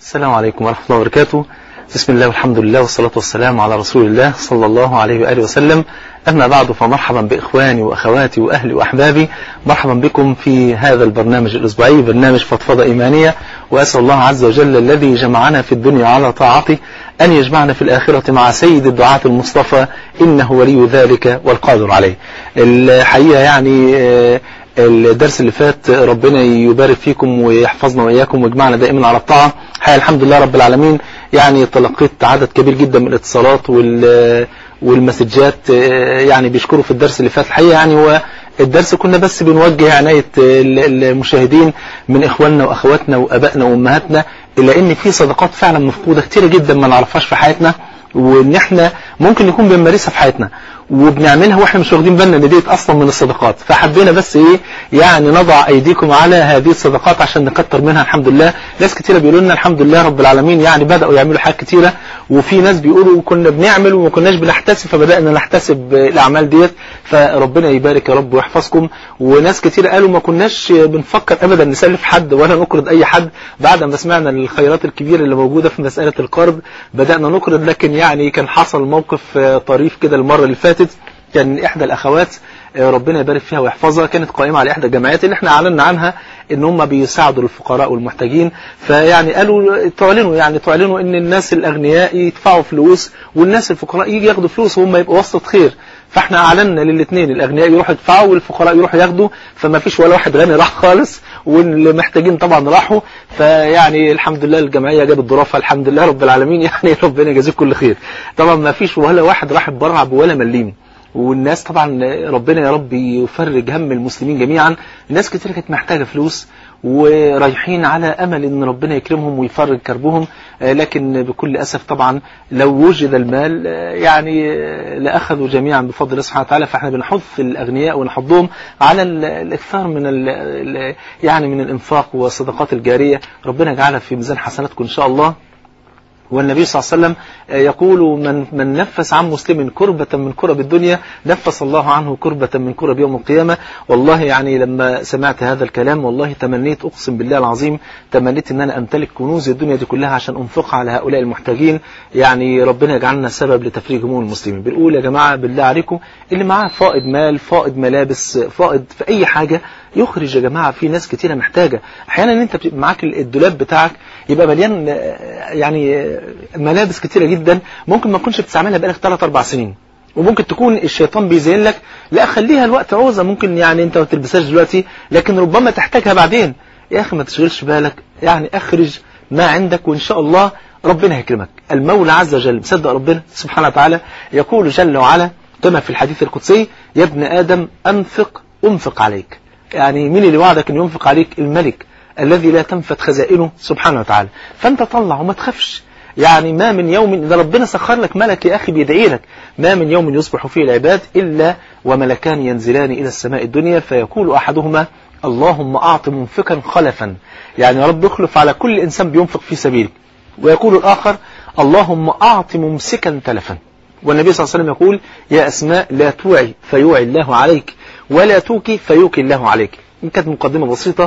السلام عليكم ورحمة الله وبركاته بسم الله والحمد لله والصلاة والسلام على رسول الله صلى الله عليه وآله وسلم أما بعد فمرحبا بإخواني وأخواتي وأهلي وأحبابي مرحبا بكم في هذا البرنامج الأسبوعي برنامج فضفضة إيمانية وأسأل الله عز وجل الذي جمعنا في الدنيا على طاعته أن يجمعنا في الآخرة مع سيد الدعاة المصطفى إنه ولي ذلك والقادر عليه الحقيقة يعني الدرس اللي فات ربنا يبارك فيكم ويحفظنا وإياكم ويجمعنا دائما على الطاعة حقيقة الحمد لله رب العالمين يعني تلقيت عدد كبير جدا من الاتصالات وال والمسجات يعني بيشكروا في الدرس اللي فات الحقيقة يعني هو الدرس كنا بس بنوجه عناية المشاهدين من إخواننا وأخواتنا وأبائنا وأمهاتنا إلا إن في صدقات فعلا مفقودة كتيرة جدا ما نعرفهاش في حياتنا وإن إحنا ممكن نكون بنمارسها في حياتنا وبنعملها واحنا مش واخدين بالنا ان ديت اصلا من الصدقات فحبينا بس ايه يعني نضع ايديكم على هذه الصدقات عشان نكتر منها الحمد لله ناس كتيره بيقولوا لنا الحمد لله رب العالمين يعني بداوا يعملوا حاجات كتيره وفي ناس بيقولوا كنا بنعمل وما كناش بنحتسب فبدانا نحتسب الاعمال ديت فربنا يبارك يا رب ويحفظكم وناس كتير قالوا ما كناش بنفكر ابدا نسلف حد ولا نقرض اي حد بعد ما سمعنا الخيرات الكبيره اللي موجوده في مساله القرض بدانا نقرض لكن يعني كان حصل موقف طريف كده المره اللي فاتت كان إحدى الأخوات ربنا يبارك فيها ويحفظها كانت قائمة على إحدى الجمعيات اللي احنا أعلنا عنها إن هم بيساعدوا الفقراء والمحتاجين فيعني قالوا تعلنوا يعني تعلنوا إن الناس الأغنياء يدفعوا فلوس والناس الفقراء يجي ياخدوا فلوس وهم يبقوا وسط خير فاحنا أعلنا للاثنين الأغنياء يروحوا يدفعوا والفقراء يروحوا ياخدوا فما فيش ولا واحد غني راح خالص واللي محتاجين طبعا راحوا فيعني الحمد لله الجمعية جابت ظروفها الحمد لله رب العالمين يعني ربنا يجازيك كل خير طبعا ما فيش ولا واحد راح اتبرع بولا مليم والناس طبعا ربنا يا رب يفرج هم المسلمين جميعا الناس كتير كانت محتاجة فلوس ورايحين على أمل أن ربنا يكرمهم ويفرج كربهم لكن بكل أسف طبعا لو وجد المال يعني لأخذوا جميعا بفضل الله سبحانه وتعالى فاحنا بنحث الأغنياء ونحضهم على الإكثار من ال يعني من الإنفاق والصدقات الجارية ربنا يجعلها في ميزان حسناتكم إن شاء الله والنبي صلى الله عليه وسلم يقول من, من نفس عن مسلم كربة من كرب الدنيا نفس الله عنه كربة من كرب يوم القيامة والله يعني لما سمعت هذا الكلام والله تمنيت أقسم بالله العظيم تمنيت أن أنا أمتلك كنوز الدنيا دي كلها عشان أنفقها على هؤلاء المحتاجين يعني ربنا يجعلنا سبب لتفريج هموم المسلمين بنقول يا جماعة بالله عليكم اللي معاه فائض مال فائض ملابس فائض في أي حاجة يخرج يا جماعة في ناس كتيرة محتاجة أحيانا أنت معاك الدولاب بتاعك يبقى مليان يعني ملابس كتيرة جدا ممكن ما تكونش بتستعملها بقالك 3 4 سنين وممكن تكون الشيطان بيزين لك لا خليها الوقت عوزة ممكن يعني انت ما تلبسهاش دلوقتي لكن ربما تحتاجها بعدين يا اخي ما تشغلش بالك يعني اخرج ما عندك وان شاء الله ربنا هيكرمك المولى عز وجل مصدق ربنا سبحانه وتعالى يقول جل وعلا كما في الحديث القدسي يا ابن آدم أنفق أنفق عليك يعني مين اللي وعدك أن ينفق عليك الملك الذي لا تنفت خزائنه سبحانه وتعالى فأنت طلع وما تخافش يعني ما من يوم إذا ربنا سخر لك ملك يا أخي بيدعي لك ما من يوم يصبح فيه العباد إلا وملكان ينزلان إلى السماء الدنيا فيقول أحدهما اللهم أعط منفقا خلفا يعني يا رب يخلف على كل إنسان بينفق في سبيلك ويقول الآخر اللهم أعط ممسكا تلفا والنبي صلى الله عليه وسلم يقول يا أسماء لا توعي فيوعي الله عليك ولا توكي فيوكي الله عليك إن كانت مقدمة بسيطة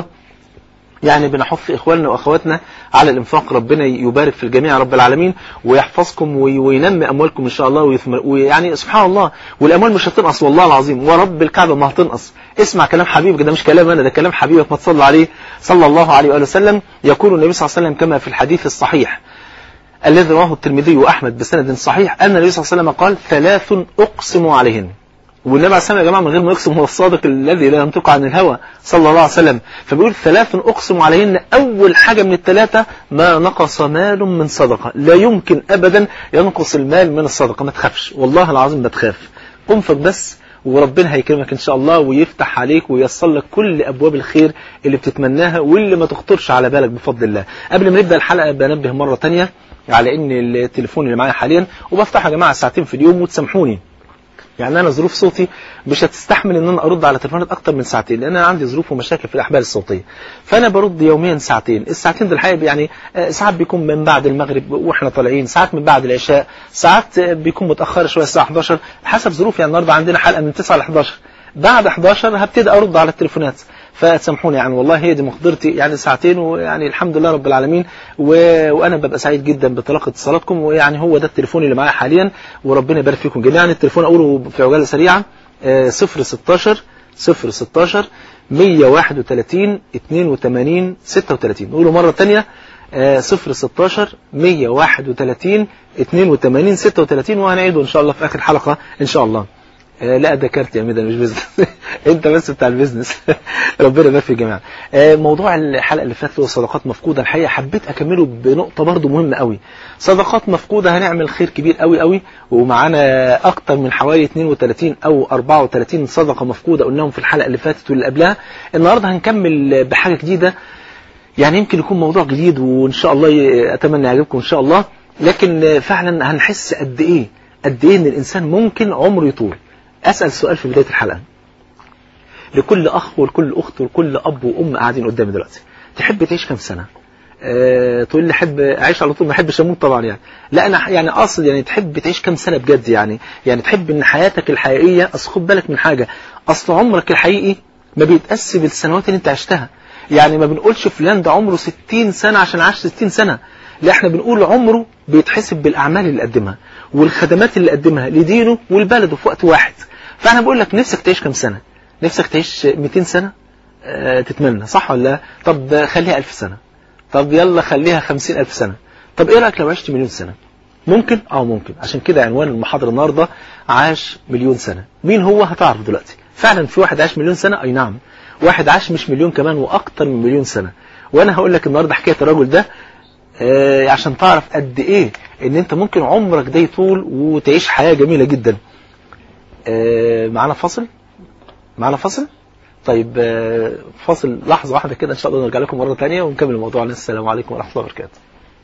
يعني بنحث إخواننا وأخواتنا على الإنفاق ربنا يبارك في الجميع رب العالمين ويحفظكم وينمي أموالكم إن شاء الله ويثمر ويعني سبحان الله والأموال مش هتنقص والله العظيم ورب الكعبة ما هتنقص اسمع كلام حبيبك ده مش كلام أنا ده كلام حبيبك ما تصلى عليه صلى الله عليه وآله وسلم يقول النبي صلى الله عليه وسلم كما في الحديث الصحيح الذي رواه الترمذي وأحمد بسند صحيح أن النبي صلى الله عليه وسلم قال ثلاث أقسم عليهن والنبي عليه السلام يا جماعة من غير ما يقسم هو الصادق الذي لا ينطق عن الهوى صلى الله عليه وسلم فبيقول ثلاث أقسم عليهن أول حاجة من الثلاثة ما نقص مال من صدقة لا يمكن أبدا ينقص المال من الصدقة ما تخافش والله العظيم ما تخاف انفق بس وربنا هيكرمك إن شاء الله ويفتح عليك وييسر لك كل أبواب الخير اللي بتتمناها واللي ما تخطرش على بالك بفضل الله قبل ما نبدأ الحلقة بنبه مرة تانية على إن التليفون اللي معايا حاليا وبفتحه يا جماعة ساعتين في اليوم وتسامحوني يعني أنا ظروف صوتي مش هتستحمل ان انا ارد على تليفونات اكتر من ساعتين لان انا عندي ظروف ومشاكل في الاحبال الصوتيه فانا برد يوميا ساعتين الساعتين دول الحقيقه يعني ساعات بيكون من بعد المغرب واحنا طالعين ساعات من بعد العشاء ساعات بيكون متاخر شويه الساعه 11 حسب ظروفي يعني النهارده عندنا حلقه من 9 ل 11 بعد 11 هبتدي ارد على التليفونات فتسامحوني يعني والله هي دي مقدرتي يعني ساعتين ويعني الحمد لله رب العالمين و... وانا ببقى سعيد جدا بتلقي اتصالاتكم ويعني هو ده التليفون اللي معايا حاليا وربنا يبارك فيكم جميعا التليفون اقوله في عجاله سريعه 016 016 131 82 36 نقوله مره ثانيه 016 131 82 36 وهنعيده ان شاء الله في اخر حلقه ان شاء الله لا ده كارت يا ميدان مش بيزنس انت بس بتاع البيزنس ربنا يبارك في الجميع موضوع الحلقه اللي فاتت صدقات مفقوده الحقيقه حبيت اكمله بنقطه برضو مهمه قوي صدقات مفقوده هنعمل خير كبير قوي قوي ومعانا اكتر من حوالي 32 او 34 صدقه مفقوده قلناهم في الحلقه اللي فاتت واللي قبلها النهارده هنكمل بحاجه جديده يعني يمكن يكون موضوع جديد وان شاء الله اتمنى يعجبكم ان شاء الله لكن فعلا هنحس قد ايه قد ايه ان الانسان ممكن عمره يطول أسأل سؤال في بداية الحلقة لكل أخ ولكل أخت ولكل أب وأم قاعدين قدامي دلوقتي تحب تعيش كم سنة أه تقول لي أحب أعيش على طول ما أحبش أموت طبعا يعني لا أنا يعني أقصد يعني تحب تعيش كم سنة بجد يعني يعني تحب إن حياتك الحقيقية أصل خد بالك من حاجة أصل عمرك الحقيقي ما بيتقاس بالسنوات اللي أنت عشتها يعني ما بنقولش فلان ده عمره 60 سنة عشان عاش 60 سنة لا احنا بنقول عمره بيتحسب بالأعمال اللي قدمها والخدمات اللي قدمها لدينه والبلد في وقت واحد فأنا بقول لك نفسك تعيش كم سنة نفسك تعيش 200 سنة اه تتمنى صح ولا لا طب خليها 1000 سنة طب يلا خليها 50000 سنة طب ايه رأيك لو عشت مليون سنة ممكن اه ممكن عشان كده عنوان المحاضرة النهاردة عاش مليون سنة مين هو هتعرف دلوقتي فعلا في واحد عاش مليون سنة اي نعم واحد عاش مش مليون كمان واكتر من مليون سنة وانا هقول لك النهاردة حكاية الرجل ده آه عشان تعرف قد ايه ان انت ممكن عمرك ده يطول وتعيش حياة جميلة جدا آه معانا فاصل معانا فاصل طيب آه فاصل لحظة واحدة كده ان شاء الله نرجع لكم مرة تانية ونكمل الموضوع السلام عليكم ورحمة الله وبركاته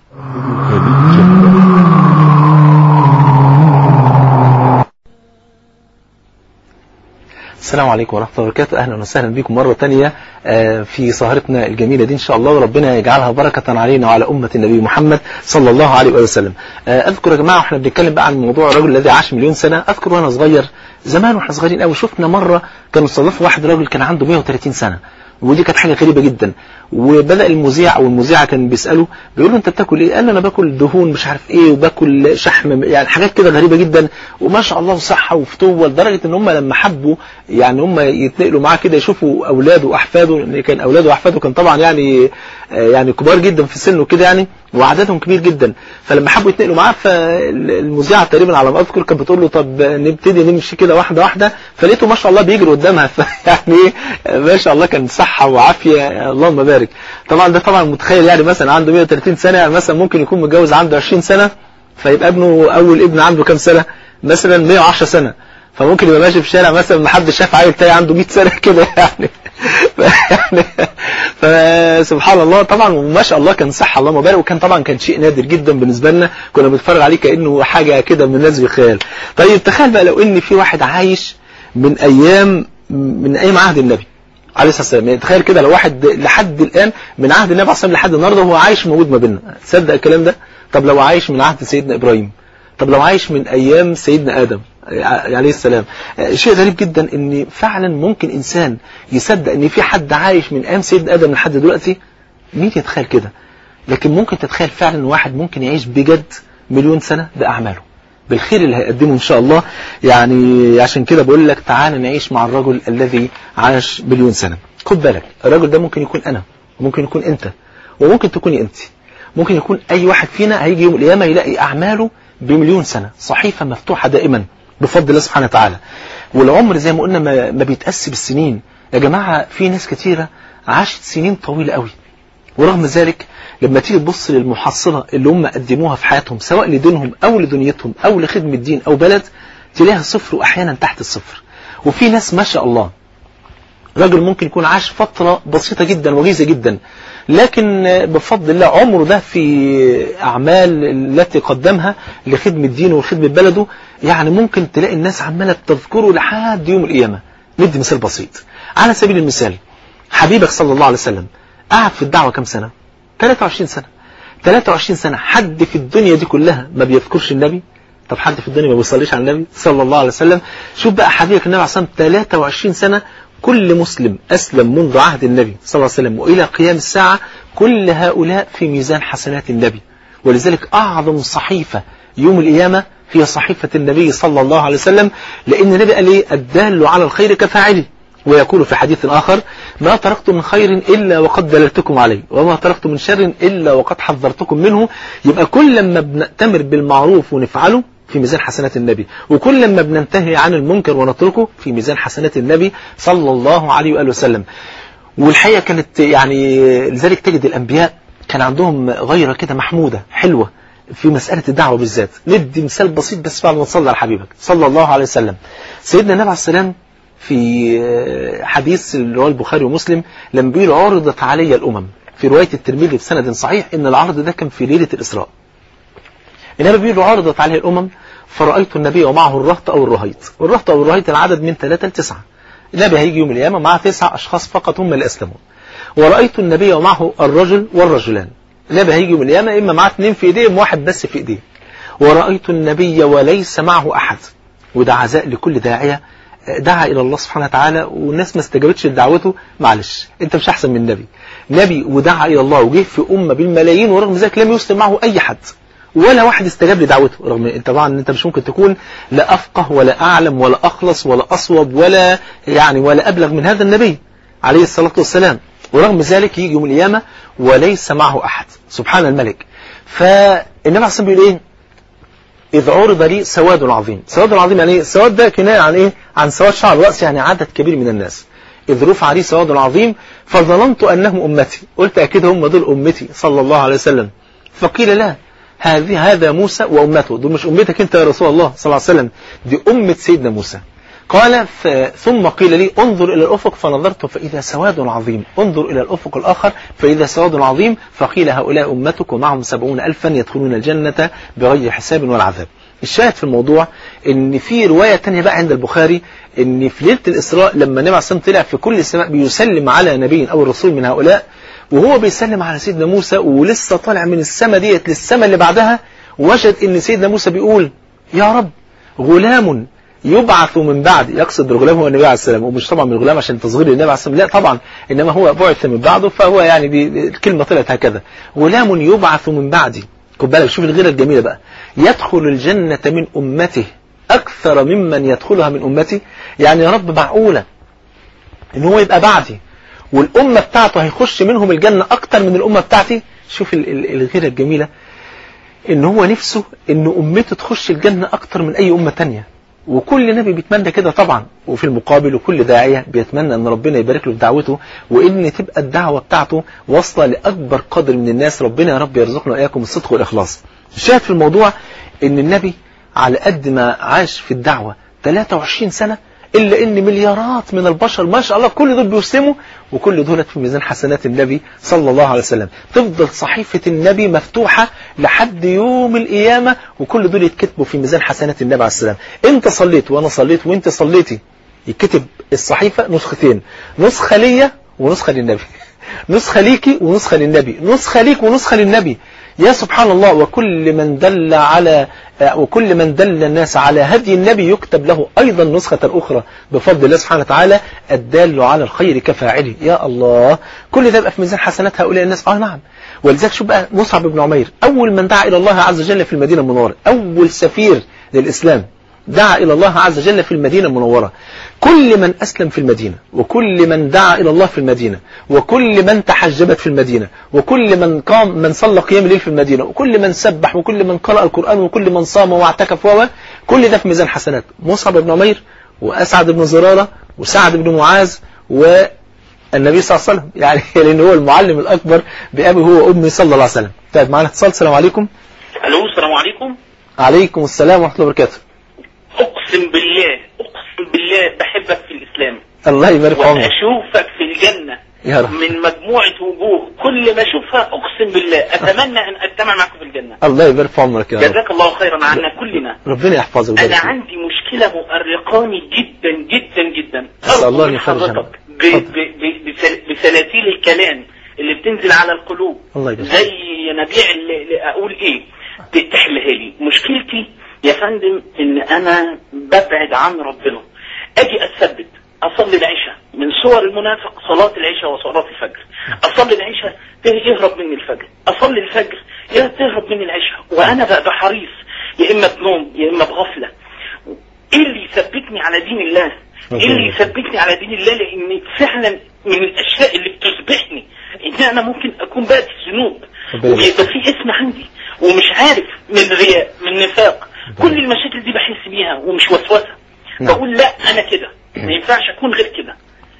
السلام عليكم ورحمة الله وبركاته أهلا وسهلا بكم مرة تانية في سهرتنا الجميلة دي إن شاء الله وربنا يجعلها بركة علينا وعلى أمة النبي محمد صلى الله عليه وسلم أذكر يا جماعة وإحنا بنتكلم بقى عن موضوع الرجل الذي عاش مليون سنة أذكر وأنا صغير زمان وإحنا صغيرين قوي شفنا مرة كانوا استضافوا واحد راجل كان عنده 130 سنة ودي كانت حاجة غريبة جدا وبدأ المذيع أو المذيعة كان بيسأله بيقول له أنت بتاكل إيه؟ قال له أنا باكل دهون مش عارف إيه وباكل شحم يعني حاجات كده غريبة جدا وما شاء الله صحة وفتوة لدرجة إن هم لما حبوا يعني هم يتنقلوا معاه كده يشوفوا أولاده وأحفاده لأن كان أولاده وأحفاده كان طبعا يعني يعني كبار جدا في السن وكده يعني وعددهم كبير جدا فلما حبوا يتنقلوا معاه فالمذيعة تقريبا على ما أذكر كانت بتقول له طب نبتدي نمشي كده واحدة واحدة فلقيته ما شاء الله بيجري قدامها فيعني ما شاء الله كان صحة وعافية اللهم بارك طبعا ده طبعا متخيل يعني مثلا عنده 130 سنة يعني مثلا ممكن يكون متجوز عنده 20 سنة فيبقى ابنه أول ابن عنده كام سنة مثلا 110 سنة فممكن يبقى ماشي في الشارع مثلا ما حد شاف عيل تاني عنده 100 سنة كده يعني يعني فسبحان الله طبعا وما شاء الله كان صحة اللهم بارك وكان طبعا كان شيء نادر جدا بالنسبة لنا كنا بنتفرج عليه كأنه حاجة كده من نزل الخيال طيب تخيل بقى لو ان في واحد عايش من ايام من ايام عهد النبي عليه الصلاه والسلام يعني تخيل كده لو واحد لحد الان من عهد النبي عليه الصلاه لحد النهارده هو عايش موجود ما بيننا تصدق الكلام ده طب لو عايش من عهد سيدنا ابراهيم طب لو عايش من ايام سيدنا ادم عليه السلام شيء غريب جدا ان فعلا ممكن انسان يصدق ان في حد عايش من ايام سيدنا ادم لحد دلوقتي مين يتخيل كده لكن ممكن تتخيل فعلا ان واحد ممكن يعيش بجد مليون سنه باعماله بالخير اللي هيقدمه ان شاء الله يعني عشان كده بقول لك تعال نعيش مع الرجل الذي عاش مليون سنه خد بالك الرجل ده ممكن يكون انا وممكن يكون انت وممكن تكوني انت ممكن يكون اي واحد فينا هيجي يوم القيامه يلاقي اعماله بمليون سنه صحيفه مفتوحه دائما بفضل الله سبحانه وتعالى والعمر زي ما قلنا ما, ما بيتقاس بالسنين يا جماعة في ناس كتيرة عاشت سنين طويلة قوي ورغم ذلك لما تيجي تبص للمحصلة اللي هم قدموها في حياتهم سواء لدينهم أو لدنيتهم أو لخدمة دين أو بلد تلاقيها صفر وأحيانا تحت الصفر وفي ناس ما شاء الله راجل ممكن يكون عاش فترة بسيطة جدا وجيزة جدا لكن بفضل الله عمره ده في أعمال التي قدمها لخدمة دينه وخدمة بلده يعني ممكن تلاقي الناس عمالة تذكره لحد يوم القيامة ندي مثال بسيط على سبيل المثال حبيبك صلى الله عليه وسلم قعد في الدعوة كم سنة 23 سنة 23 سنة حد في الدنيا دي كلها ما بيذكرش النبي طب حد في الدنيا ما بيصليش على النبي صلى الله عليه وسلم شوف بقى حبيبك النبي عليه الصلاه 23 سنة كل مسلم أسلم منذ عهد النبي صلى الله عليه وسلم وإلى قيام الساعة كل هؤلاء في ميزان حسنات النبي ولذلك أعظم صحيفة يوم القيامة هي صحيفة النبي صلى الله عليه وسلم لأن النبي قال إيه الدال على الخير كفاعله ويقول في حديث آخر ما تركت من خير إلا وقد دللتكم عليه وما تركت من شر إلا وقد حذرتكم منه يبقى كل ما بنأتمر بالمعروف ونفعله في ميزان حسنات النبي وكل ما بننتهي عن المنكر ونتركه في ميزان حسنات النبي صلى الله عليه وآله وسلم والحقيقة كانت يعني لذلك تجد الأنبياء كان عندهم غيرة كده محمودة حلوة في مسألة الدعوة بالذات ندي مثال بسيط بس بعد ما تصلي على حبيبك صلى الله عليه وسلم سيدنا النبي عليه السلام في حديث اللي هو البخاري ومسلم لما بيقول عرضت علي الأمم في رواية الترمذي بسند صحيح إن العرض ده كان في ليلة الإسراء النبي بيقول عرضت عليه الأمم فرأيت النبي ومعه الرهط أو الرهيط والرهط أو الرهيط العدد من ثلاثة لتسعة النبي هيجي يوم القيامة مع تسع أشخاص فقط هم اللي أسلمون ورأيت النبي ومعه الرجل والرجلان النبي هيجي يوم القيامة إما معاه اثنين في إيديهم واحد بس في إيديه ورأيت النبي وليس معه أحد وده عزاء لكل داعية دعا إلى الله سبحانه وتعالى والناس ما استجابتش لدعوته معلش أنت مش أحسن من النبي نبي ودعا إلى الله وجه في أمة بالملايين ورغم ذلك لم يسلم معه أي حد ولا واحد استجاب لدعوته رغم انت طبعا انت مش ممكن تكون لا افقه ولا اعلم ولا اخلص ولا اصوب ولا يعني ولا ابلغ من هذا النبي عليه الصلاه والسلام ورغم ذلك يجي يوم القيامه وليس معه احد سبحان الملك فالنبي عليه الصلاه بيقول ايه إذ عرض لي سواد عظيم سواد عظيم يعني ايه السواد ده كناية عن إيه عن سواد شعر الرأس يعني عدد كبير من الناس إذ رفع لي سواد عظيم فظننت أنهم أمتي قلت أكيد هم دول أمتي صلى الله عليه وسلم فقيل لا هذه هذا موسى وأمته دول مش أمتك أنت يا رسول الله صلى الله عليه وسلم دي أمة سيدنا موسى قال ثم قيل لي انظر إلى الأفق فنظرت فإذا سواد عظيم انظر إلى الأفق الآخر فإذا سواد عظيم فقيل هؤلاء أمتك ومعهم سبعون ألفا يدخلون الجنة بغير حساب ولا عذاب الشاهد في الموضوع ان في رواية تانية بقى عند البخاري ان في ليلة الإسراء لما النبي عليه طلع في كل سماء بيسلم على نبي أو رسول من هؤلاء وهو بيسلم على سيدنا موسى ولسه طالع من السماء ديت للسماء اللي بعدها وجد ان سيدنا موسى بيقول يا رب غلام يبعث من بعد يقصد الغلام هو النبي عليه السلام ومش طبعا من الغلام عشان تصغير النبي عليه السلام لا طبعا انما هو بعث من بعده فهو يعني بي الكلمه طلعت هكذا غلام يبعث من بعدي خد بالك شوف الغيره الجميله بقى يدخل الجنه من امته اكثر ممن يدخلها من امتي يعني يا رب معقوله ان هو يبقى بعدي والامه بتاعته هيخش منهم الجنه اكتر من الامه بتاعتي شوف الغيره الجميله ان هو نفسه ان امته تخش الجنه اكتر من اي امه تانية وكل نبي بيتمنى كده طبعا وفي المقابل وكل داعية بيتمنى ان ربنا يبارك له في دعوته وان تبقى الدعوة بتاعته واصلة لأكبر قدر من الناس ربنا يا رب يرزقنا وإياكم الصدق والإخلاص الشاهد في الموضوع ان النبي على قد ما عاش في الدعوة 23 سنة إلا إن مليارات من البشر ما شاء الله كل دول بيسلموا وكل دولت في ميزان حسنات النبي صلى الله عليه وسلم تفضل صحيفة النبي مفتوحة لحد يوم القيامة وكل دول يتكتبوا في ميزان حسنات النبي عليه السلام انت صليت وانا صليت وانت صليتي يتكتب الصحيفة نسختين نسخة ليا ونسخة للنبي نسخة ليكي ونسخة للنبي نسخة ليك ونسخة للنبي يا سبحان الله وكل من دل على وكل من دل الناس على هدي النبي يكتب له أيضا نسخة أخرى بفضل الله سبحانه وتعالى الدال على الخير كفاعله يا الله كل ده يبقى في ميزان حسنات هؤلاء الناس آه نعم ولذلك شو بقى مصعب بن عمير أول من دعا إلى الله عز وجل في المدينة المنورة أول سفير للإسلام دعا إلى الله عز وجل في المدينة المنورة كل من أسلم في المدينة وكل من دعا إلى الله في المدينة وكل من تحجبت في المدينة وكل من قام من صلى قيام الليل في المدينة وكل من سبح وكل من قرأ القرآن وكل من صام واعتكف و كل ده في ميزان حسنات مصعب بن عمير وأسعد بن زرارة وسعد بن معاذ والنبي صلى الله عليه وسلم يعني لأن هو المعلم الأكبر بأبي هو وأمي صلى الله عليه وسلم طيب معنا اتصال السلام عليكم الو السلام عليكم عليكم السلام ورحمة الله وبركاته اقسم بالله اقسم بالله بحبك في الاسلام الله يبارك في عمرك واشوفك في الجنة يا رب من مجموعة وجوه كل ما اشوفها اقسم بالله اتمنى ان اجتمع معكم في الجنة الله يبارك في عمرك يا رب جزاك الله خيرا عنا كلنا ربنا يحفظك انا ويبارك فيك. عندي مشكلة مؤرقاني جدا جدا جدا أسأل الله أرجو أن من يفرج حضرتك عنك. ب- ب- ب- بسل- بسلاسل الكلام اللي بتنزل على القلوب الله يبارك زي ينابيع اللي اللي اقول ايه تحلها لي مشكلتي يا فندم ان انا ببعد عن ربنا اجي اتثبت اصلي العشاء من صور المنافق صلاة العشاء وصلاة الفجر اصلي العشاء يهرب مني الفجر اصلي الفجر تهرب مني العشاء وانا بقى حريص يا اما بنوم يا اما بغفلة ايه اللي يثبتني على دين الله ايه اللي يثبتني على دين الله لان فعلا من الاشياء اللي بتصبحني ان انا ممكن اكون بقى ذنوب ويبقى في اسم عندي ومش عارف من رياء من نفاق كل المشاكل دي بحس بيها ومش وسوسه بقول لا انا كده ما ينفعش اكون غير كده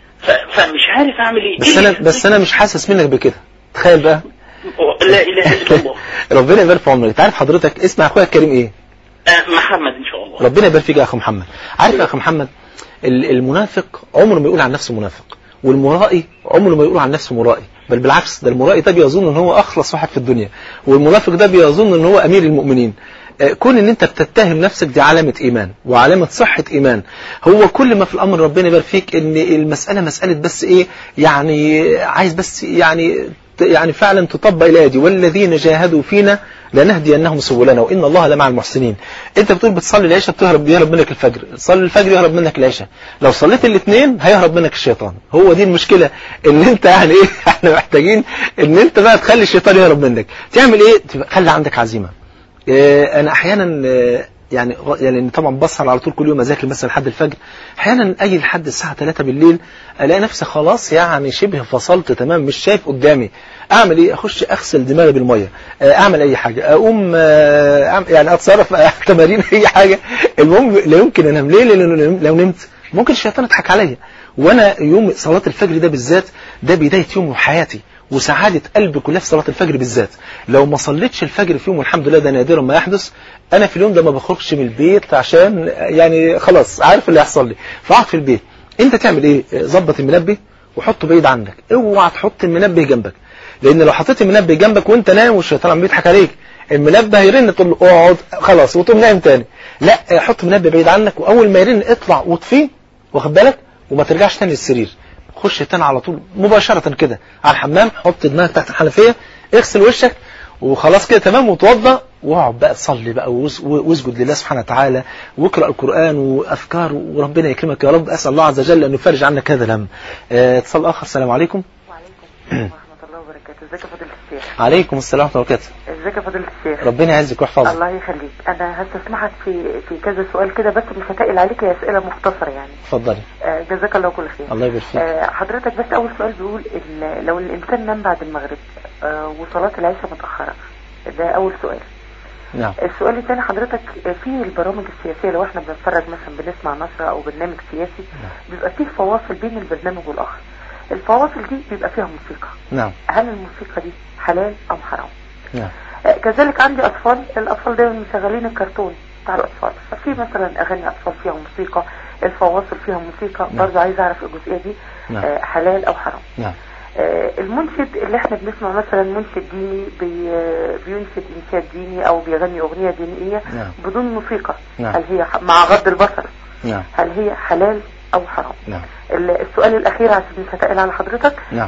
ف- فمش عارف اعمل ايه بس إيه انا اللي بس انا مش حاسس منك بكده تخيل بقى يثبتني؟ لا اله الا الله ربنا يبارك في عمرك تعرف حضرتك اسم اخويا الكريم ايه آه، محمد ان شاء الله ربنا يبارك فيك يا اخو محمد عارف يا اخو محمد ال- المنافق عمره ما يقول عن نفسه منافق والمرائي عمره ما يقول عن نفسه مرائي بل بالعكس ده المرائي ده بيظن ان هو اخلص واحد في الدنيا والمنافق ده بيظن ان هو امير المؤمنين آه، كون ان انت بتتهم نفسك دي علامة ايمان وعلامة صحة ايمان هو كل ما في الامر ربنا يبارك فيك ان المسألة مسألة بس ايه يعني عايز بس يعني يعني فعلا تطبق الايه دي والذين جاهدوا فينا لنهدينهم سبلنا وان الله لمع المحسنين انت بتقول بتصلي العشاء بتهرب يهرب منك الفجر تصلي الفجر يهرب منك العشاء لو صليت الاثنين هيهرب منك الشيطان هو دي المشكله ان انت يعني ايه احنا محتاجين ان انت بقى تخلي الشيطان يهرب منك تعمل ايه تبقى خلي عندك عزيمه إيه، انا احيانا آه، يعني يعني طبعا بسهر على طول كل يوم اذاكر مثلا لحد الفجر احيانا اجي لحد الساعه 3 بالليل الاقي نفسي خلاص يعني شبه فصلت تمام مش شايف قدامي اعمل ايه اخش اغسل دماغي بالميه آه، اعمل اي حاجه اقوم آه، أعمل- يعني اتصرف آه، تمارين اي حاجه المهم لا يمكن انام ليه لان لو نمت ممكن الشيطان يضحك عليا وانا يوم صلاه الفجر ده بالذات ده بدايه يوم وحياتي وسعادة قلبي كلها في صلاة الفجر بالذات لو ما صليتش الفجر في يوم والحمد لله ده نادرا ما يحدث أنا في اليوم ده ما بخرجش من البيت عشان يعني خلاص عارف اللي هيحصل لي فاقعد في البيت أنت تعمل إيه ظبط المنبه وحطه بعيد عنك اوعى تحط المنبه جنبك لأن لو حطيت المنبه جنبك وأنت نايم والشيطان عم بيضحك عليك المنبه هيرن تقول له اقعد خلاص وتقوم نايم تاني لا حط منبه بعيد عنك وأول ما يرن اطلع واطفيه واخد بالك وما ترجعش تاني للسرير خش تاني على طول مباشرة كده على الحمام حط دماغك تحت الحنفية اغسل وشك وخلاص كده تمام وتوضى واقعد بقى تصلي بقى وس- واسجد لله سبحانه وتعالى واقرا القرآن وافكار وربنا يكرمك يا رب اسال الله عز وجل ان يفرج عنك هذا الهم آه، اتصال اخر السلام عليكم وعليكم السلام ورحمة الله وبركاته ازيك يا فضيلة الشيخ عليكم السلام ورحمه الله وبركاته ازيك يا فضيلة الشيخ ربنا يعزك ويحفظك الله يخليك انا هستسمحك في في كذا سؤال كده بس مش هتقل عليك هي اسئله مختصره يعني اتفضلي آه، جزاك الله كل خير الله يبارك فيك آه، حضرتك بس اول سؤال بيقول ال- لو الانسان نام بعد المغرب آه، وصلاه العشاء متاخره ده اول سؤال نعم السؤال الثاني حضرتك آه، في البرامج السياسيه لو احنا بنتفرج مثلا بنسمع نشره او برنامج سياسي بيبقى فيه فواصل بين البرنامج والاخر الفواصل دي بيبقى فيها موسيقى نعم هل الموسيقى دي حلال او حرام نعم آه، كذلك عندي اطفال الاطفال دايما مشغلين الكرتون بتاع الاطفال ففي مثلا اغاني اطفال فيها موسيقى الفواصل فيها موسيقى نعم. برضه عايز اعرف الجزئيه دي نعم. آه، حلال او حرام نعم آه، المنشد اللي احنا بنسمع مثلا منشد ديني بي آه، بينشد انشاد ديني او بيغني اغنيه دينيه نعم. بدون موسيقى نعم. هل هي ح- مع غض البصر نعم هل هي حلال او حرام نعم ال- السؤال الاخير عشان مش هتقل على حضرتك نعم.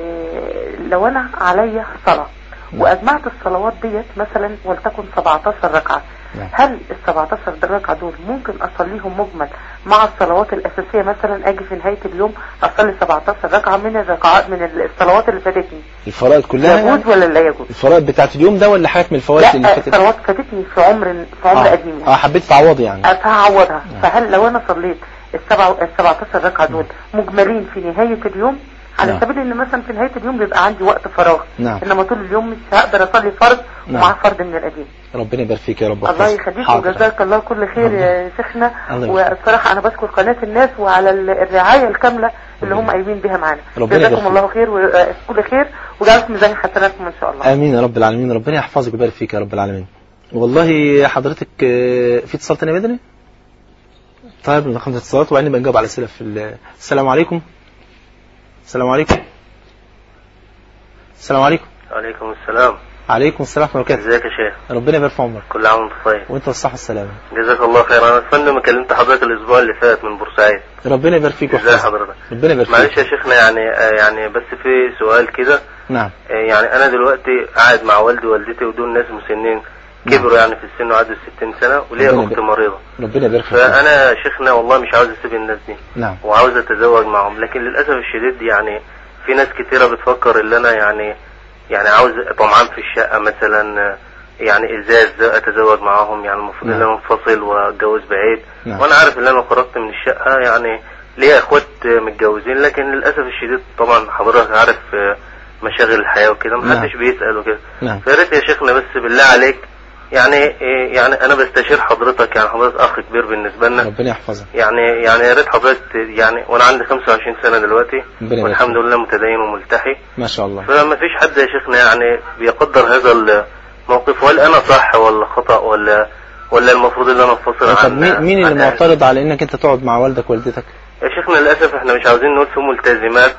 آه، لو انا عليا صلاة نعم. واجمعت الصلوات ديت مثلا ولتكن 17 ركعة نعم. هل ال 17 ركعة دول ممكن اصليهم مجمل مع الصلوات الاساسية مثلا اجي في نهاية اليوم اصلي 17 ركعة من الركعات من الصلوات اللي فاتتني الفرائض كلها يعني؟ يجوز ولا لا يجوز الفرائض بتاعت اليوم ده ولا حاجات من الفوائد اللي لا فاتت الصلوات فاتتني في عمر في عمر آه. قديم يعني اه حبيت تعوضي يعني فهعوضها فهل لو انا صليت السبع ال 17 ركعه دول مجملين في نهايه اليوم على نعم. سبيل ان مثلا في نهايه اليوم بيبقى عندي وقت فراغ نعم. انما طول اليوم مش هقدر اصلي فرض نعم. ومع فرض من القديم ربنا يبارك فيك يا رب الله ويحفظك. يخليك حاضر. وجزاك الله كل خير يا شيخنا الله يبارك والصراحه انا بشكر قناه الناس وعلى ال- الرعايه الكامله اللي هم قايمين بها معانا ربنا يبارك جزاكم فيك. الله خير وكل خير وجعل في ميزان حسناتكم ان شاء الله امين يا رب العالمين ربنا يحفظك ويبارك فيك يا رب العالمين والله حضرتك آه، في اتصال تاني يا مدني طيب من خمسة اتصالات وبعدين بنجاوب على اسئله في ال- السلام عليكم السلام عليكم السلام عليكم وعليكم السلام عليكم السلام ورحمه الله وبركاته ازيك يا شيخ ربنا يبارك في عمرك كل عام وانت طيب وانت بالصحه والسلامه جزاك الله خير انا اتمنى ما كلمت حضرتك الاسبوع اللي فات من بورسعيد ربنا يبارك فيك ازي ويحفظك حضرتك ربنا يبارك معلش فيك يا شيخنا يعني آه، يعني بس في سؤال كده نعم آه، يعني انا دلوقتي قاعد مع والدي ووالدتي ودول ناس مسنين نعم. كبروا يعني في السن وعدوا الستين سنة وليا ربنا أخت يبارك. مريضة ربنا يبارك فيك فأنا شيخنا والله مش عاوز أسيب الناس دي نعم وعاوز أتزوج معهم لكن للأسف الشديد يعني في ناس كتيرة بتفكر إن أنا يعني يعني عاوز طمعان في الشقة مثلا يعني إزاز أتزوج معاهم يعني المفروض إن نعم. أنا منفصل وأتجوز بعيد نعم. وأنا عارف إن أنا لو خرجت من الشقة يعني ليا إخوات متجوزين لكن للأسف الشديد طبعا حضرتك عارف مشاغل الحياة وكده محدش بيسأل وكده نعم فيا ريت يا شيخنا بس بالله عليك يعني إيه يعني انا بستشير حضرتك يعني حضرتك اخ كبير بالنسبه لنا ربنا يحفظك يعني يعني يا ريت حضرتك يعني وانا عندي 25 سنه دلوقتي ربنا يبارك والحمد فيك. لله متدين وملتحي ما شاء الله فما فيش حد يا شيخنا يعني بيقدر هذا الموقف هل انا صح ولا خطا ولا ولا المفروض ان انا انفصل طب عن مين مين عن اللي أهلي؟ معترض على انك انت تقعد مع والدك ووالدتك يا شيخنا للاسف احنا مش عاوزين نقول في ملتزمات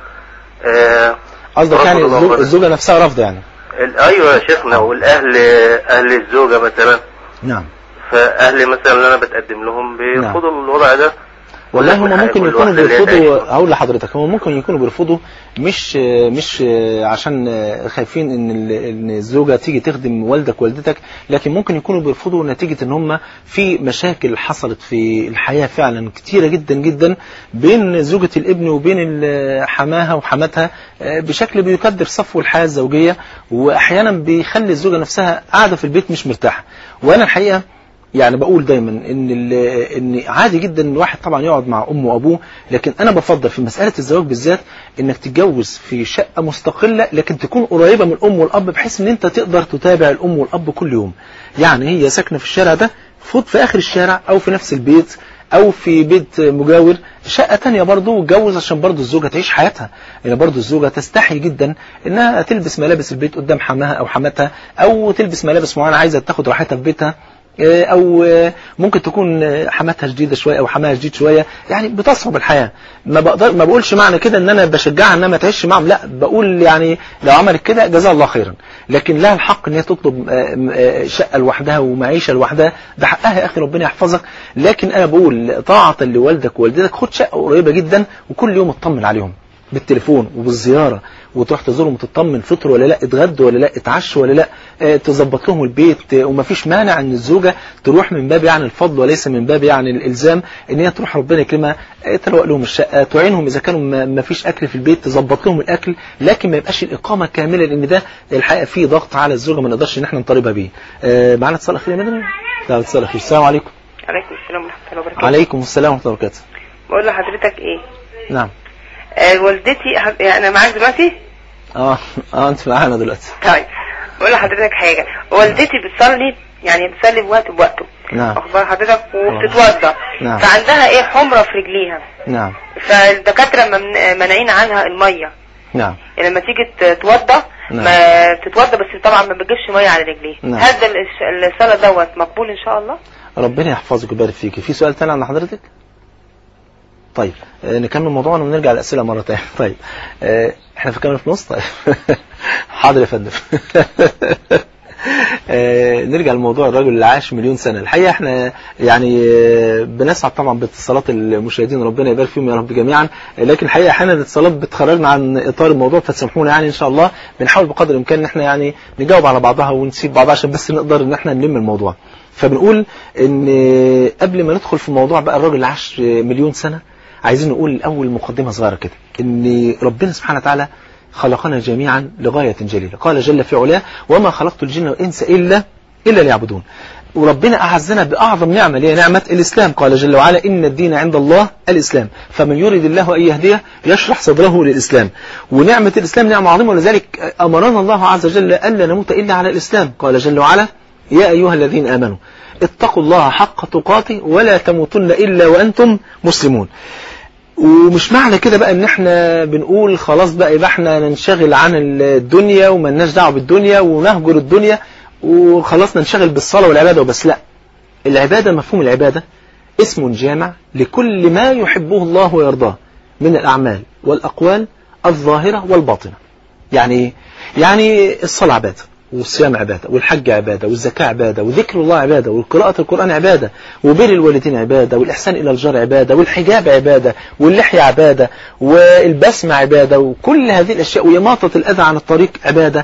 آه قصدك رفض يعني الله الزوج- رضا. الزوجة نفسها رافضة يعني ال- ايوه يا شيخنا والاهل اهل الزوجه مثلا نعم فاهلي مثلا اللي انا بتقدم لهم بيرفضوا الوضع ده والله هم والحق- ممكن يكونوا والواحدة اللي هي بيرفضوا تعيش. هقول لحضرتك هم ممكن يكونوا بيرفضوا مش مش عشان خايفين ان ال- ان الزوجه تيجي تخدم والدك ووالدتك لكن ممكن يكونوا بيرفضوا نتيجه ان هم في مشاكل حصلت في الحياه فعلا كتيره جدا جدا بين زوجه الابن وبين ال- حماها وحماتها بشكل بيكدر صفو الحياه الزوجيه واحيانا بيخلي الزوجه نفسها قاعده في البيت مش مرتاحه وانا الحقيقه يعني بقول دايما ان ال- ان عادي جدا ان الواحد طبعا يقعد مع امه وابوه لكن انا بفضل في مساله الزواج بالذات انك تتجوز في شقه مستقله لكن تكون قريبه من الام والاب بحيث ان انت تقدر تتابع الام والاب كل يوم يعني هي ساكنه في الشارع ده فوت في اخر الشارع او في نفس البيت او في بيت مجاور شقة تانية برضو واتجوز عشان برضو الزوجة تعيش حياتها يعني برضو الزوجة تستحي جدا انها تلبس ملابس البيت قدام حماها او حماتها او تلبس ملابس معينة عايزة تاخد راحتها في بيتها آه، او آه، ممكن تكون آه، حماتها جديده شويه او حماها جديد شويه يعني بتصعب الحياه ما بقدر ما بقولش معنى كده ان انا بشجعها انها ما تعيش معاهم لا بقول يعني لو عملت كده جزاها الله خيرا لكن لها الحق ان هي تطلب آه، آه، شقه لوحدها ومعيشه لوحدها ده حقها يا اخي ربنا يحفظك لكن انا بقول طاعه لوالدك ووالدتك خد شقه قريبه جدا وكل يوم اطمن عليهم بالتليفون وبالزياره وتروح تزورهم وتطمن فطروا ولا لا اتغدوا ولا لا اتعشوا ولا لا اه تظبط لهم البيت اه ومفيش مانع ان الزوجه تروح من باب يعني الفضل وليس من باب يعني الالزام ان هي تروح ربنا يكرمها اه تروق لهم الشقه تعينهم اذا كانوا ما- مفيش اكل في البيت تظبط لهم الاكل لكن ما يبقاش الاقامه كامله لان ده الحقيقه فيه ضغط على الزوجه ما نقدرش ان احنا نطالبها بيه اه معانا اتصال اخير يا مدني لا اتصال اخير السلام عليكم عليكم السلام ورحمة الله وبركاته عليكم السلام ورحمه الله وبركاته بقول لحضرتك ايه نعم آه والدتي هب- يعني انا معاك دلوقتي اه اه انت معانا دلوقتي طيب بقول لحضرتك حاجة والدتي بتصلي يعني بتصلي بوقت بوقته نعم اخبار حضرتك وبتتوضى نعم. فعندها ايه حمرة في رجليها نعم فالدكاترة ممن- مانعين عنها المية نعم يعني لما تيجي تتوضى نعم. ما تتوضى بس طبعا ما بتجيبش مية على رجليها نعم. هذا الش- الصلاة دوت مقبول ان شاء الله ربنا يحفظك ويبارك فيك في سؤال تاني عند حضرتك طيب آه، نكمل موضوعنا ونرجع للأسئلة مرة تانية طيب آه، احنا في كامل في نص طيب حاضر يا فندم آه، نرجع لموضوع الرجل اللي عاش مليون سنة الحقيقة احنا يعني آه، بنسعد طبعا باتصالات المشاهدين ربنا يبارك فيهم يا رب جميعا آه، لكن الحقيقة احيانا الاتصالات بتخرجنا عن اطار الموضوع فتسامحونا يعني ان شاء الله بنحاول بقدر الامكان ان احنا يعني نجاوب على بعضها ونسيب بعضها عشان بس نقدر ان احنا نلم الموضوع فبنقول ان قبل ما ندخل في موضوع بقى الراجل اللي عاش مليون سنة عايزين نقول الاول مقدمة صغيرة كده ان ربنا سبحانه وتعالى خلقنا جميعا لغاية جليلة قال جل في علاه وما خلقت الجن والإنس إلا إلا ليعبدون وربنا أعزنا بأعظم نعمة اللي هي نعمة الإسلام قال جل وعلا إن الدين عند الله الإسلام فمن يريد الله أن يهديه يشرح صدره للإسلام ونعمة الإسلام نعمة عظيمة ولذلك أمرنا الله عز وجل ألا نموت إلا على الإسلام قال جل وعلا يا أيها الذين آمنوا اتقوا الله حق تقاته ولا تموتن إلا وأنتم مسلمون ومش معنى كده بقى ان احنا بنقول خلاص بقى يبقى احنا ننشغل عن الدنيا وملناش دعوه بالدنيا ونهجر الدنيا وخلاص ننشغل بالصلاه والعباده وبس لا العباده مفهوم العباده اسم جامع لكل ما يحبه الله ويرضاه من الاعمال والاقوال الظاهره والباطنه يعني ايه يعني الصلاه عباده والصيام عبادة والحج عبادة والزكاة عبادة وذكر الله عبادة وقراءة القرآن عبادة وبر الوالدين عبادة والإحسان إلى الجار عبادة والحجاب عبادة واللحية عبادة والبسمة عبادة وكل هذه الأشياء وإماطة الأذى عن الطريق عبادة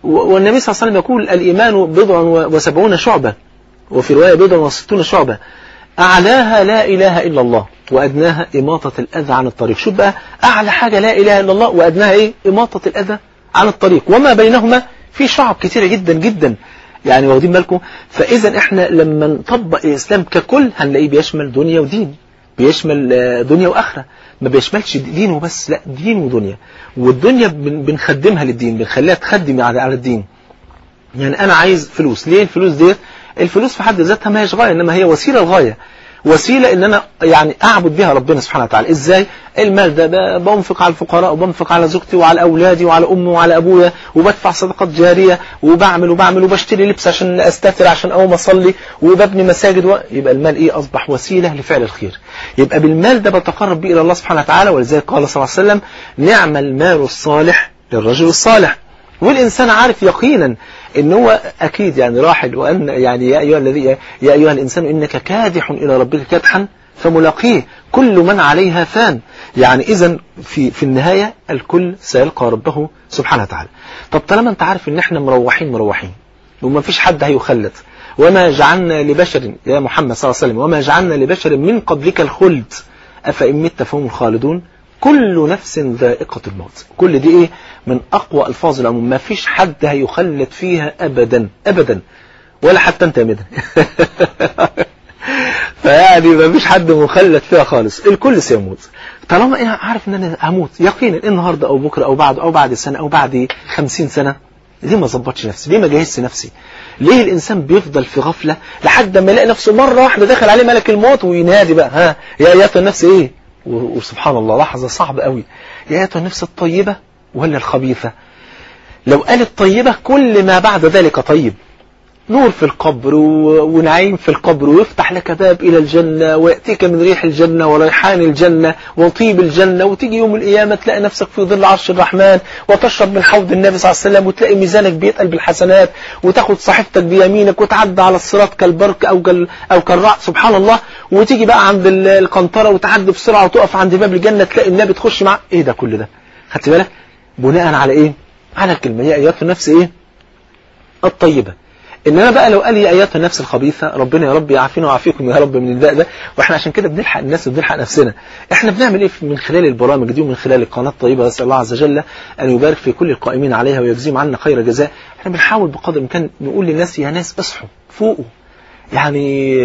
و- والنبي صلى الله عليه وسلم يقول الإيمان بضع و- وسبعون شعبة وفي رواية بضع وستون شعبة أعلاها لا إله إلا الله وأدناها إماطة الأذى عن الطريق شوف بقى أعلى حاجة لا إله إلا الله وأدناها إيه إماطة الأذى عن الطريق وما بينهما في شعب كتيرة جدا جدا يعني واخدين بالكم فإذا إحنا لما نطبق الإسلام ككل هنلاقيه بيشمل دنيا ودين بيشمل آه، دنيا وآخرة ما بيشملش دين وبس لا دين ودنيا والدنيا بن- بنخدمها للدين بنخليها تخدم على على الدين يعني انا عايز فلوس ليه الفلوس ديت الفلوس في حد ذاتها ما هيش غايه انما هي وسيله لغايه وسيله ان انا يعني اعبد بها ربنا سبحانه وتعالى ازاي المال ده ب- بنفق على الفقراء وبنفق على زوجتي وعلى اولادي وعلى امي وعلى ابويا وبدفع صدقات جاريه وبعمل وبعمل وبشتري لبس عشان استتر عشان اقوم اصلي وببني مساجد و... يبقى المال ايه اصبح وسيله لفعل الخير يبقى بالمال ده بتقرب به الى الله سبحانه وتعالى ولذلك قال صلى الله عليه وسلم نعم المال الصالح للرجل الصالح والإنسان عارف يقينا ان هو أكيد يعني راحل وأن يعني يا أيها الذي يا أيها الإنسان إنك كادح إلى ربك كدحا فملاقيه كل من عليها فان يعني إذا في في النهاية الكل سيلقى ربه سبحانه وتعالى طب طالما أنت عارف إن إحنا مروحين مروحين وما فيش حد هيخلد وما جعلنا لبشر يا محمد صلى الله عليه وسلم وما جعلنا لبشر من قبلك الخلد أفإن مت فهم الخالدون كل نفس ذائقة الموت كل دي ايه من اقوى الفاظ العموم ما فيش حد هيخلد فيها ابدا ابدا ولا حتى انت يا مدن فيعني ما فيش حد مخلد فيها خالص الكل سيموت طالما انا عارف ان انا هموت يقينا النهارده او بكره او بعد او بعد سنه او بعد خمسين سنه ليه ما ظبطش نفسي ليه ما جهزش نفسي ليه الانسان بيفضل في غفله لحد ما يلاقي نفسه مره واحده دخل عليه ملك الموت وينادي بقى ها يا ايتها النفس ايه و- وسبحان الله لحظه صعبه قوي يا ايتها النفس الطيبه ولا الخبيثه لو قالت طيبه كل ما بعد ذلك طيب نور في القبر و- ونعيم في القبر ويفتح لك باب إلى الجنة ويأتيك من ريح الجنة وريحان الجنة وطيب الجنة وتيجي يوم القيامة تلاقي نفسك في ظل عرش الرحمن وتشرب من حوض النبي صلى الله عليه وسلم وتلاقي ميزانك بيتقل بالحسنات وتاخد صحيفتك بيمينك وتعدى على الصراط كالبرك أو كال أو كالرعد سبحان الله وتيجي بقى عند ال- القنطرة وتعدي بسرعة وتقف عند باب الجنة تلاقي النبي تخش معاه إيه ده كل ده خدت بالك بناء على إيه على الكلمة يا أيها النفس إيه الطيبة انما بقى لو قال يا ايتها النفس الخبيثه ربنا يا رب يعافينا ويعافيكم يا رب من الداء ده واحنا عشان كده بنلحق الناس وبنلحق نفسنا احنا بنعمل ايه من خلال البرامج دي ومن خلال القناه الطيبه نسال الله عز وجل ان يبارك في كل القائمين عليها ويجزيهم عنا خير جزاء احنا بنحاول بقدر الامكان نقول للناس يا ناس اصحوا فوقوا يعني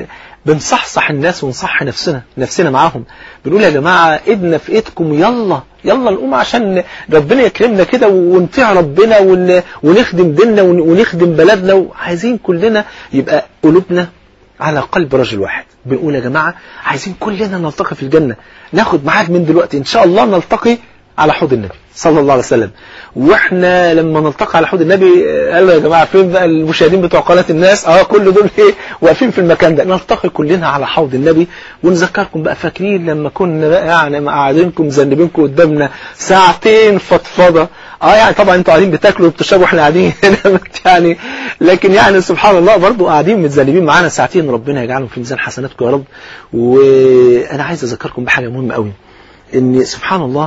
بنصحصح الناس ونصح نفسنا نفسنا معاهم بنقول يا جماعة ايدنا في ايدكم يلا يلا نقوم عشان ربنا يكرمنا كده ونطيع ربنا ون- ونخدم ديننا ون- ونخدم بلدنا وعايزين كلنا يبقى قلوبنا على قلب رجل واحد بنقول يا جماعة عايزين كلنا نلتقي في الجنة ناخد معاك من دلوقتي ان شاء الله نلتقي على حوض النبي صلى الله عليه وسلم واحنا لما نلتقي على حوض النبي آه، قالوا يا جماعه فين بقى المشاهدين بتوع قناه الناس اه كل دول ايه واقفين في المكان ده نلتقي كلنا على حوض النبي ونذكركم بقى فاكرين لما كنا بقى يعني قاعدينكم مذنبينكم قدامنا ساعتين فضفضه اه يعني طبعا انتوا قاعدين بتاكلوا وبتشربوا واحنا قاعدين هنا يعني لكن يعني سبحان الله برضو قاعدين متذنبين معانا ساعتين ربنا يجعلهم في ميزان حسناتكم يا رب وانا عايز اذكركم بحاجه مهمه قوي ان سبحان الله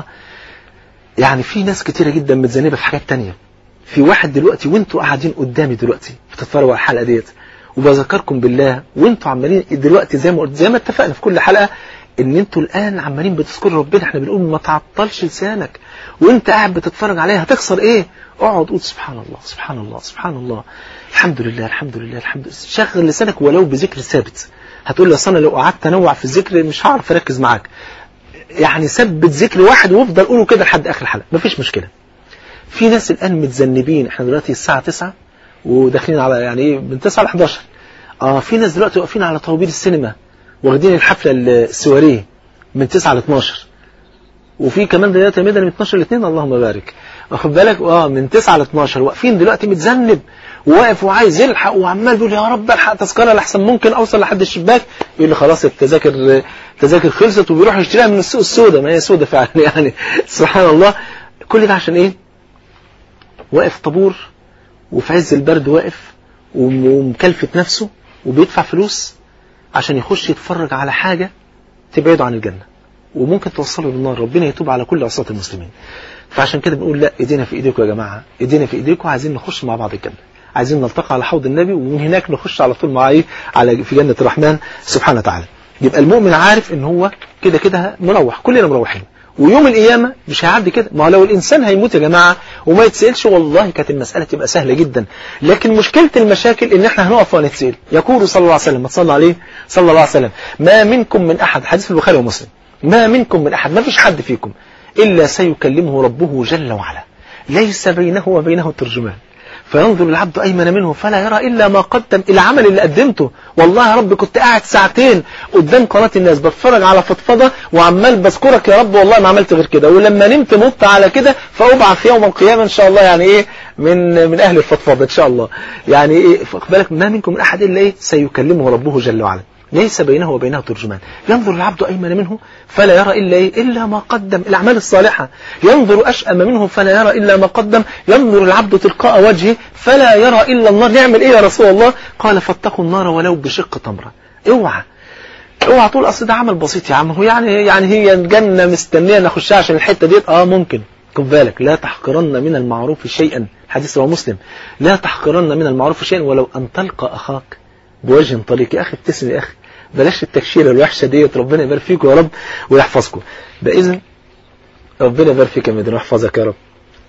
يعني في ناس كتيرة جدا متذنبة في حاجات تانية في واحد دلوقتي وانتوا قاعدين قدامي دلوقتي بتتفرجوا على الحلقة ديت وبذكركم بالله وانتوا عمالين دلوقتي زي ما قلت زي ما اتفقنا في كل حلقة ان انتوا الان عمالين بتذكروا ربنا احنا بنقول ما تعطلش لسانك وانت قاعد بتتفرج عليها هتخسر ايه اقعد قول سبحان الله سبحان الله سبحان الله الحمد لله الحمد لله الحمد لله شغل لسانك ولو بذكر ثابت هتقول لي اصل انا لو قعدت انوع في الذكر مش هعرف اركز معاك يعني ثبت ذكر واحد وافضل قوله كده لحد اخر الحلقه مفيش مشكله في ناس الان متذنبين احنا دلوقتي الساعه 9 وداخلين على يعني ايه من 9 ل 11 اه في ناس دلوقتي واقفين على طوابير السينما واخدين الحفله السواريه من 9 ل 12 وفي كمان دلوقتي مدني من 12 ل 2 اللهم بارك واخد بالك اه من 9 ل 12 واقفين دلوقتي متذنب وواقف وعايز يلحق وعمال بيقول يا رب الحق تذكره لحسن ممكن اوصل لحد الشباك يقول لي خلاص التذاكر التذاكر خلصت وبيروح يشتريها من السوق السوداء ما هي سوداء فعلا يعني سبحان الله كل ده عشان ايه واقف طابور وفي عز البرد واقف ومكلفت نفسه وبيدفع فلوس عشان يخش يتفرج على حاجة تبعده عن الجنة وممكن توصله للنار ربنا يتوب على كل عصاة المسلمين فعشان كده بنقول لا ايدينا في ايديكم يا جماعه ايدينا في ايديكم عايزين نخش مع بعض الجنه عايزين نلتقي على حوض النبي ومن هناك نخش على طول مع ايه على في جنه الرحمن سبحانه وتعالى يبقى المؤمن عارف ان هو كده كده مروح كلنا مروحين ويوم القيامة مش هيعدي كده ما هو لو الإنسان هيموت يا جماعة وما يتسألش والله كانت المسألة تبقى سهلة جدا لكن مشكلة المشاكل إن إحنا هنقف ونتسأل يقول صلى الله عليه وسلم ما تصلى عليه صلى الله عليه وسلم ما منكم من أحد حديث في البخاري ومسلم ما منكم من أحد ما فيش حد فيكم إلا سيكلمه ربه جل وعلا ليس بينه وبينه ترجمان فينظر العبد أيمن منه فلا يرى إلا ما قدم العمل اللي قدمته والله يا رب كنت قاعد ساعتين قدام قناة الناس بتفرج على فضفضة وعمال بذكرك يا رب والله ما عملت غير كده ولما نمت مت على كده فأبعث يوم القيامة إن شاء الله يعني إيه من من أهل الفضفضة إن شاء الله يعني إيه بالك ما منكم من أحد إلا إيه سيكلمه ربه جل وعلا ليس بينه وبينه ترجمان ينظر العبد أيمن منه فلا يرى إلا إيه؟ إلا ما قدم الأعمال الصالحة ينظر أشأم منه فلا يرى إلا ما قدم ينظر العبد تلقاء وجهه فلا يرى إلا النار نعمل إيه يا رسول الله قال فاتقوا النار ولو بشق تمرة اوعى اوعى تقول أصل ده عمل بسيط يا عم هو يعني يعني هي الجنة مستنية نخشها عشان الحتة ديت اه ممكن خد بالك لا تحقرن من المعروف شيئا حديث رواه مسلم لا تحقرن من المعروف شيئا ولو أن تلقى أخاك بوجه طليق يا أخي ابتسم يا أخي بلاش التكشيره الوحشه ديت ربنا يبارك فيكم يا رب ويحفظكم باذن ربنا يبارك فيك يا مدن ويحفظك يا رب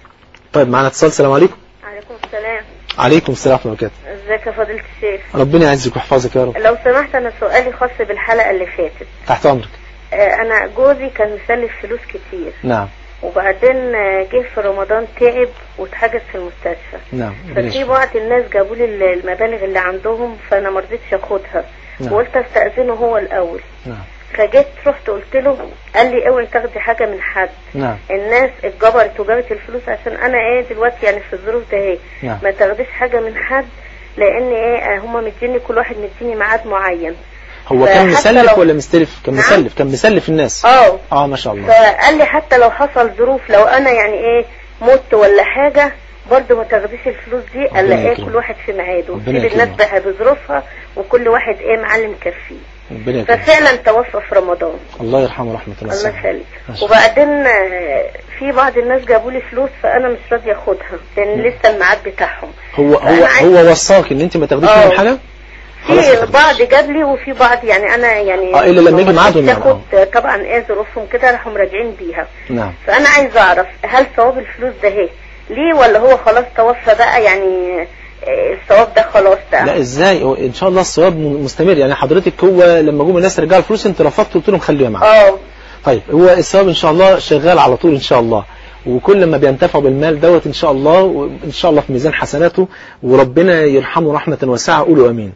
طيب معنا اتصال السلام عليكم عليكم السلام عليكم السلام ورحمه الله وبركاته ازيك يا فضيلة الشيخ ربنا يعزك ويحفظك يا رب لو سمحت انا سؤالي خاص بالحلقة اللي فاتت تحت امرك آه، انا جوزي كان مسلف فلوس كتير نعم وبعدين آه، جه في رمضان تعب واتحجز في المستشفى نعم ربنا ففي يشفيك. بعض الناس جابوا لي المبالغ اللي عندهم فانا ما رضيتش اخدها نعم. وقلت استاذنه هو الاول نعم فجيت رحت قلت له قال لي اوعي تاخدي حاجه من حد نعم الناس اتجبرت وجابت الفلوس عشان انا ايه دلوقتي يعني في الظروف ده ايه نعم. ما تاخديش حاجه من حد لان ايه هما مديني كل واحد مديني ميعاد معين هو كان فحتى مسلف لو- ولا مستلف كان نعم. مسلف كان مسلف الناس اه اه ما شاء الله فقال لي حتى لو حصل ظروف لو انا يعني ايه مت ولا حاجه برضه ما تاخديش الفلوس دي ربنا الا ايه يكرمك. كل واحد في ميعاده ربنا سيب الناس يكرمك. بقى بظروفها وكل واحد ايه معلم كفيه ربنا يكرمك ففعلا توفى في رمضان الله يرحمه ورحمه الله الله وسعه. يخليك ما شاء الله. وبعدين آه، في بعض الناس جابوا لي فلوس فانا مش راضيه اخدها لان لسه الميعاد بتاعهم هو هو فأنا عايز- هو وصاك ان انت ما تاخديش آه. منهم حاجه خلاص ما في تاخديش. بعض جاب لي وفي بعض يعني انا يعني آه، إلا لما يجي ما ميعادهم يعني، تاخد طبعا ايه ظروفهم كده راحوا راجعين بيها نعم فانا عايز اعرف هل ثواب الفلوس ده ايه ليه ولا هو خلاص توفى بقى يعني آه، الثواب ده خلاص لا ده ازاي هو ان شاء الله الثواب م- مستمر يعني حضرتك هو لما جم الناس رجعوا الفلوس انت رفضت قلت لهم خليها معاك اه طيب هو الثواب ان شاء الله شغال على طول ان شاء الله وكل ما بينتفعوا بالمال دوت ان شاء الله وان شاء الله في ميزان حسناته وربنا يرحمه رحمه واسعه قولوا امين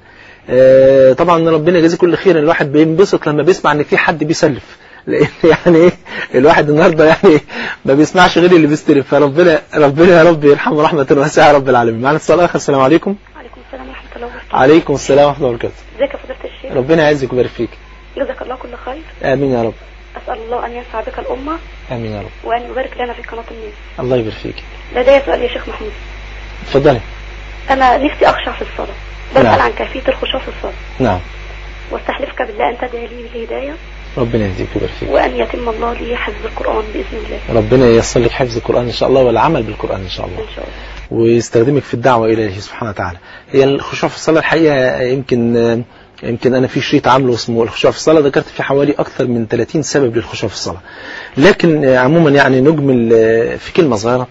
آه، طبعا ربنا يجازيه كل خير الواحد بينبسط لما بيسمع ان في حد بيسلف لان يعني ايه الواحد النهارده يعني ما بيسمعش غير اللي بيستلف فربنا ربنا يا رب يرحمه رحمه واسعه يا رب العالمين معنا اتصال اخر السلام عليكم وعليكم السلام ورحمة الله وبركاته عليكم السلام ورحمه الله وبركاته ازيك يا فضيلة الشيخ ربنا يعزك ويبارك فيك جزاك الله كل خير امين يا رب أسأل الله أن ينفع بك الأمة امين يا رب وأن يبارك لنا في قناة الناس الله يبارك فيك لدي سؤال يا شيخ محمود اتفضلي أنا نفسي أخشع في الصلاة نعم. بسأل عن كيفية الخشوع في الصلاة نعم واستحلفك بالله أن تدعي لي بالهداية ربنا يهديك ويبارك فيك وأن يتم الله لي حفظ القرآن بإذن الله ربنا ييسر لك حفظ القرآن إن شاء الله والعمل بالقرآن إن شاء الله إن شاء الله ويستخدمك في الدعوة إليه سبحانه وتعالى هي الخشوع في الصلاة الحقيقة يمكن يمكن أنا في شريط عامله اسمه الخشوع في الصلاة ذكرت فيه حوالي أكثر من 30 سبب للخشوع في الصلاة لكن عموما يعني نجمل في كلمة صغيرة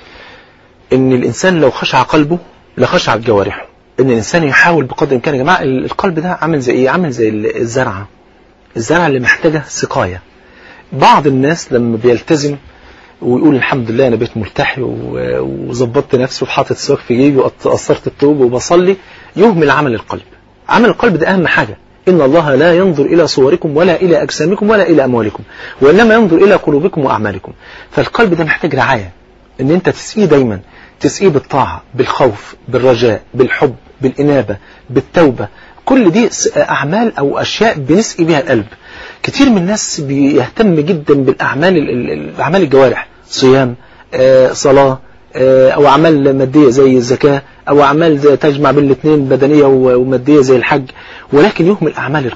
إن الإنسان لو خشع قلبه لخشعت جوارحه إن الإنسان يحاول بقدر الإمكان يا جماعة القلب ده عامل زي إيه؟ عامل زي الزرعة الزرعة اللي محتاجة سقاية بعض الناس لما بيلتزم ويقول الحمد لله انا بقيت ملتحي و- وظبطت نفسي وحاطط السواك في جيبي وقصرت الثوب وبصلي يهمل عمل القلب عمل القلب ده اهم حاجه ان الله لا ينظر الى صوركم ولا الى اجسامكم ولا الى اموالكم وانما ينظر الى قلوبكم واعمالكم فالقلب ده محتاج رعايه ان انت تسقيه دايما تسقيه بالطاعه بالخوف بالرجاء بالحب بالانابه بالتوبه كل دي س- اعمال او اشياء بنسقي بها القلب كتير من الناس بيهتم جدا بالاعمال ال- ال- ال- اعمال الجوارح صيام آه، صلاه آه، او اعمال ماديه زي الزكاه او اعمال زي تجمع بين الاثنين بدنيه و- وماديه زي الحج ولكن يهمل اعمال القلب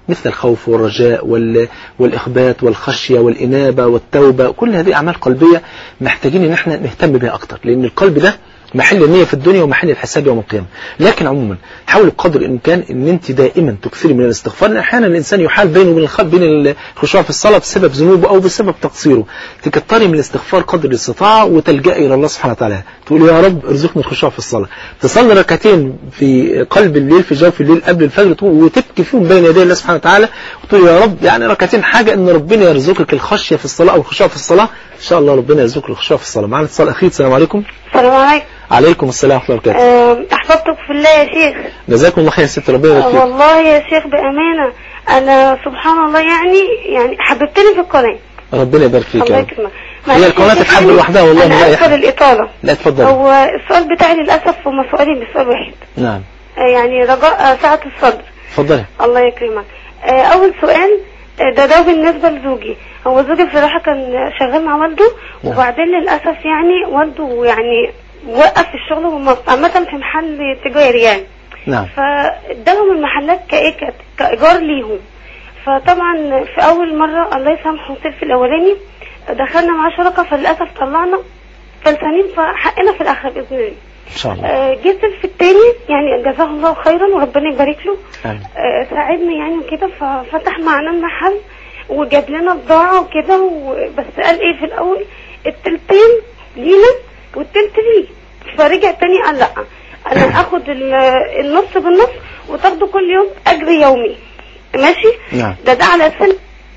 مثل الخوف والرجاء وال... والإخبات والخشية والإنابة والتوبة كل هذه أعمال قلبية محتاجين إن احنا نهتم بها أكتر لأن القلب ده محل النية في الدنيا ومحل الحساب يوم القيامة لكن عموما حاول قدر الإمكان أن أنت دائما تكثري من الاستغفار لأن أحيانا الإنسان يحال بينه وبين الخ... بين الخشوع في الصلاة بسبب ذنوبه أو بسبب تقصيره تكتري من الاستغفار قدر الاستطاعة وتلجأي إلى الله سبحانه وتعالى تقول يا رب ارزقني الخشوع في الصلاة تصلي ركعتين في قلب الليل في جوف الليل قبل الفجر وتبكي فيهم بين يدي الله سبحانه وتعالى وتقول يا رب يعني ركعتين حاجة أن ربنا يرزقك الخشية في الصلاة أو الخشوع في الصلاة إن شاء الله ربنا يرزقك الخشوع في الصلاة معنا اتصال أخير السلام عليكم السلام عليكم عليكم السلام ورحمة الله وبركاته آه، احفظتك في الله يا شيخ جزاكم الله خير يا ست ربنا يبارك آه، فيك والله يا شيخ بأمانة أنا سبحان الله يعني يعني حببتني في القناة ربنا يبارك فيك الله يا رب يكرمك هي معلش القناة يا شيخ، تتحب أنا- لوحدها والله من أنا أي أسفل حد. الإطالة لا اتفضل هو السؤال بتاعي للأسف هما سؤالين مش سؤال واحد نعم آه، يعني رجاء آه، سعة الصدر اتفضلي الله يكرمك آه، أول سؤال آه، ده ده بالنسبة لزوجي هو زوجي بصراحة كان شغال مع والده نعم. وبعدين للأسف يعني والده يعني وقف الشغل وم- عامة في محل تجاري يعني نعم فادالهم المحلات كايه كت- كايجار ليهم فطبعا في اول مره الله يسامحه السلف الاولاني دخلنا معاه شركه فللاسف طلعنا فلسانين فحقنا في الاخر باذن الله إن شاء الله آه، جه السلف التاني يعني جزاه الله خيرا وربنا يبارك له آمين. آه، ساعدنا يعني وكده ففتح معنا المحل وجاب لنا بضاعة وكده و- بس قال ايه في الاول التلتين لينا والتلت ليه فرجع تاني قال لا انا اخد ال- النص بالنص وتاخده كل يوم اجر يومي ماشي نعم. ده ده على سن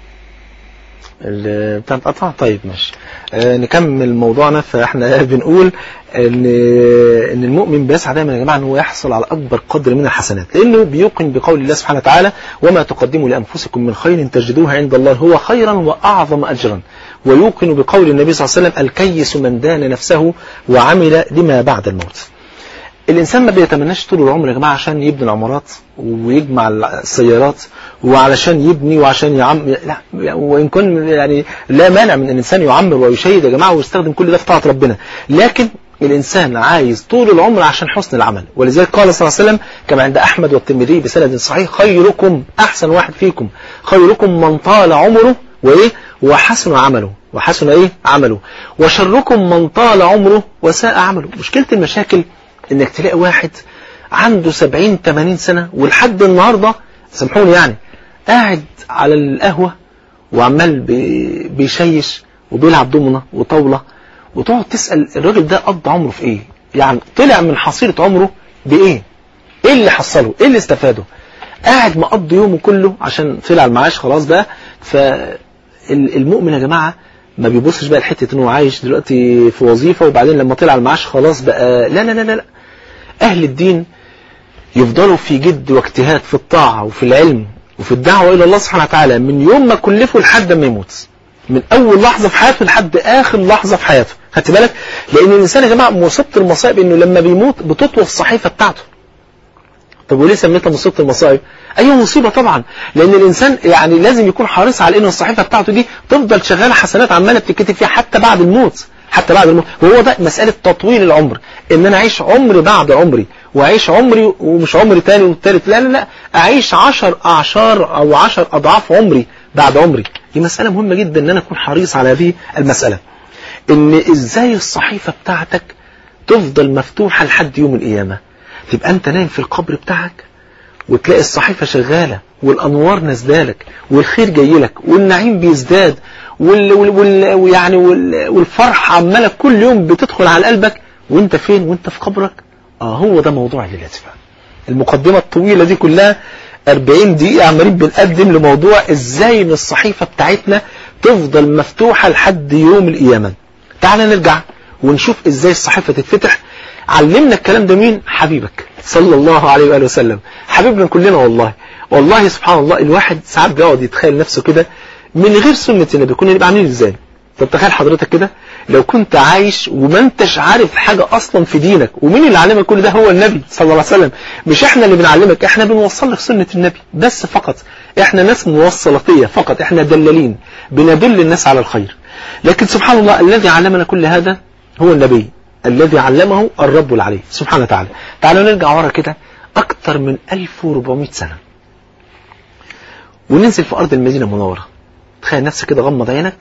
ال- بتاع اتقطع طيب ماشي آه نكمل موضوعنا فاحنا بنقول ان ان المؤمن بيسعى دايما يا جماعه ان هو يحصل على اكبر قدر من الحسنات لانه بيوقن بقول الله سبحانه وتعالى وما تقدموا لانفسكم من خير تجدوه عند الله هو خيرا واعظم اجرا ويوقن بقول النبي صلى الله عليه وسلم الكيس من دان نفسه وعمل لما بعد الموت الإنسان ما بيتمناش طول العمر يا جماعة عشان يبني العمارات ويجمع السيارات وعلشان يبني وعشان يعمر لا وإن كن يعني لا مانع من أن الإنسان يعمر ويشيد يا جماعة ويستخدم كل ده في طاعة ربنا لكن الإنسان عايز طول العمر عشان حسن العمل ولذلك قال صلى الله عليه وسلم كما عند أحمد والترمذي بسند صحيح خيركم أحسن واحد فيكم خيركم من طال عمره وإيه وحسن عمله وحسن إيه عمله وشركم من طال عمره وساء عمله مشكلة المشاكل انك تلاقي واحد عنده 70 80 سنة ولحد النهاردة سامحوني يعني قاعد على القهوة وعمال بي- بيشيش وبيلعب دومنة وطاولة وتقعد تسأل الراجل ده قضى عمره في ايه يعني طلع من حصيلة عمره بايه ايه اللي حصله ايه اللي استفاده قاعد مقضي يومه كله عشان طلع المعاش خلاص ده فالمؤمن يا جماعة ما بيبصش بقى لحتة انه عايش دلوقتي في وظيفة وبعدين لما طلع المعاش خلاص بقى لا لا لا لا, لا. أهل الدين يفضلوا في جد واجتهاد في الطاعة وفي العلم وفي الدعوة إلى الله سبحانه وتعالى من يوم ما كلفوا لحد ما يموت من أول لحظة في حياته لحد آخر لحظة في حياته خدت بالك لأن الإنسان يا جماعة مصيبة المصائب إنه لما بيموت بتطوى الصحيفة بتاعته طب وليه سميتها مصيبة المصائب أيوة مصيبة طبعا لأن الإنسان يعني لازم يكون حريص على إن الصحيفة بتاعته دي تفضل شغالة حسنات عمالة بتتكتب فيها حتى بعد الموت حتى بعد الموت وهو ده مسألة تطويل العمر إن أنا أعيش عمري بعد عمري وأعيش عمري ومش عمري تاني والتالت لا لا لا أعيش عشر أعشار أو عشر أضعاف عمري بعد عمري دي مسألة مهمة جدا إن أنا أكون حريص على هذه المسألة إن إزاي الصحيفة بتاعتك تفضل مفتوحة لحد يوم القيامة تبقى أنت نايم في القبر بتاعك وتلاقي الصحيفة شغالة والأنوار نازلالك والخير جاي لك والنعيم بيزداد وال وال وال ويعني وال والفرحة عمالة كل يوم بتدخل على قلبك وانت فين وانت في قبرك اه هو ده موضوع الليلة بقى المقدمة الطويلة دي كلها 40 دقيقة عمالين بنقدم لموضوع ازاي ان الصحيفة بتاعتنا تفضل مفتوحة لحد يوم القيامة تعال نرجع ونشوف ازاي الصحيفة تتفتح علمنا الكلام ده مين حبيبك صلى الله عليه وآله وسلم حبيبنا كلنا والله والله سبحان الله الواحد ساعات بيقعد يتخيل نفسه كده من غير سنة النبي كنا نبقى عاملين ازاي طب تخيل حضرتك كده لو كنت عايش وما انتش عارف حاجة اصلا في دينك ومين اللي علمك كل ده هو النبي صلى الله عليه وسلم مش احنا اللي بنعلمك احنا بنوصل لك سنة النبي بس فقط احنا ناس موصلاتية فقط احنا دلالين بندل الناس على الخير لكن سبحان الله الذي علمنا كل هذا هو النبي الذي علمه الرب العلي سبحانه وتعالى تعالوا نرجع ورا كده أكثر من 1400 سنة وننزل في أرض المدينة المنورة تخيل نفسك كده غمض عينك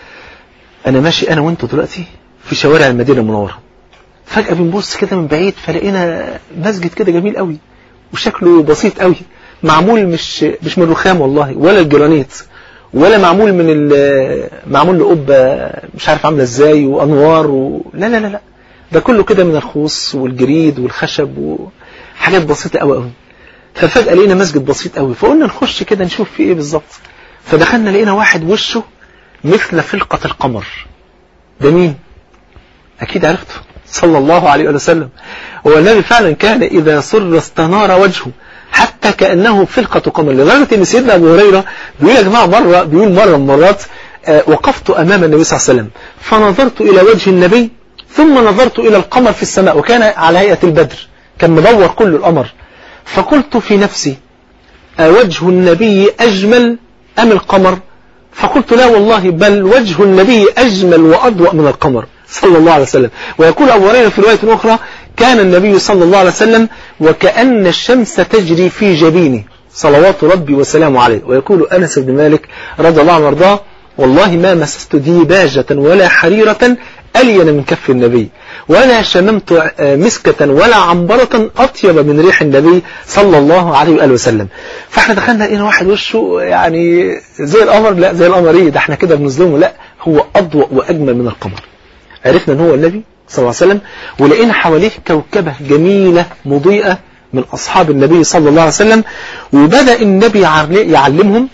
أنا ماشي أنا وأنتوا دلوقتي في شوارع المدينة المنورة فجأة بنبص كده من بعيد فلقينا مسجد كده جميل قوي وشكله بسيط قوي معمول مش مش من الرخام والله ولا الجرانيت ولا معمول من ال- معمول لقبة مش عارف عاملة ازاي وانوار و... لا لا لا لا ده كله كده من الخوص والجريد والخشب وحاجات بسيطة قوي قوي ففجأة لقينا مسجد بسيط قوي فقلنا نخش كده نشوف فيه ايه بالظبط فدخلنا لقينا واحد وشه مثل فلقة القمر ده مين اكيد عرفته صلى الله عليه وسلم هو النبي فعلا كان اذا سر استنار وجهه حتى كأنه فلقة قمر لدرجة ان سيدنا ابو هريرة بيقول يا جماعة مرة بيقول مرة من مرات آه، وقفت امام النبي صلى الله عليه وسلم فنظرت الى وجه النبي ثم نظرت الى القمر في السماء وكان على هيئة البدر كان مدور كل القمر فقلت في نفسي أوجه النبي أجمل أم القمر فقلت لا والله بل وجه النبي أجمل وأضوأ من القمر صلى الله عليه وسلم ويقول أبو هريرة في رواية أخرى كان النبي صلى الله عليه وسلم وكأن الشمس تجري في جبينه صلوات ربي وسلامه عليه ويقول أنس بن مالك رضي الله عنه وارضاه والله ما مسست ديباجة ولا حريرة ألين من كف النبي ولا شممت آه، مسكة ولا عنبرة أطيب من ريح النبي صلى الله عليه وآله وسلم فاحنا دخلنا لقينا واحد وشه يعني زي القمر لا زي القمر ايه ده احنا كده بنظلمه لا هو أضوأ وأجمل من القمر عرفنا ان هو النبي صلى الله عليه وسلم ولقينا حواليه كوكبة جميلة مضيئة من أصحاب النبي صلى الله عليه وسلم وبدأ النبي يعل- يعلمهم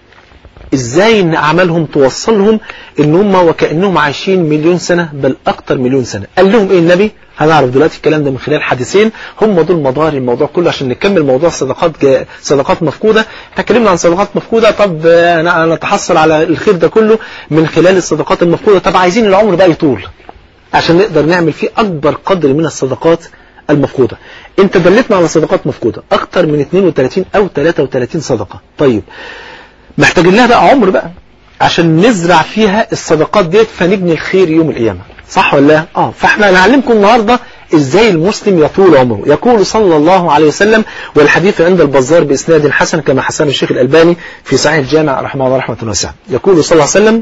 ازاي ان اعمالهم توصلهم ان هم وكانهم عايشين مليون سنه بل اكتر مليون سنه قال لهم ايه النبي هنعرف دلوقتي الكلام ده من خلال حديثين هم دول مدار الموضوع كله عشان نكمل موضوع صدقات جا... صدقات مفقوده احنا اتكلمنا عن صدقات مفقوده طب آه، انا نتحصل على الخير ده كله من خلال الصدقات المفقوده طب عايزين العمر بقى يطول عشان نقدر نعمل فيه اكبر قدر من الصدقات المفقودة انت دلتنا على صدقات مفقودة اكتر من 32 او 33 صدقة طيب محتاجين لها بقى عمر بقى عشان نزرع فيها الصدقات ديت فنبني الخير يوم القيامة صح ولا لا؟ اه فاحنا هنعلمكم النهاردة ازاي المسلم يطول عمره يقول صلى الله عليه وسلم والحديث عند البزار باسناد حسن كما حسن الشيخ الالباني في صحيح الجامع رحمه الله رحمه واسعه يقول صلى الله عليه وسلم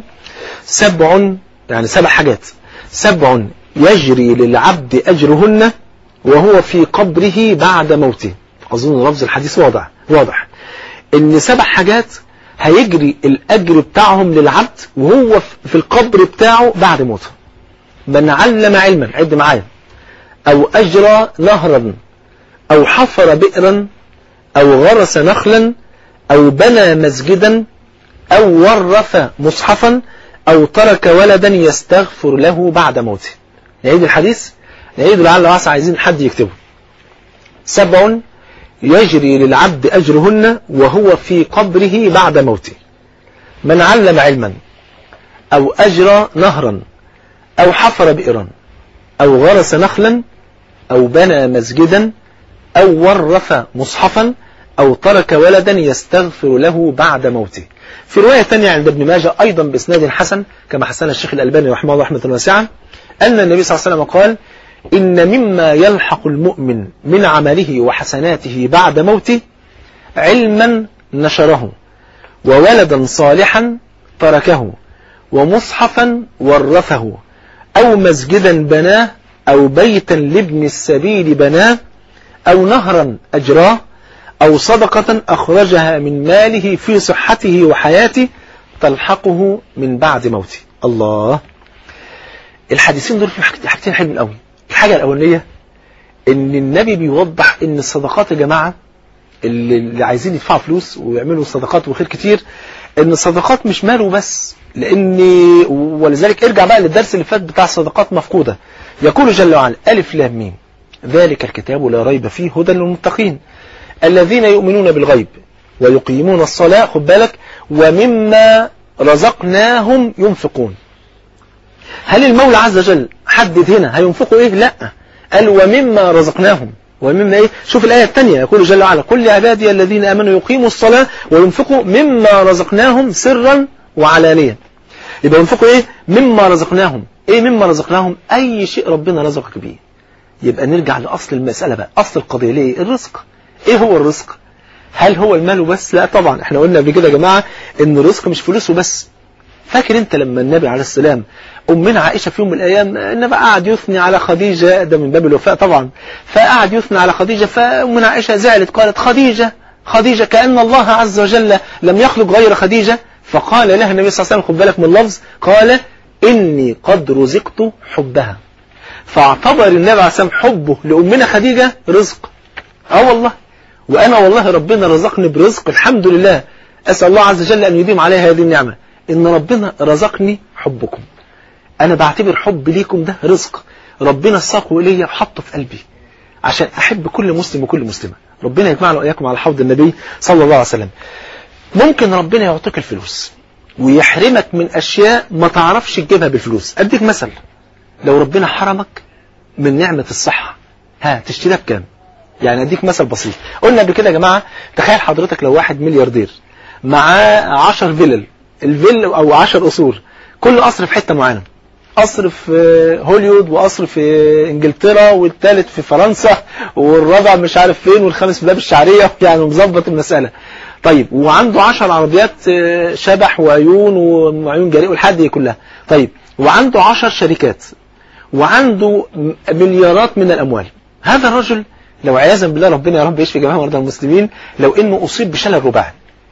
سبع يعني سبع حاجات سبع يجري للعبد اجرهن وهو في قبره بعد موته اظن لفظ الحديث واضح واضح ان سبع حاجات هيجري الاجر بتاعهم للعبد وهو في القبر بتاعه بعد موته من علم علما عد معايا او اجرى نهرا او حفر بئرا او غرس نخلا او بنى مسجدا او ورث مصحفا او ترك ولدا يستغفر له بعد موته نعيد الحديث نعيد لعل وعسى عايزين حد يكتبه سبع يجري للعبد أجرهن وهو في قبره بعد موته من علم علما أو أجرى نهرا أو حفر بئرا أو غرس نخلا أو بنى مسجدا أو ورث مصحفا أو ترك ولدا يستغفر له بعد موته في رواية ثانية عند ابن ماجه أيضا بإسناد حسن كما حسن الشيخ الألباني رحمه الله رحمة واسعة أن النبي صلى الله عليه وسلم قال إن مما يلحق المؤمن من عمله وحسناته بعد موته علما نشره وولدا صالحا تركه ومصحفا ورثه أو مسجدا بناه أو بيتا لابن السبيل بناه أو نهرا أجراه أو صدقة أخرجها من ماله في صحته وحياته تلحقه من بعد موته الله الحديثين دول في حاجتين حلوين قوي الحاجة الأولانية إن النبي بيوضح إن الصدقات يا جماعة اللي, اللي عايزين يدفعوا فلوس ويعملوا صدقات وخير كتير إن الصدقات مش ماله بس لأن ولذلك ارجع بقى للدرس اللي فات بتاع الصدقات مفقودة يقول جل وعلا ألف لام ميم ذلك الكتاب لا ريب فيه هدى للمتقين الذين يؤمنون بالغيب ويقيمون الصلاة خد بالك ومما رزقناهم ينفقون هل المولى عز وجل حدد هنا هينفقوا ايه لا قال ومما رزقناهم ومما ايه شوف الآية الثانية يقول جل وعلا كل عبادي الذين آمنوا يقيموا الصلاة وينفقوا مما رزقناهم سرا وعلانية يبقى ينفقوا ايه مما رزقناهم ايه مما رزقناهم اي شيء ربنا رزقك بيه يبقى نرجع لأصل المسألة بقى أصل القضية ليه الرزق ايه هو الرزق هل هو المال وبس لا طبعا احنا قلنا قبل كده يا جماعة ان الرزق مش فلوس وبس فاكر انت لما النبي عليه السلام امنا عائشة في يوم من الايام النبي قعد يثني على خديجة ده من باب الوفاء طبعا فقعد يثني على خديجة فامنا عائشة زعلت قالت خديجة خديجة كأن الله عز وجل لم يخلق غير خديجة فقال لها النبي صلى الله عليه وسلم خد بالك من اللفظ قال إني قد رزقت حبها فاعتبر النبي عليه السلام حبه لأمنا خديجة رزق اه والله وأنا والله ربنا رزقني برزق الحمد لله أسأل الله عز وجل أن يديم عليها هذه النعمة إن ربنا رزقني حبكم أنا بعتبر حب ليكم ده رزق ربنا ساقه إلي وحطه في قلبي عشان أحب كل مسلم وكل مسلمة ربنا يجمعنا وإياكم على حوض النبي صلى الله عليه وسلم ممكن ربنا يعطيك الفلوس ويحرمك من أشياء ما تعرفش تجيبها بالفلوس أديك مثل لو ربنا حرمك من نعمة الصحة ها تشتريها بكام يعني أديك مثل بسيط قلنا قبل كده يا جماعة تخيل حضرتك لو واحد ملياردير معاه 10 فيلل الفيل أو 10 قصور كل قصر في حتة معينة قصر في هوليوود وقصر في انجلترا والثالث في فرنسا والرابع مش عارف فين والخامس في باب الشعرية يعني مظبط المسألة طيب وعنده عشر عربيات شبح وعيون وعيون جريء والحد دي كلها طيب وعنده عشر شركات وعنده مليارات من الأموال هذا الرجل لو عياذا بالله ربنا يا رب يشفي جميع مرضى المسلمين لو انه اصيب بشلل رباعي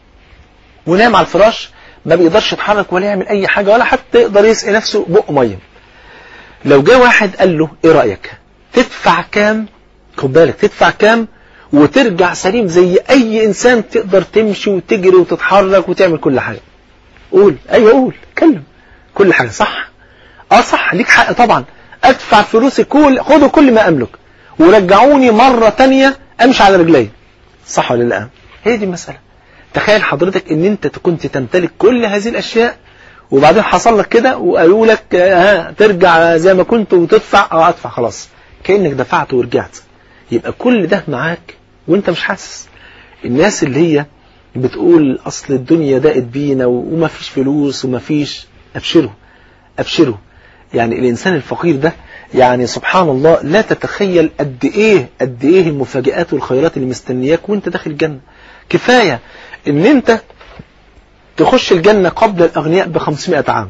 ونام على الفراش ما بيقدرش يتحرك ولا يعمل اي حاجة ولا حتى يقدر يسقي نفسه بق ميه لو جاء واحد قال له ايه رأيك تدفع كام خد بالك تدفع كام وترجع سليم زي اي انسان تقدر تمشي وتجري وتتحرك وتعمل كل حاجة قول ايوه قول اتكلم كل حاجة صح اه صح ليك حق طبعا ادفع فلوسي كل خدوا كل ما املك ورجعوني مرة تانية امشي على رجلي صح ولا لا هي دي المسألة تخيل حضرتك ان انت كنت تمتلك كل هذه الاشياء وبعدين حصل لك كده وقالوا لك ها ترجع زي ما كنت وتدفع اه ادفع خلاص كأنك دفعت ورجعت يبقى كل ده معاك وانت مش حاسس الناس اللي هي بتقول اصل الدنيا ضاقت بينا وما فيش فلوس وما فيش ابشروا ابشروا يعني الانسان الفقير ده يعني سبحان الله لا تتخيل قد ايه قد ايه المفاجآت والخيرات اللي مستنياك وانت داخل الجنة كفاية ان انت تخش الجنة قبل الاغنياء ب 500 عام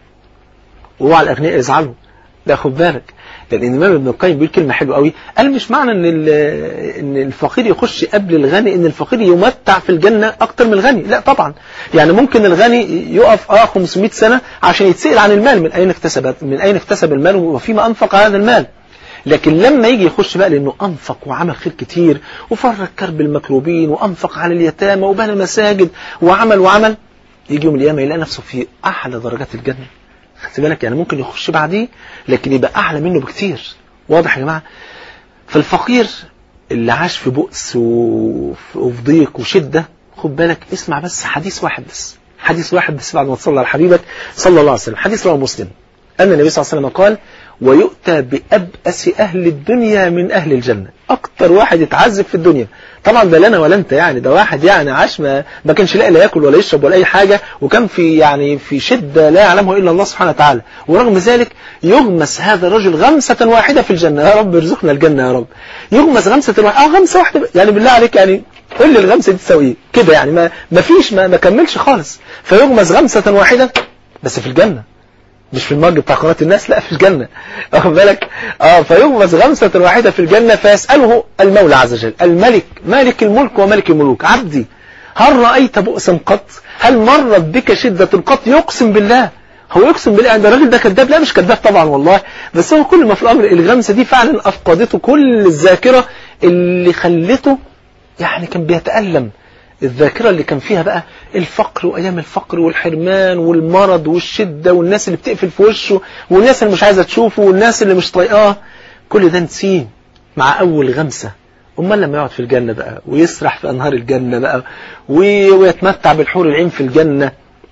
وهو على الاغنياء يزعلوا لا خد بالك لان الامام ابن القيم بيقول كلمه حلوه قوي قال مش معنى ان ان الفقير يخش قبل الغني ان الفقير يمتع في الجنه اكتر من الغني لا طبعا يعني ممكن الغني يقف اه 500 سنه عشان يتسال عن المال من اين اكتسب من اين اكتسب المال وفيما انفق هذا المال لكن لما يجي يخش بقى لانه انفق وعمل خير كتير وفرج كرب المكروبين وانفق على اليتامى وبنى مساجد وعمل وعمل يجي يوم القيامه يلاقي نفسه في احلى درجات الجنه خدت بالك يعني ممكن يخش بعديه لكن يبقى أعلى منه بكتير واضح يا جماعة فالفقير اللي عاش في بؤس وفي ضيق وشدة خد بالك اسمع بس حديث واحد بس حديث واحد بس بعد ما تصلى على حبيبك صلى الله عليه وسلم حديث رواه مسلم أن النبي صلى الله عليه وسلم قال ويؤتى بأبأس أهل الدنيا من أهل الجنة أكتر واحد يتعذب في الدنيا طبعا ده لنا ولا أنت يعني ده واحد يعني عاش ما, ما كانش لاقي لا ياكل ولا يشرب ولا أي حاجة وكان في يعني في شدة لا يعلمه إلا الله سبحانه وتعالى ورغم ذلك يغمس هذا الرجل غمسة واحدة في الجنة يا رب ارزقنا الجنة يا رب يغمس غمسة واحدة أو غمسة واحدة يعني بالله عليك يعني قول لي الغمسة دي تساوي ايه كده يعني ما, ما فيش ما, ما كملش خالص فيغمس غمسة واحدة بس في الجنة مش في المج بتاع قناة الناس لا في الجنة واخد بالك اه فيغمس غمسة واحدة في الجنة فيسأله المولى عز وجل الملك مالك الملك وملك الملوك عبدي هل رأيت بؤسا قط هل مرت بك شدة قط يقسم بالله هو يقسم بالله ده الراجل ده كذاب لا مش كذاب طبعا والله بس هو كل ما في الأمر الغمسة دي فعلا أفقدته كل الذاكرة اللي خلته يعني كان بيتألم الذاكرة اللي كان فيها بقى الفقر وأيام الفقر والحرمان والمرض والشدة والناس اللي بتقفل في وشه والناس اللي مش عايزة تشوفه والناس اللي مش طايقاه كل ده نسيه مع أول غمسة أمال لما يقعد في الجنة بقى ويسرح في أنهار الجنة بقى ويتمتع بالحور العين في الجنة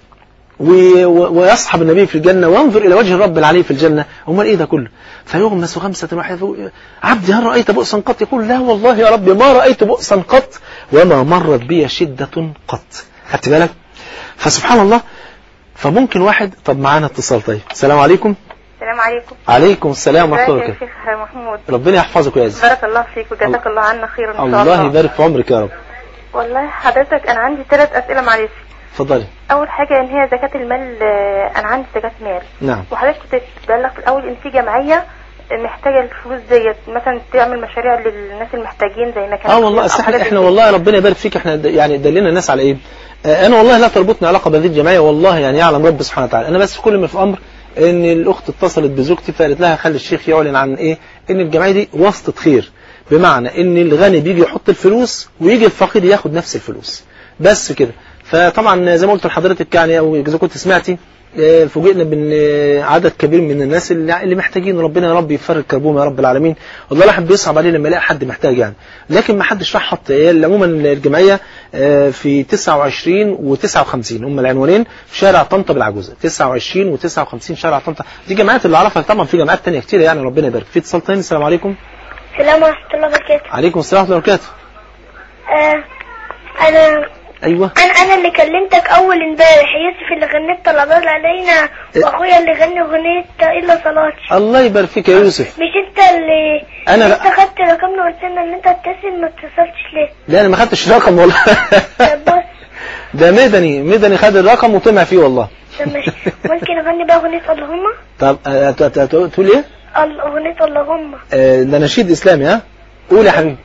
ويصحب النبي في الجنة وينظر إلى وجه الرب العلي في الجنة أمال إيه ده كله فيغمس غمسة واحدة عبدي هل رأيت بؤسا قط يقول لا والله يا ربي ما رأيت بؤسا قط وما مرت بي شدة قط خدت بالك فسبحان الله فممكن واحد طب معانا اتصال طيب السلام عليكم السلام عليكم عليكم السلام ورحمة الله ازيك يا وبركاته شيخ محمود ربنا يحفظك ويعزك بارك الله فيك وجزاك الله عنا خيرا ان شاء الله الله يبارك في عمرك يا رب والله حضرتك انا عندي ثلاث اسئله معلش اتفضلي اول حاجه ان هي زكاه المال آه، انا عندي زكاه مال نعم وحضرتك كنت تبلغ في الاول ان في جمعيه محتاجه الفلوس ديت مثلا تعمل مشاريع للناس المحتاجين زي مكان اه والله أو أصل حاجات احنا احنا زي والله ربنا يبارك فيك احنا د- يعني دلنا الناس على ايه آه، انا والله لا تربطني علاقه بهذه الجمعيه والله يعني يعلم رب سبحانه وتعالى انا بس كل ما في امر ان الاخت اتصلت بزوجتي فقالت لها خلي الشيخ يعلن عن ايه ان الجمعيه دي واسطه خير بمعنى ان الغني بيجي يحط الفلوس ويجي الفقير ياخد نفس الفلوس بس كده فطبعا زي ما قلت لحضرتك يعني او اذا كنت سمعتي آه، فوجئنا بان آه، عدد كبير من الناس اللي اللي محتاجين ربنا يا رب يفرج كربهم يا رب العالمين والله الواحد بيصعب عليه لما يلاقي حد محتاج يعني لكن ما حدش راح حط هي عموما الجمعيه آه، في 29 و59 هم العنوانين في شارع طنطا بالعجوزه 29 و59 شارع طنطا دي جمعيات اللي اعرفها طبعا في جمعيات تانية كتير يعني ربنا يبارك في اتصال تاني السلام عليكم السلام ورحمة الله وبركاته عليكم السلام ورحمه الله وبركاته آه أنا ايوه أنا أنا اللي كلمتك أول امبارح يوسف اللي غنيت طلبات علينا وأخويا اللي غني أغنية إلا صلاتي الله يبارك فيك يا يوسف مش أنت اللي أنا أنت لا. خدت رقمنا وقلت لنا إن أنت تتصل ما اتصلتش ليه؟ لا انا ما خدتش رقم والله طب بص ده مدني مدني خد الرقم وطمع فيه والله طب ماشي ممكن أغني بقى أغنية اللهم؟ طب آه، ت- ت- ت- تقول ايه ال- أغنية اللهم آه، ده نشيد اسلامي ها قول يا حبيبي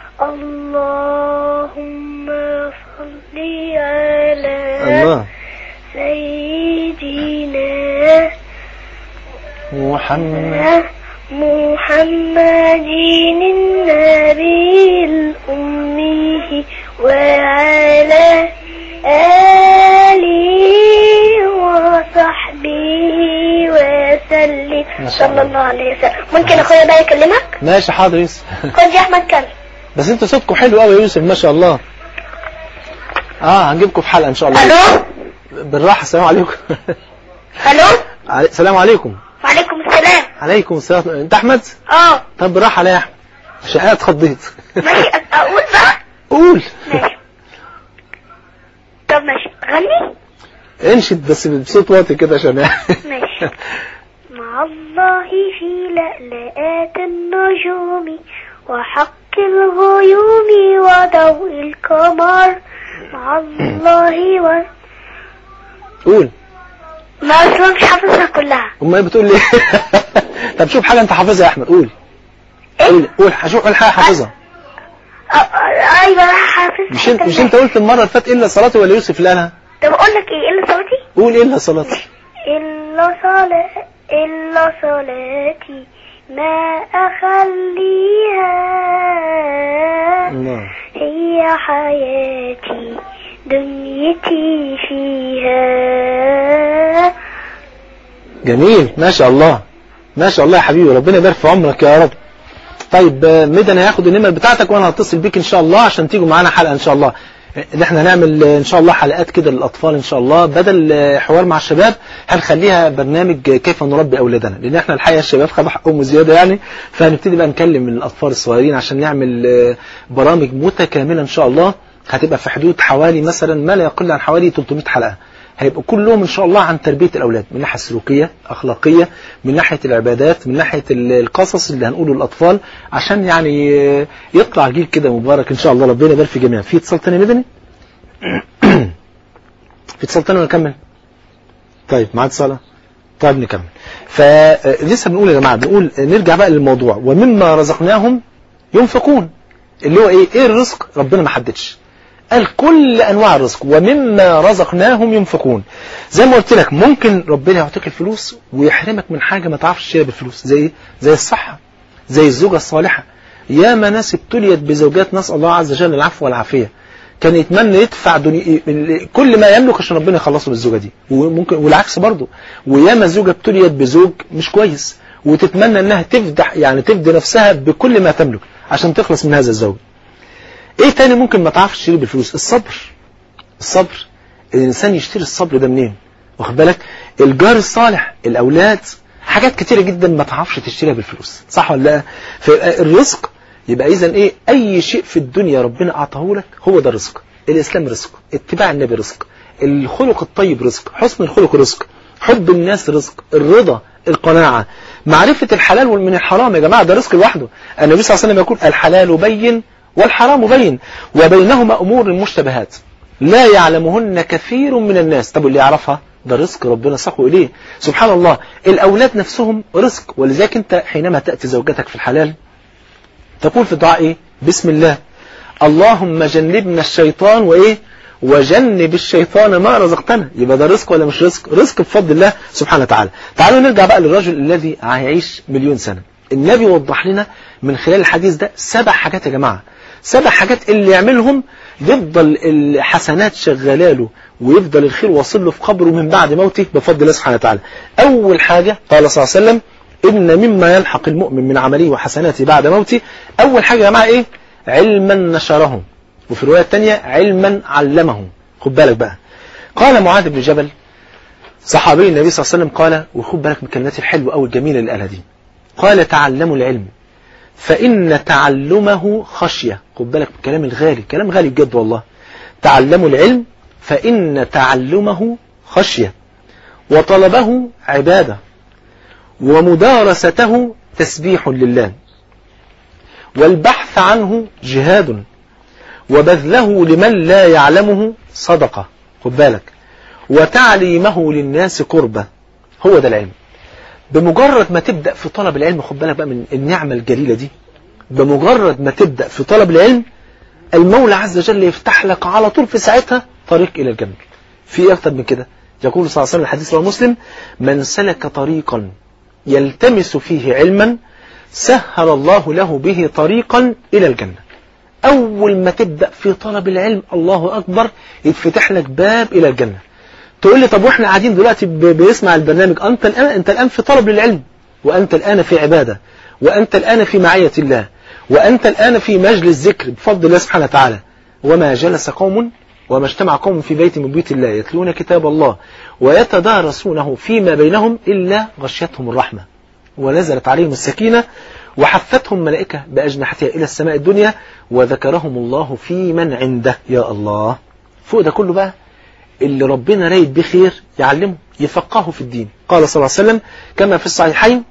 اللهم صل على الله سيدنا محمد محمد النبي الأمي وعلى آله وصحبه وسلم ما شاء صلى الله. الله عليه وسلم ممكن أخويا بقى يكلمك؟ ماشي حاضر يوسف خد يا أحمد كلم بس انتوا صوتكم حلو قوي يا يوسف ما شاء الله اه هنجيبكم في حلقه ان شاء الله ألو بالراحه السلام عليكم ألو علي- السلام عليكم وعليكم السلام عليكم السلام انت احمد اه طب بالراحه عليا يا احمد عشان انا اتخضيت ماشي أ- أقول بقى قول ماشي طب ماشي غني انشد بس بصوت واطي كده عشان ماشي مع الله في لألآت النجوم وحق الغيوم وضوء القمر مع الله و... قول ما أصلا مش حافظها كلها امال إيه بتقول لي طب شوف حاجه انت حافظها يا احمد قول قول قول شوف حاجه حافظها أ- أ- أيوة حافظ مش انت مش انت قلت المره اللي فاتت الا صلاتي ولا يوسف لا انا طب أقول لك إيه إلا صلاتي قول الا صلاتي إلا صلاة إلا صلاتي ما أخليها الله هي حياتي دنيتي فيها جميل ما شاء الله ما شاء الله يا حبيبي ربنا يبارك في عمرك يا رب طيب آه، ميدان هياخد النمر بتاعتك وانا هتصل بيك ان شاء الله عشان تيجوا معانا حلقه ان شاء الله ان احنا هنعمل آه، ان شاء الله حلقات كده للاطفال ان شاء الله بدل آه، حوار مع الشباب هنخليها برنامج آه، كيف نربي اولادنا لان احنا الحقيقه الشباب خدوا حقهم زياده يعني فهنبتدي بقى نكلم الاطفال الصغيرين عشان نعمل آه، برامج متكامله ان شاء الله هتبقى في حدود حوالي مثلا ما لا يقل عن حوالي 300 حلقه هيبقوا كلهم ان شاء الله عن تربيه الاولاد من الناحيه السلوكيه اخلاقيه من ناحيه العبادات من ناحيه ال- القصص اللي هنقوله للاطفال عشان يعني آه، يطلع جيل كده مبارك ان شاء الله ربنا يبارك في جميعا في اتصال تاني مدني في اتصال تاني ولا نكمل طيب معاد صلاه طيب نكمل فلسه بنقول يا جماعه بنقول نرجع بقى للموضوع ومما رزقناهم ينفقون اللي هو ايه ايه الرزق ربنا ما حددش قال كل انواع الرزق ومما رزقناهم ينفقون زي ما قلت لك ممكن ربنا يعطيك الفلوس ويحرمك من حاجه ما تعرفش تشتريها بالفلوس زي زي الصحه زي الزوجه الصالحه يا ناس ابتليت بزوجات نسال الله عز وجل العفو والعافيه كان يتمنى يدفع دني... كل ما يملك عشان ربنا يخلصه من الزوجه دي وممكن والعكس برضه وياما زوجه ابتليت بزوج مش كويس وتتمنى انها تفدح يعني تفدي نفسها بكل ما تملك عشان تخلص من هذا الزوج ايه تاني ممكن ما تعرفش تشتري بالفلوس الصبر الصبر الانسان يشتري الصبر ده منين واخد بالك الجار الصالح الاولاد حاجات كتيرة جدا ما تعرفش تشتريها بالفلوس صح ولا لا فالرزق يبقى اذا ايه اي شيء في الدنيا ربنا اعطاه لك هو ده رزق الاسلام رزق اتباع النبي رزق الخلق الطيب رزق حسن الخلق رزق حب الناس رزق الرضا القناعة معرفة الحلال من الحرام يا جماعة ده رزق لوحده النبي صلى الله عليه وسلم يقول الحلال بين والحرام بين وبينهما أمور مشتبهات لا يعلمهن كثير من الناس طب اللي يعرفها ده رزق ربنا ساقه إليه سبحان الله الأولاد نفسهم رزق ولذلك أنت حينما تأتي زوجتك في الحلال تقول في الدعاء إيه بسم الله اللهم جنبنا الشيطان وإيه وجنب الشيطان ما رزقتنا يبقى ده رزق ولا مش رزق رزق بفضل الله سبحانه وتعالى تعالوا نرجع بقى للرجل الذي هيعيش مليون سنة النبي وضح لنا من خلال الحديث ده سبع حاجات يا جماعة سبع حاجات اللي يعملهم يفضل الحسنات شغالاله ويفضل الخير واصل له في قبره من بعد موته بفضل الله سبحانه وتعالى أول حاجة قال صلى الله عليه وسلم إن مما يلحق المؤمن من عمله وحسناته بعد موته أول حاجة يا جماعة إيه علما نشره وفي الرواية الثانية علما علمه خد بالك بقى قال معاذ بن جبل صحابي النبي صلى الله عليه وسلم قال وخد بالك من الكلمات الحلوة أو الجميلة اللي قالها دي قال تعلموا العلم فإن تعلمه خشية خد بالك من الكلام الغالي كلام غالي بجد والله تعلموا العلم فإن تعلمه خشية وطلبه عبادة ومدارسته تسبيح لله والبحث عنه جهاد وبذله لمن لا يعلمه صدقة خد بالك وتعليمه للناس قربة هو ده العلم بمجرد ما تبدأ في طلب العلم خد بالك بقى من النعمة الجليلة دي بمجرد ما تبدأ في طلب العلم المولى عز وجل يفتح لك على طول في ساعتها طريق إلى الجنة في أكتر من كده يقول صلى الله عليه وسلم الحديث رواه مسلم من سلك طريقا يلتمس فيه علما سهل الله له به طريقا إلى الجنة أول ما تبدأ في طلب العلم الله أكبر يتفتح لك باب إلى الجنة تقول لي طب واحنا قاعدين دلوقتي بنسمع البرنامج أنت الآن, أنت الآن في طلب للعلم وأنت الآن في عبادة وأنت الآن في معية الله وأنت الآن في مجلس ذكر بفضل الله سبحانه وتعالى وما جلس قوم وما اجتمع قوم في بيت من بيوت الله يتلون كتاب الله ويتدارسونه فيما بينهم إلا غشيتهم الرحمة ونزلت عليهم السكينة وحفتهم ملائكة بأجنحتها إلى السماء الدنيا وذكرهم الله في من عنده يا الله فوق ده كله بقى اللي ربنا رايد بخير يعلمه يفقهه في الدين قال صلى الله عليه وسلم كما في الصحيحين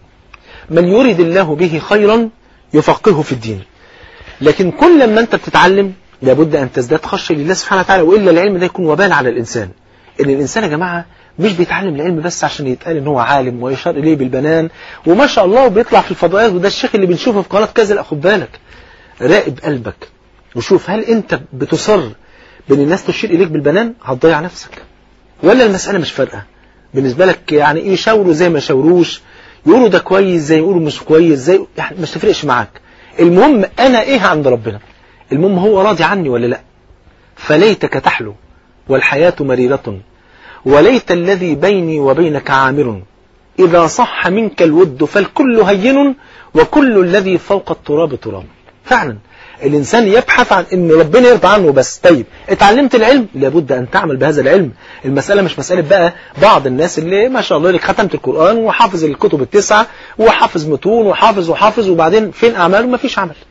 من يريد الله به خيرا يفقهه في الدين لكن كل ما أنت بتتعلم لابد أن تزداد خشية لله سبحانه وتعالى وإلا العلم ده يكون وبال على الإنسان إن الإنسان يا جماعة مش بيتعلم العلم بس عشان يتقال ان هو عالم ويشار اليه بالبنان وما شاء الله وبيطلع في الفضائيات وده الشيخ اللي بنشوفه في قناه كذا لا خد بالك راقب قلبك وشوف هل انت بتصر بان الناس تشير اليك بالبنان هتضيع نفسك ولا المساله مش فارقه بالنسبه لك يعني ايه يشاوروا زي ما يشاوروش يقولوا ده كويس زي يقولوا مش كويس زي يعني مش تفرقش معاك المهم انا ايه عند ربنا المهم هو راضي عني ولا لا فليتك تحلو والحياه مريره وليت الذي بيني وبينك عامر إذا صح منك الود فالكل هين وكل الذي فوق التراب تراب فعلا الإنسان يبحث عن أن ربنا يرضى عنه بس طيب اتعلمت العلم لابد أن تعمل بهذا العلم المسألة مش مسألة بقى بعض الناس اللي ما شاء الله لك ختمت القرآن وحافظ الكتب التسعة وحافظ متون وحافظ وحافظ وبعدين فين أعماله ما فيش عمل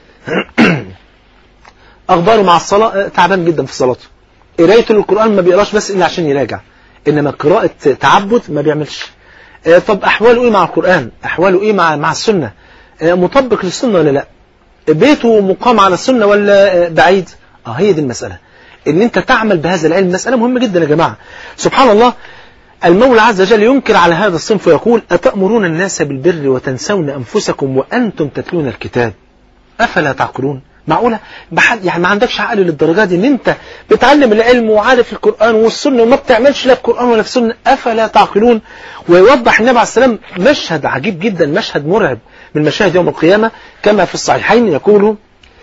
أخباره مع الصلاة تعبان جدا في صلاته قراية القرآن ما بيقراش بس إلا عشان يراجع إنما قراءة تعبد ما بيعملش طب أحواله إيه مع القرآن أحواله إيه مع مع السنة مطبق للسنة ولا لا بيته مقام على السنة ولا بعيد اه هي دي المسألة ان انت تعمل بهذا العلم مسألة مهمة جدا يا جماعة سبحان الله المولى عز وجل ينكر على هذا الصنف ويقول أتأمرون الناس بالبر وتنسون أنفسكم وأنتم تتلون الكتاب أفلا تعقلون معقولة يعني ما عندكش عقل للدرجة دي ان انت بتعلم العلم وعارف القرآن والسنة وما بتعملش لا في القرآن ولا في السنة افلا تعقلون ويوضح النبي عليه السلام مشهد عجيب جدا مشهد مرعب من مشاهد يوم القيامة كما في الصحيحين يقول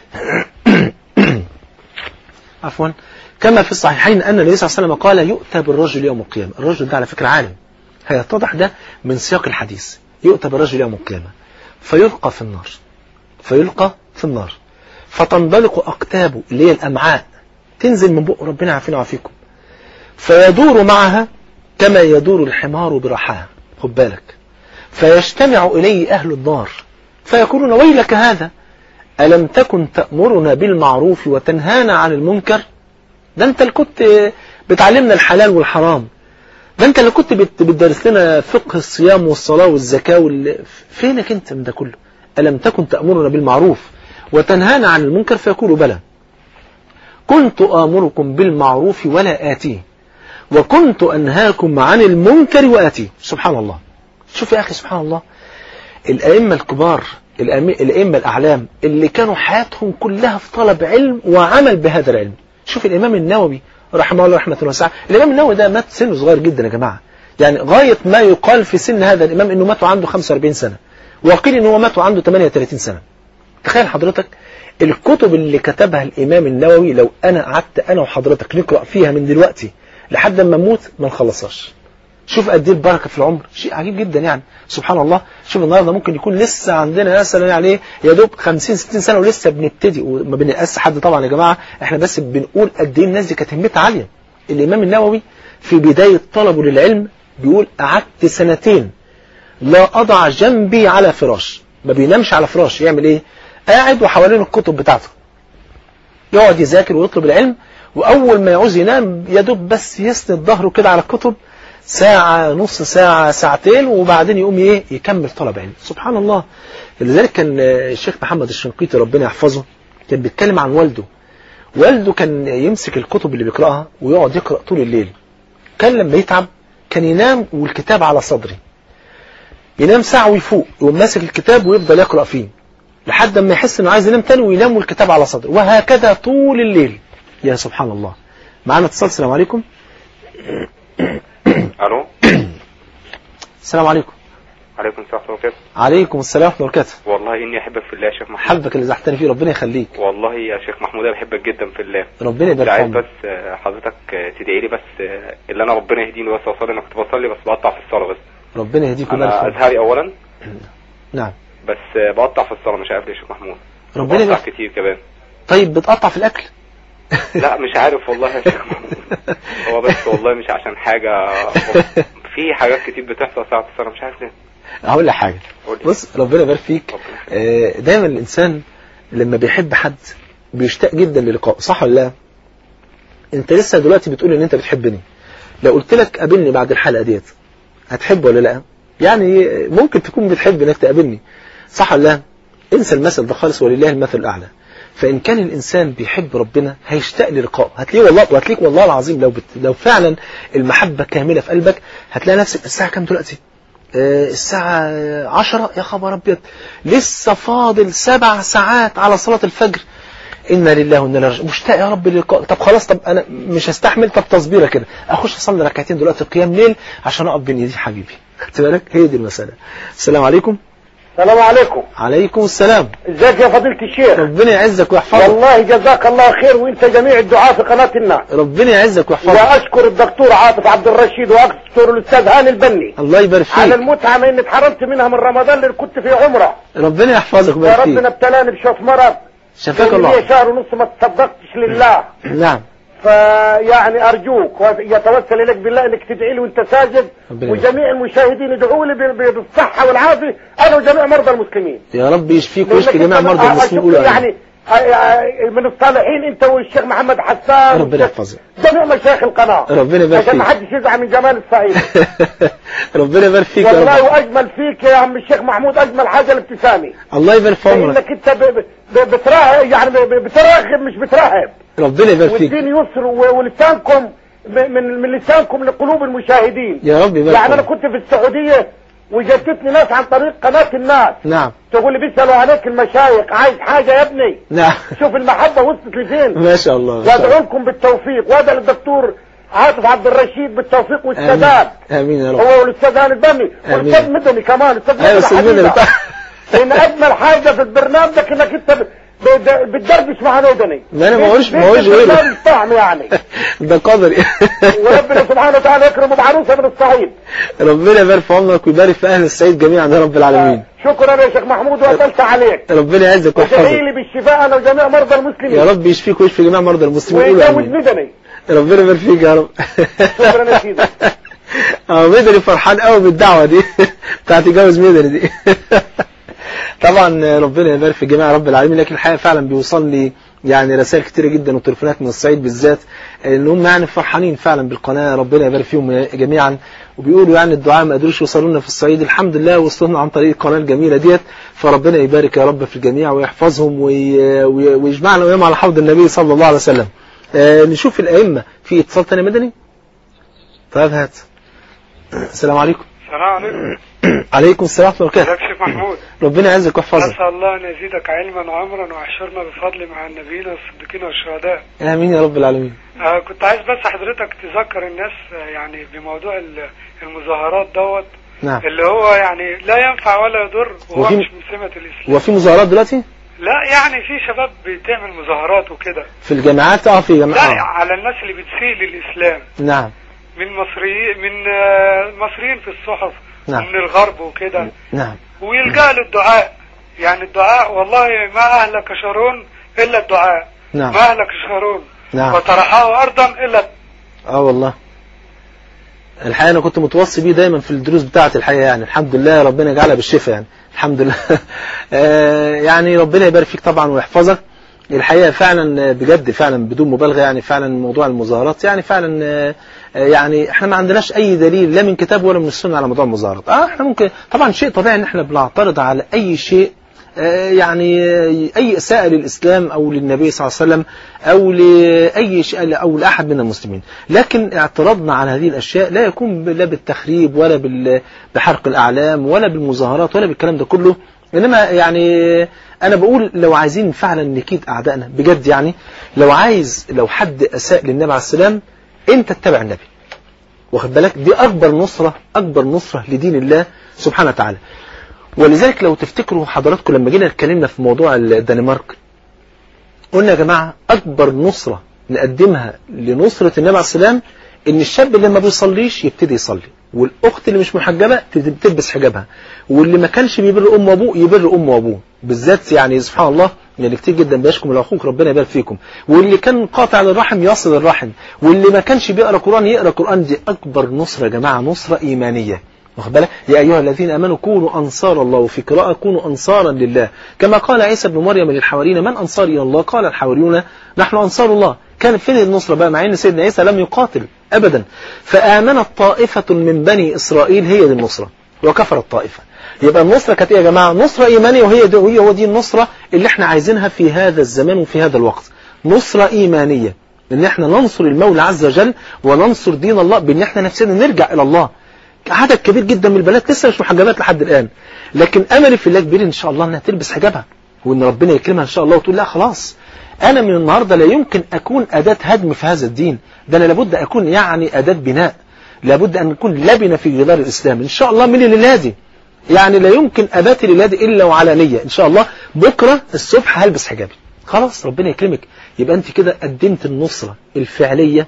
عفوا كما في الصحيحين أن النبي صلى الله عليه وسلم قال يؤتى بالرجل يوم القيامة الرجل ده على فكرة عالم هيتضح ده من سياق الحديث يؤتى بالرجل يوم القيامة فيلقى في النار فيلقى في النار فتنطلق أقتابه اللي هي الأمعاء تنزل من بق ربنا عافينا وعافيكم فيدور معها كما يدور الحمار برحاها خد بالك فيجتمع إليه أهل النار فيقولون ويلك هذا ألم تكن تأمرنا بالمعروف وتنهانا عن المنكر ده أنت اللي كنت بتعلمنا الحلال والحرام ده أنت اللي كنت بتدرس لنا فقه الصيام والصلاة والزكاة وال... فينك أنت من ده كله ألم تكن تأمرنا بالمعروف وتنهانا عن المنكر فيقول بلى كنت آمركم بالمعروف ولا آتيه وكنت أنهاكم عن المنكر وآتيه سبحان الله شوف يا أخي سبحان الله الأئمة الكبار الأئمة الأئمة الأعلام اللي كانوا حياتهم كلها في طلب علم وعمل بهذا العلم شوف الإمام النووي رحمه الله رحمة واسعة الإمام النووي ده مات سنه صغير جدا يا جماعة يعني غاية ما يقال في سن هذا الإمام إنه مات عنده 45 سنة وقيل إنه مات عنده 38 سنة تخيل حضرتك الكتب اللي كتبها الإمام النووي لو أنا قعدت أنا وحضرتك نقرأ فيها من دلوقتي لحد ما نموت ما نخلصهاش شوف قد ايه البركه في العمر شيء عجيب جدا يعني سبحان الله شوف النهارده ممكن يكون لسه عندنا مثلا يعني يا دوب 50 60 سنه ولسه بنبتدي وما بنقاس حد طبعا يا جماعه احنا بس بنقول قد ايه الناس دي كانت همتها عاليه الامام النووي في بدايه طلبه للعلم بيقول قعدت سنتين لا اضع جنبي على فراش ما بينامش على فراش يعمل ايه قاعد وحوالين الكتب بتاعته يقعد يذاكر ويطلب العلم واول ما يعوز ينام يا دوب بس يسند ظهره كده على الكتب ساعة نص ساعة ساعتين وبعدين يقوم ايه يكمل طلب علم سبحان الله لذلك كان الشيخ محمد الشنقيطي ربنا يحفظه كان بيتكلم عن والده والده كان يمسك الكتب اللي بيقرأها ويقعد يقرأ طول الليل كان لما يتعب كان ينام والكتاب على صدري ينام ساعة ويفوق يقوم ماسك الكتاب ويفضل يقرأ فيه لحد ما يحس انه عايز ينام تاني وينام والكتاب على صدره وهكذا طول الليل يا سبحان الله معانا اتصال السلام عليكم الو السلام عليكم عليكم السلام ورحمه الله وبركاته عليكم السلام ورحمة الله وبركاته والله اني احبك في الله يا شيخ محمود حبك اللي زحتني فيه ربنا يخليك والله يا شيخ محمود انا بحبك جدا في الله ربنا يبارك عايز فيك بس آه، حضرتك آه، تدعي لي بس آه، اللي انا ربنا يهديني بس اوصلي انا كنت بصلي بس بقطع في الصلاه بس ربنا يهديك ويبارك انا فيك ازهري اولا نعم بس آه، بقطع في الصلاه مش عارف ليه يا شيخ محمود ربنا بقطع يبارك كتير كمان طيب بتقطع في الأكل لا مش عارف والله يا شيخ محمود هو بس والله مش عشان حاجه في حاجات كتير بتحصل ساعه الصلاه مش عارف ليه هقول لك حاجة قول لي. بص ربنا يبارك فيك آه، دايما الإنسان لما بيحب حد بيشتاق جدا للقاء صح ولا لا انت لسه دلوقتي بتقول ان انت بتحبني لو قلت لك قابلني بعد الحلقة ديت هتحب ولا لا يعني ممكن تكون بتحب انك تقابلني صح ولا لا انسى المثل ده خالص ولله المثل الاعلى فان كان الانسان بيحب ربنا هيشتاق للقاء هتلاقيه والله وهتلاقيك والله العظيم لو بت... لو فعلا المحبة كاملة في قلبك هتلاقي نفسك الساعة كام دلوقتي آه، الساعة عشرة يا خبر أبيض لسه فاضل سبع ساعات على صلاة الفجر إنا لله وإنا إليه راجعون مشتاق يا رب للقاء طب خلاص طب أنا مش هستحمل طب تصبيرة كده أخش أصلي ركعتين دلوقتي قيام ليل عشان أقف بين إيدي حبيبي خدت بالك هي دي المسألة السلام عليكم السلام عليكم عليكم السلام ازيك يا فضيلة الشيخ ربنا يعزك ويحفظك والله جزاك الله خير وانت جميع الدعاء في قناة الناس ربنا يعزك ويحفظك واشكر الدكتور عاطف عبد الرشيد واشكر الاستاذ هاني البني الله يبارك على فيك المتعة ما اني اتحرمت منها من رمضان اللي كنت في عمره ربنا يحفظك ويبارك وربنا فيك ابتلاني بشوف مرض شفاك واللي الله لي شهر ونص ما تصدقتش لله نعم فيعني ارجوك يتوسل اليك بالله انك تدعي لي وانت ساجد ربنا وجميع المشاهدين ادعوا لي ب- ب- بالصحة والعافية انا وجميع مرضى المسلمين يا رب يشفيك ويشفي لأنك جميع أنت مرضى المسلمين أشوف قولوا آمين. يعني آه، آه، من الصالحين انت والشيخ محمد حسان ربنا يحفظك جميع مشايخ القناة ربنا يبارك عشان ما فيك حدش يزعل من جمال الصعيد ربنا يبارك فيك يا والله رب واجمل فيك يا عم الشيخ محمود اجمل حاجة الابتسامة الله يبارك في عمرك لانك انت ب- ب- بتراهب يعني ب- بتراغب مش بترهب ربنا يبارك فيك والدين يسر و- ولسانكم ب- من من لسانكم لقلوب المشاهدين يا رب يبارك يعني انا فيك كنت في السعودية وجدتني ناس عن طريق قناة الناس نعم تقول لي بيسألوا عليك المشايخ عايز حاجة يا ابني نعم شوف المحبة وصلت لفين ما شاء الله ما شاء الله. وادعو لكم بالتوفيق وادعو للدكتور عاطف عبد الرشيد بالتوفيق والسداد آمين آمين يا رب هو والاستاذ هاني البني آمين. والاستاذ مدني كمان الاستاذ أيوة مدني أستاذ مدني. حبيبة. لان اجمل حاجة في برنامجك انك انت ب- ب- بتدردش مع مدني ما أنا ما أقولش- ما بيدي أقولش غيره. البرنامج طعم يعني ده قدري وربنا سبحانه وتعالى يكرمه بعروسة من الصعيد ربنا يبارك في عمرك ويبارك في أهل السعيد جميعا يا رب العالمين شكرا يا شيخ محمود وأطلت عليك ربنا يعزك وادعي ويحفظك لي بالشفاء انا وجميع مرضى المسلمين يا رب يشفيك ويشفي جميع مرضى المسلمين قولوا ويجوز آمين مدني ربنا يبارك فيك يا رب شكرا يا سيدي اه مدني فرحان قوي بالدعوة دي بتاعت يجوز مدني دي طبعا ربنا يبارك في جميع رب العالمين لكن الحقيقة فعلا بيوصل لي يعني رسائل كتيرة جدا وتليفونات من الصعيد بالذات ان هم يعني فرحانين فعلا بالقناة ربنا يبارك فيهم جميعا وبيقولوا يعني الدعاء ما قدروش يوصلوا لنا في الصعيد الحمد لله وصلنا عن طريق القناة الجميلة ديت فربنا يبارك يا رب في الجميع ويحفظهم وي- وي- ويجمعنا ويوم على حوض النبي صلى الله عليه وسلم آه نشوف الأئمة في اتصال تاني مدني طيب هات السلام عليكم السلام عليكم عليكم السلام ورحمة الله ازيك وبركاته يا شيخ محمود ربنا يعزك ويحفظك نسأل الله أن يزيدك علما وعمرا ويحشرنا بفضل مع النبيين والصديقين والشهداء آمين يا رب العالمين آه كنت عايز بس حضرتك تذكر الناس آه يعني بموضوع ال- المظاهرات دوت نعم اللي هو يعني لا ينفع ولا يضر وهو وفي- مش من سمة الإسلام وفي مظاهرات دلوقتي لا يعني في شباب بتعمل مظاهرات وكده في الجامعات اه في لا جامعات على الناس اللي بتسيء للإسلام نعم من مصريين من آه، مصريين في الصحف نعم. ومن الغرب وكده نعم ويلجأ للدعاء يعني الدعاء والله ما أهلك شرون إلا الدعاء نعم ما أهلك شرون نعم وطرحه أرضا إلا اه والله الحقيقة أنا كنت متوصي بيه دايما في الدروس بتاعة الحقيقة يعني الحمد لله ربنا يجعلها بالشفاء يعني الحمد لله آه، يعني ربنا يبارك فيك طبعا ويحفظك الحقيقة فعلا بجد فعلا بدون مبالغة يعني فعلا موضوع المظاهرات يعني فعلا آه، آه، يعني احنا ما عندناش اي دليل لا من كتاب ولا من السنة على موضوع المظاهرات اه احنا ممكن طبعا شيء طبيعي ان احنا بنعترض على اي شيء آه، يعني آه، أي إساءة للإسلام أو للنبي صلى الله عليه وسلم أو لأي شيء أو لأحد من المسلمين لكن اعتراضنا على هذه الأشياء لا يكون لا بالتخريب ولا بال- بحرق الأعلام ولا بالمظاهرات ولا بالكلام ده كله إنما يعني أنا بقول لو عايزين فعلا نكيد أعدائنا بجد يعني لو عايز لو حد أساء للنبي عليه السلام أنت اتبع النبي واخد بالك دي أكبر نصرة أكبر نصرة لدين الله سبحانه وتعالى ولذلك لو تفتكروا حضراتكم لما جينا اتكلمنا في موضوع الدنمارك قلنا يا جماعة أكبر نصرة نقدمها لنصرة النبي عليه السلام إن الشاب اللي ما بيصليش يبتدي يصلي والأخت اللي مش محجبة تبتدي تلبس حجابها واللي ما كانش بيبر أمه وأبوه يبر أمه وأبوه بالذات يعني سبحان الله يعني كتير جدا بيشكم لأخوك ربنا يبارك فيكم واللي كان قاطع للرحم يصل الرحم واللي ما كانش بيقرأ قرآن يقرأ قرآن دي أكبر نصرة يا جماعة نصرة إيمانية واخد بالك يا أيها الذين أمنوا كونوا أنصار الله وفي قراءة كونوا أنصارا لله كما قال عيسى بن مريم للحواريين من أنصار إلى الله قال الحواريون نحن أنصار الله كان فين النصرة بقى مع أن سيدنا عيسى لم يقاتل أبدا فآمنت طائفة من بني إسرائيل هي دي النصرة وكفرت طائفة يبقى النصرة كانت ايه يا جماعة نصرة إيمانية وهي دي, وهي هو دي النصرة اللي احنا عايزينها في هذا الزمان وفي هذا الوقت نصرة إيمانية ان احنا ننصر المولى عز وجل وننصر دين الله بان احنا نفسنا نرجع الى الله عدد كبير جدا من البنات لسه مش محجبات لحد الآن لكن أملي في الله كبير إن شاء الله أنها تلبس حجابها وإن ربنا يكرمها إن شاء الله وتقول لا خلاص أنا من النهاردة لا يمكن أكون أداة هدم في هذا الدين ده أنا لابد أكون يعني أداة بناء لابد أن نكون لبنة في جدار الإسلام إن شاء الله من الليلة دي يعني لا يمكن أبات الليلة دي إلا وعلانية إن شاء الله بكرة الصبح هلبس حجابي خلاص ربنا يكرمك يبقى أنت كده قدمت النصرة الفعلية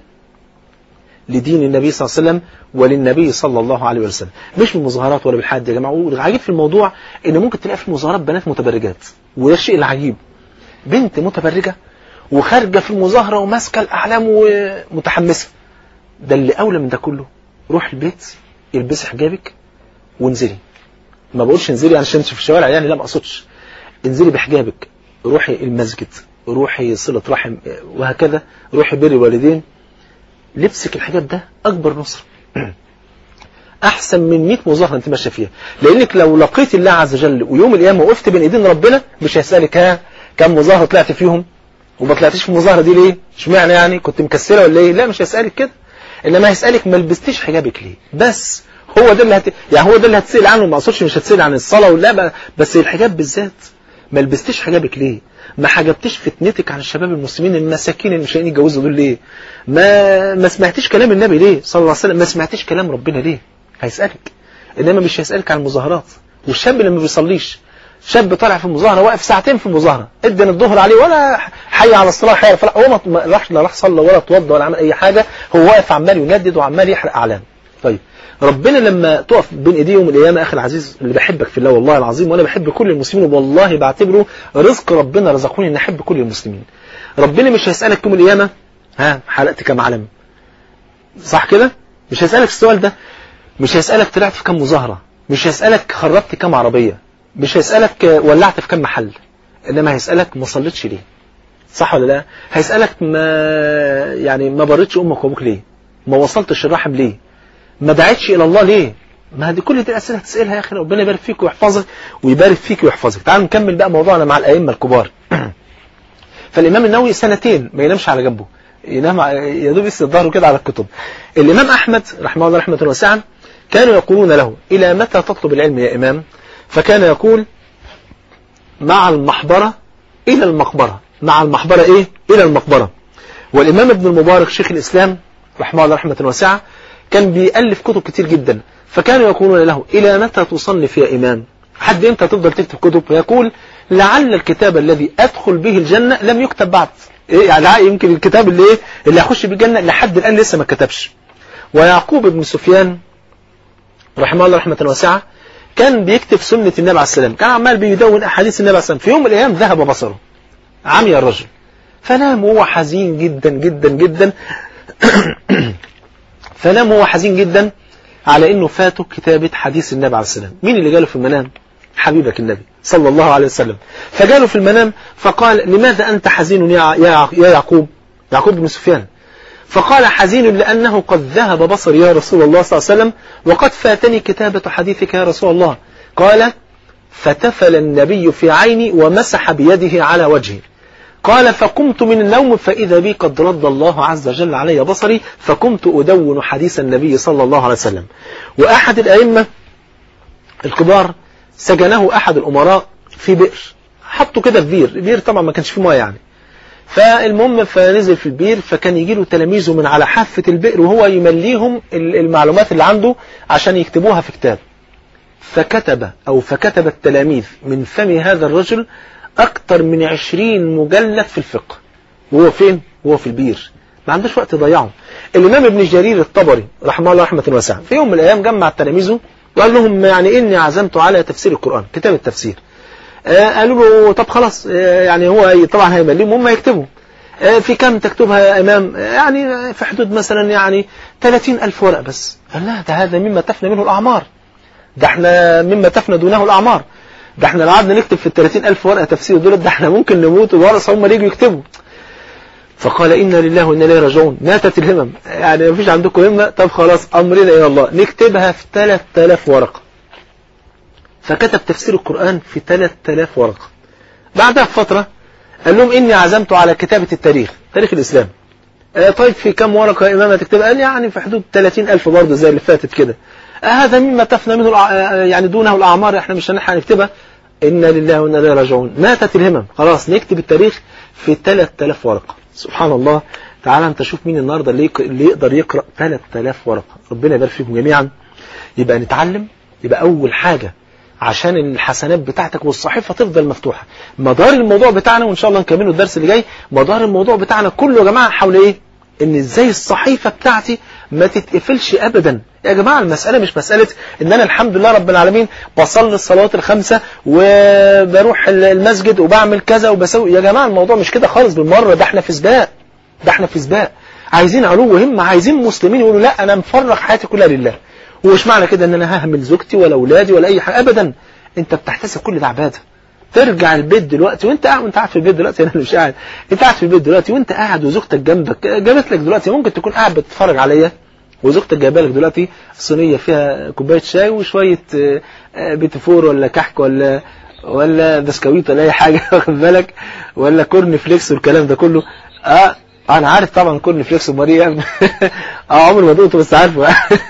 لدين النبي صلى الله عليه وسلم وللنبي صلى الله عليه وسلم مش بالمظاهرات ولا بالحد يا جماعه والعجيب في الموضوع ان ممكن تلاقي في المظاهرات بنات متبرجات وده الشيء العجيب بنت متبرجه وخارجه في المظاهره وماسكه الاعلام ومتحمسه ده اللي اولى من ده كله روح البيت البسي حجابك وانزلي ما بقولش انزلي عشان في الشوارع يعني لا ما اقصدش انزلي بحجابك روحي المسجد روحي صله رحم وهكذا روحي بر الوالدين لبسك الحجاب ده أكبر نصر أحسن من 100 مظاهرة أنت ماشية فيها لأنك لو لقيت الله عز وجل ويوم القيامة وقفت بين إيدين ربنا مش هيسألك ها كم مظاهرة طلعت فيهم وما طلعتيش في المظاهرة دي ليه اشمعنى يعني كنت مكسرة ولا ايه لا مش هيسألك كده إنما هيسألك ما لبستيش حجابك ليه بس هو ده اللي هت... يعني هو ده اللي هتسأل عنه ما اقصدش مش هتسأل عن الصلاة ولا بقى بس الحجاب بالذات ما لبستيش حجابك ليه ما حجبتيش فتنتك عن الشباب المسلمين المساكين اللي مش لاقيين يتجوزوا دول ليه ما ما سمعتيش كلام النبي ليه صلى الله عليه وسلم ما سمعتيش كلام ربنا ليه هيسألك انما مش هيسألك عن المظاهرات والشاب اللي ما بيصليش شاب طالع في المظاهرة واقف ساعتين في المظاهرة ادن الظهر عليه ولا حي على الصلاة حي على الفلاح هو ما راحش لا راح صلى ولا اتوضى ولا عمل اي حاجة هو واقف عمال يندد وعمال يحرق اعلام طيب ربنا لما تقف بين ايديه يوم القيامه اخي العزيز اللي بحبك في الله والله العظيم وانا بحب كل المسلمين والله بعتبره رزق ربنا رزقوني ان احب كل المسلمين ربنا مش هيسالك يوم القيامه ها حلقت كام علم صح كده مش هيسالك السؤال ده مش هيسالك طلعت في كام مظاهره مش هيسالك خربت كام عربيه مش هيسالك ولعت في كام محل انما هيسالك ما صليتش ليه صح ولا لا هيسألك ما يعني ما بريتش امك وابوك ليه ما وصلتش الرحم ليه ما دعيتش الى الله ليه ما هذه كل دي الاسئله هتسالها يا اخي ربنا يبارك فيك ويحفظك ويبارك فيك ويحفظك تعال نكمل بقى موضوعنا مع الائمه الكبار فالامام النووي سنتين ما ينامش على جنبه ينام ع- يا دوب يسند ظهره كده على الكتب الامام احمد رحمه الله رحمه واسعه كانوا يقولون له الى متى تطلب العلم يا امام فكان يقول مع المحبره الى المقبره مع المحبره ايه الى المقبره والامام ابن المبارك شيخ الاسلام رحمه الله رحمه واسعه كان بيألف كتب كتير جدا فكانوا يقولون له إلى متى تصنف يا إمام حد إمتى تفضل تكتب كتب فيقول لعل الكتاب الذي أدخل به الجنة لم يكتب بعد إيه يعني يمكن الكتاب اللي إيه اللي هخش به الجنة لحد الآن لسه ما كتبش ويعقوب بن سفيان رحمه الله رحمة واسعة كان بيكتب سنة النبي عليه السلام كان عمال بيدون أحاديث النبي عليه السلام في يوم من الأيام ذهب بصره عمي الرجل فنام وهو حزين جدا جدا جدا فنام وهو حزين جدا على انه فاته كتابة حديث النبي عليه السلام مين اللي جاله في المنام حبيبك النبي صلى الله عليه وسلم فجاله في المنام فقال لماذا أنت حزين يا, يا, يا يعقوب يعقوب بن سفيان فقال حزين لأنه قد ذهب بصري يا رسول الله صلى الله عليه وسلم وقد فاتني كتابة حديثك يا رسول الله قال فتفل النبي في عيني ومسح بيده على وجهي قال فقمت من النوم فإذا بي قد رد الله عز وجل علي بصري فقمت أدون حديث النبي صلى الله عليه وسلم وأحد الأئمة الكبار سجنه أحد الأمراء في بئر حطه كده في بير بير طبعا ما كانش فيه ميه يعني فالمهم فنزل في البير فكان يجي له تلاميذه من على حافة البئر وهو يمليهم المعلومات اللي عنده عشان يكتبوها في كتاب فكتب أو فكتب التلاميذ من فم هذا الرجل أكثر من عشرين مجلد في الفقه وهو فين؟ وهو في البير ما عندوش وقت يضيعه الإمام ابن جرير الطبري رحمه الله رحمة واسعة في يوم من الأيام جمع تلاميذه وقال لهم يعني إني عزمت على تفسير القرآن كتاب التفسير آه قالوا له طب خلاص آه يعني هو طبعا هيمليهم هم يكتبوا آه في كم تكتبها يا إمام يعني في حدود مثلا يعني 30 ألف ورقة بس قال لا ده هذا مما تفنى منه الأعمار ده احنا مما تفنى دونه الأعمار ده احنا لو قعدنا نكتب في ال 30 ألف ورقة تفسير دول ده احنا ممكن نموت والورثة هم اللي يجوا يكتبوا فقال إنا لله وإنا إليه راجعون ماتت الهمم يعني ما فيش عندكم همة طب خلاص أمرنا إلى الله نكتبها في 3000 ورقة فكتب تفسير القرآن في 3000 ورقة بعدها بفترة قال لهم إني عزمت على كتابة التاريخ تاريخ الإسلام آه طيب في كم ورقة يا إمام هتكتب قال يعني في حدود 30 ألف برضه زي اللي فاتت كده آه هذا مما تفنى منه يعني دونه الأعمار احنا مش هنلحق نكتبها إنا لله وإنا إليه راجعون ماتت الهمم خلاص نكتب التاريخ في 3000 ورقة سبحان الله تعالى انت شوف مين النهاردة اللي, اللي يقدر يقرأ 3000 ورقة ربنا يبارك فيكم جميعا يبقى نتعلم يبقى أول حاجة عشان الحسنات بتاعتك والصحيفة تفضل مفتوحة مدار الموضوع بتاعنا وإن شاء الله نكمله الدرس اللي جاي مدار الموضوع بتاعنا كله يا جماعة حول إيه ان ازاي الصحيفة بتاعتي ما تتقفلش ابدا يا جماعة المسألة مش مسألة ان انا الحمد لله رب العالمين بصلي الصلوات الخمسة وبروح المسجد وبعمل كذا وبسوي يا جماعة الموضوع مش كده خالص بالمرة ده احنا في سباق ده احنا في سباق عايزين علو همة عايزين مسلمين يقولوا لا انا مفرغ حياتي كلها لله ومش معنى كده ان انا ههمل زوجتي ولا اولادي ولا اي حاجة ابدا انت بتحتسب كل ده عباده ترجع البيت دلوقتي وانت قاعد وانت قاعد في البيت دلوقتي انا مش قاعد انت قاعد في البيت دلوقتي وانت قاعد وزوجتك جنبك جابت لك دلوقتي ممكن تكون قاعد بتتفرج عليا وزوجتك جايبه لك دلوقتي صينيه فيها كوبايه شاي وشويه بيتي فور ولا كحك ولا ولا بسكويت ولا اي حاجه واخد بالك ولا كورن فليكس والكلام ده كله اه انا عارف طبعا كورن فليكس وماريا اه عمري ما دقته بس عارفه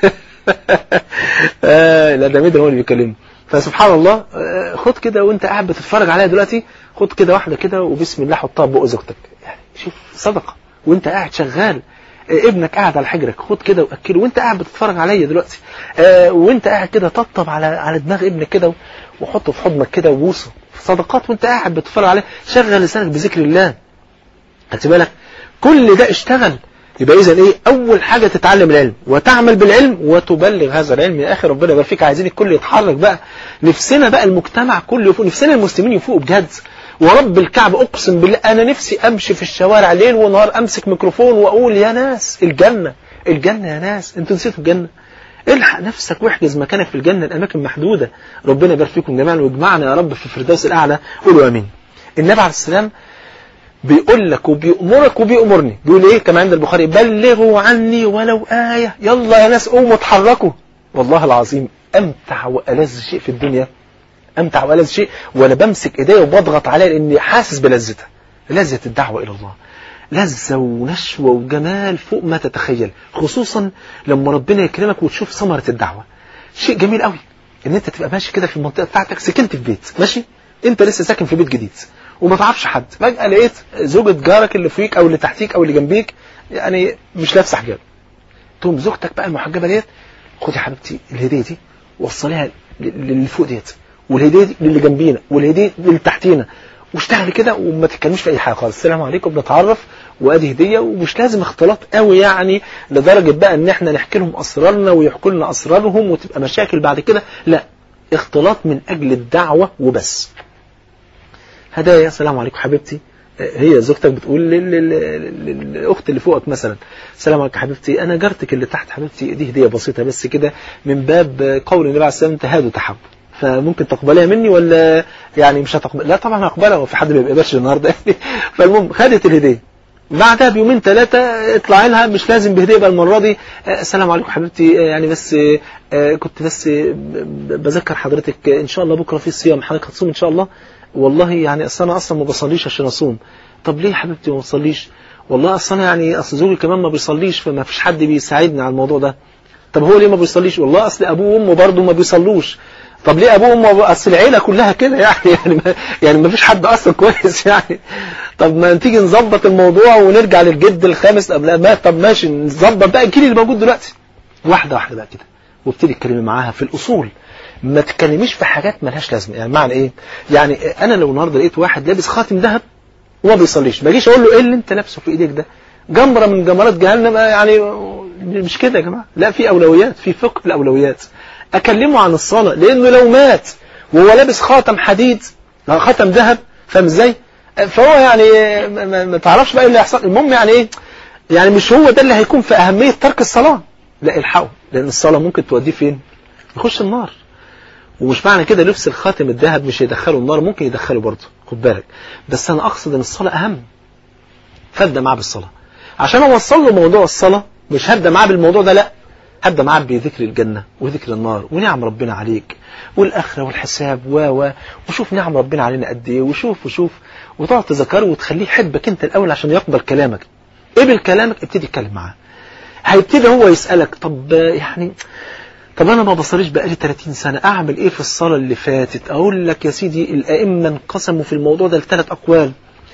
آه لا ده ميدر هو اللي بيكلمني فسبحان الله خد كده وانت قاعد بتتفرج عليها دلوقتي خد كده واحدة كده وبسم الله حطها بق زوجتك يعني شوف صدقة وانت قاعد شغال ابنك قاعد على حجرك خد كده واكله وانت قاعد بتتفرج عليا دلوقتي اه وانت قاعد كده طبطب على على دماغ ابنك كده وحطه في حضنك كده وبوسه صدقات وانت قاعد بتتفرج عليه شغل لسانك بذكر الله خدت بالك كل ده اشتغل يبقى اذا ايه اول حاجة تتعلم العلم وتعمل بالعلم وتبلغ هذا العلم يا اخي ربنا يبارك فيك عايزين الكل يتحرك بقى نفسنا بقى المجتمع كله يفوق نفسنا المسلمين يفوقوا بجد ورب الكعبة اقسم بالله انا نفسي امشي في الشوارع ليل ونهار امسك ميكروفون واقول يا ناس الجنة الجنة يا ناس انتوا نسيتوا الجنة الحق نفسك واحجز مكانك في الجنة الاماكن محدودة ربنا يبارك فيكم جميعا ويجمعنا يا رب في الفردوس الاعلى قولوا امين النبي عليه السلام بيقول لك وبيأمرك وبيأمرني بيقول ايه كما عند البخاري بلغوا عني ولو آية يلا يا ناس قوموا اتحركوا والله العظيم امتع والذ شيء في الدنيا امتع والذ شيء وانا بمسك ايديا وبضغط عليها لاني حاسس بلذتها لذة الدعوة الى الله لذة ونشوة وجمال فوق ما تتخيل خصوصا لما ربنا يكرمك وتشوف ثمرة الدعوة شيء جميل قوي ان انت تبقى ماشي كده في المنطقة بتاعتك سكنت في بيت ماشي انت لسه ساكن في بيت جديد وما تعرفش حد فجأة لقيت زوجة جارك اللي فيك او اللي تحتيك او اللي جنبيك يعني مش لابسه حجاب تقوم زوجتك بقى المحجبة ديت خدي يا حبيبتي الهدية دي وصليها للي فوق ديت والهدية دي للي جنبينا والهدية للي تحتينا واشتغلي كده وما تتكلمش في اي حاجه خالص السلام عليكم بنتعرف وادي هديه ومش لازم اختلاط قوي يعني لدرجه بقى ان احنا نحكي لهم اسرارنا ويحكوا لنا اسرارهم وتبقى مشاكل بعد كده لا اختلاط من اجل الدعوه وبس هدايا السلام عليكم حبيبتي هي زوجتك بتقول للاخت اللي فوقك مثلا السلام عليكم حبيبتي انا جارتك اللي تحت حبيبتي دي هديه بسيطه بس كده من باب قول النبي عليه الصلاه والسلام تهادوا تحب فممكن تقبلها مني ولا يعني مش هتقبل لا طبعا هقبلها وفي حد ما بيقبلش النهارده فالمهم خدت الهديه بعدها بيومين ثلاثة اطلع لها مش لازم بهدية بقى المرة دي السلام عليكم حبيبتي يعني بس كنت بس بذكر حضرتك ان شاء الله بكرة في صيام حضرتك هتصوم ان شاء الله والله يعني اصل انا اصلا ما بصليش عشان اصوم طب ليه يا حبيبتي ما بتصليش والله اصل انا يعني اصل زوجي كمان ما بيصليش فما فيش حد بيساعدني على الموضوع ده طب هو ليه ما بيصليش والله اصل ابوه وامه برضه ما بيصلوش طب ليه ابوه وامه اصل العيله كلها كده يعني يعني ما يعني ما فيش حد اصلا كويس يعني طب ما تيجي نظبط الموضوع ونرجع للجد الخامس قبل ما طب ماشي نظبط بقى الجيل اللي موجود دلوقتي واحده واحده بقى كده وابتدي تتكلمي معاها في الاصول ما تتكلميش في حاجات مالهاش لازمه يعني معنى ايه يعني انا لو النهارده لقيت واحد لابس خاتم ذهب وما بيصليش ما اجيش اقول له ايه اللي انت لابسه في ايديك ده جمره من جمرات جهنم يعني مش كده يا جماعه لا في اولويات في فقه الاولويات اكلمه عن الصلاه لانه لو مات وهو لابس خاتم حديد خاتم ذهب فاهم ازاي فهو يعني ما, ما تعرفش بقى ايه اللي هيحصل المهم يعني ايه يعني مش هو ده اللي هيكون في اهميه ترك الصلاه لا الحقه لان الصلاه ممكن توديه فين يخش النار ومش معنى كده لبس الخاتم الذهب مش يدخله النار ممكن يدخله برضه خد بالك بس انا اقصد ان الصلاه اهم فابدا معاه بالصلاه عشان اوصل له موضوع الصلاه مش هبدا معاه بالموضوع ده لا هبدا معاه بذكر الجنه وذكر النار ونعم ربنا عليك والاخره والحساب و و وشوف نعم ربنا علينا قد ايه وشوف وشوف وتقعد تذكره وتخليه يحبك انت الاول عشان يقبل كلامك قبل كلامك ابتدي اتكلم معاه هيبتدي هو يسالك طب يعني طب انا ما بصليش بقالي 30 سنة اعمل ايه في الصلاة اللي فاتت اقول لك يا سيدي الائمة انقسموا في الموضوع ده لثلاث اقوال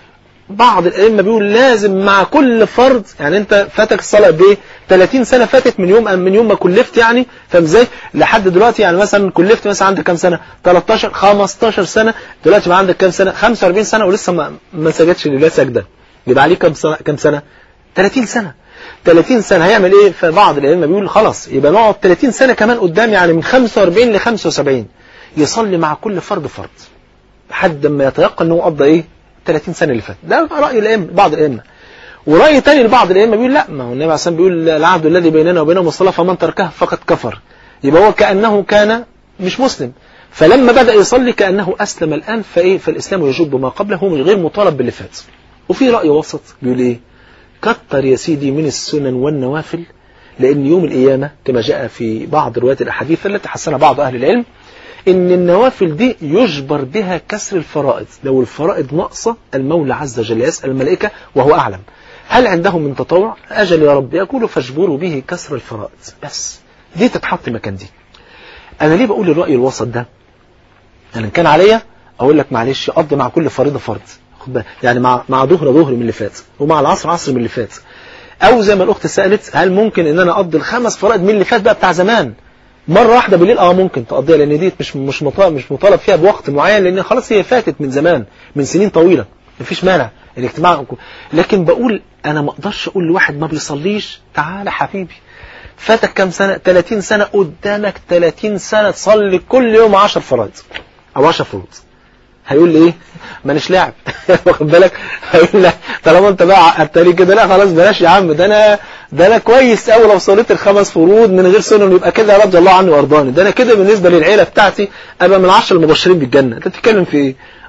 بعض الائمة بيقول لازم مع كل فرض يعني انت فاتك الصلاة بايه 30 سنة فاتت من يوم من يوم ما كلفت يعني فاهم ازاي لحد دلوقتي يعني مثلا كلفت مثلا عندك كام سنة 13 15 سنة دلوقتي بقى عندك كام سنة 45 سنة ولسه ما ما سجدش لله سجدة يبقى عليك كام سنة كام سنة 30 سنة 30 سنة هيعمل ايه فبعض الائمه بيقول خلاص يبقى نقعد 30 سنة كمان قدام يعني من 45 ل 75 يصلي مع كل فرد فرد لحد ما يتيقن ان هو قضى ايه 30 سنة اللي فاتت ده رأي الائمه بعض الائمه ورأي تاني لبعض الائمه بيقول لا ما هو النبي عليه الصلاه بيقول العهد الذي بيننا وبينهم الصلاة فمن تركها فقد كفر يبقى هو كأنه كان مش مسلم فلما بدأ يصلي كأنه أسلم الآن فإيه فالإسلام يجب ما قبله هو مش غير مطالب باللي فات وفي رأي وسط بيقول إيه كتر يا سيدي من السنن والنوافل لأن يوم القيامة كما جاء في بعض روايات الأحاديث التي حسنها بعض أهل العلم إن النوافل دي يجبر بها كسر الفرائض لو الفرائض ناقصة المولى عز وجل يسأل الملائكة وهو أعلم هل عندهم من تطوع أجل يا رب يقول فاجبروا به كسر الفرائض بس دي تتحط مكان دي أنا ليه بقول الرأي الوسط ده أنا كان عليا أقول لك معلش قضي مع كل فريضة فرض خد بالك يعني مع مع ظهر ظهر من اللي فات ومع العصر عصر من اللي فات او زي ما الاخت سالت هل ممكن ان انا اقضي الخمس فرائض من اللي فات بقى بتاع زمان مره واحده بالليل اه ممكن تقضيها لان دي مش مش مطالب مش مطالب فيها بوقت معين لان خلاص هي فاتت من زمان من سنين طويله مفيش مانع الاجتماع لكن بقول انا ما اقدرش اقول لواحد ما بيصليش تعالى حبيبي فاتك كام سنه 30 سنه قدامك 30 سنه تصلي كل يوم 10 فرائض او 10 فروض هيقول لي ايه مانيش لاعب واخد بالك هيقول لك طالما انت بقى عقدتني كده لا خلاص بلاش يا عم ده انا ده انا كويس قوي لو صليت الخمس فروض من غير سنن يبقى كده رضي الله عني وارضاني ده انا كده بالنسبه للعيله بتاعتي ابقى من العشر المبشرين بالجنه انت بتتكلم في ايه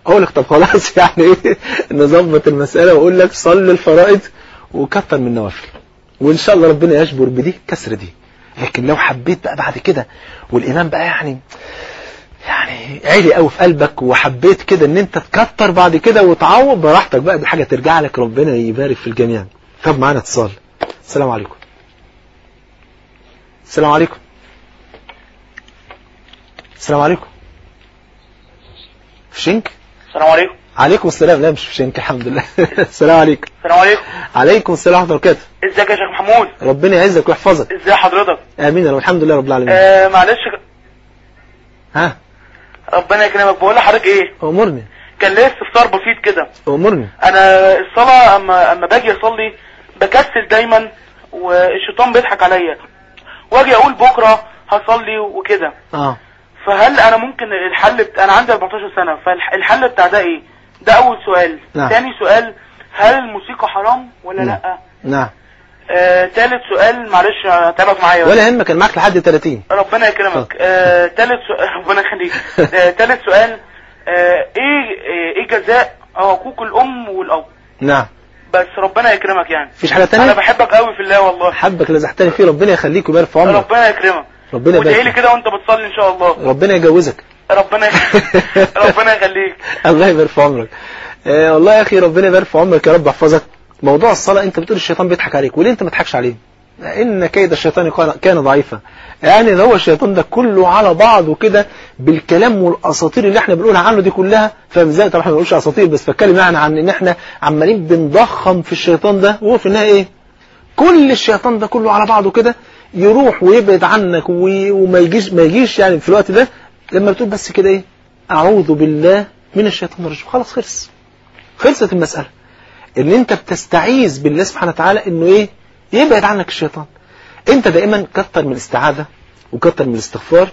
اقول لك طب خلاص يعني ايه نظبط المساله واقول لك صلي الفرائض وكتر من النوافل وان شاء الله ربنا يجبر بدي كسر دي لكن لو حبيت بقى بعد كده والايمان بقى يعني يعني عالي قوي في قلبك وحبيت كده ان انت تكتر بعد كده وتعوض براحتك بقى دي حاجه ترجع لك ربنا يبارك في الجميع طب معانا اتصال السلام عليكم السلام عليكم السلام عليكم في شنك السلام عليكم عليكم السلام لا مش في شنك الحمد لله السلام عليكم السلام عليكم عليكم السلام ورحمه الله وبركاته ازيك يا شيخ محمود ربنا يعزك ويحفظك ازي حضرتك امين يا رب الحمد لله رب العالمين آه معلش ها ربنا يكرمك بقول لحضرتك ايه امرني كان ليا استفسار بسيط كده امرني انا الصلاه اما اما باجي اصلي بكسل دايما والشيطان بيضحك عليا واجي اقول بكره هصلي وكده اه فهل انا ممكن الحل بت... انا عندي 14 سنه فالحل بتاع ده ايه ده اول سؤال نعم. ثاني سؤال هل الموسيقى حرام ولا نعم. لا نعم آه، ثالث سؤال معلش هتعبك معايا ولا يهمك كان معاك لحد 30 ربنا يكرمك آه، ثالث سؤال ربنا يخليك آه، ثالث سؤال آه، ايه آه، ايه جزاء حقوق الام والاب نعم بس ربنا يكرمك يعني مفيش حاجه انا تانية بحبك قوي في الله والله حبك لزحتني فيه ربنا يخليك ويبارك في عمرك ربنا يكرمك ربنا وادعي لي يبارك كده وانت بتصلي ان شاء الله ربنا يجوزك ربنا ربنا يخليك الله يبارك في عمرك آه والله يا اخي ربنا يبارك في عمرك يا رب يحفظك موضوع الصلاه انت بتقول الشيطان بيضحك عليك وليه انت ما تضحكش عليه ان كيد الشيطان كان- كان ضعيفا يعني ده هو الشيطان ده كله على بعضه كده بالكلام والاساطير اللي احنا بنقولها عنه دي كلها فاهم ازاي طبعا احنا ما بنقولش اساطير بس بتكلم يعني عن ان احنا عمالين بنضخم في الشيطان ده وهو في النهايه ايه كل الشيطان ده كله على بعضه كده يروح ويبعد عنك وي- وما يجيش ما يجيش يعني في الوقت ده لما بتقول بس كده ايه اعوذ بالله من الشيطان الرجيم خلاص خلص خلصت المسألة ان انت بتستعيذ بالله سبحانه وتعالى انه ايه يبعد عنك الشيطان انت دائما كتر من الاستعاذة وكتر من الاستغفار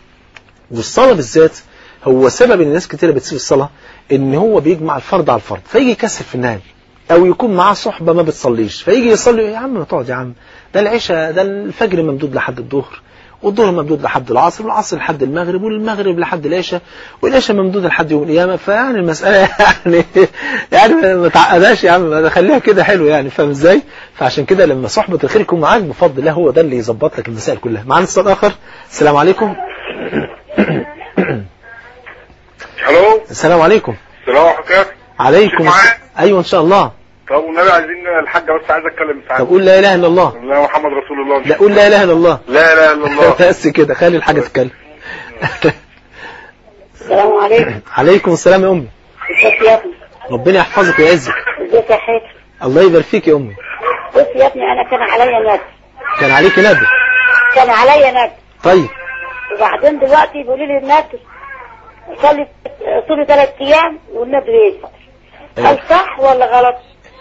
والصلاة بالذات هو سبب ان الناس كتيرة بتسيب الصلاة ان هو بيجمع الفرض على الفرض فيجي يكسل في النهاية او يكون معاه صحبة ما بتصليش فيجي يصلي يا عم ما تقعد يا عم ده العشاء ده الفجر ممدود لحد الظهر والظهر ممدود لحد العصر والعصر لحد المغرب والمغرب لحد العشاء والعشاء ممدود لحد يوم القيامة فيعني المسألة يعني يعني ما تعقدهاش يا عم خليها كده حلو يعني فاهم ازاي فعشان كده لما صحبة الخير يكون معاك بفضل الله هو ده اللي يظبط لك المسائل كلها معانا اتصال اخر السلام عليكم الو السلام عليكم السلام عليكم عليكم معايا؟ الس- ايوه ان شاء الله طب والنبي عايزين الحاجة بس عايز اتكلم ساعة طب قول لا اله الا الله لا محمد رسول الله لا قول لا اله الا الله لا اله الا الله بس كده خلي الحاجة تتكلم السلام عليكم عليكم السلام يا امي ازيك يا ابني ربنا يحفظك ويعزك ازيك يا حاتم الله يبارك فيك يا امي بص يا ابني انا كان عليا ندب كان عليك ندى كان عليا ندب طيب وبعدين دلوقتي بيقولوا لي الندب صلي صلي ثلاث ايام والندب يسقط هل صح ولا غلط؟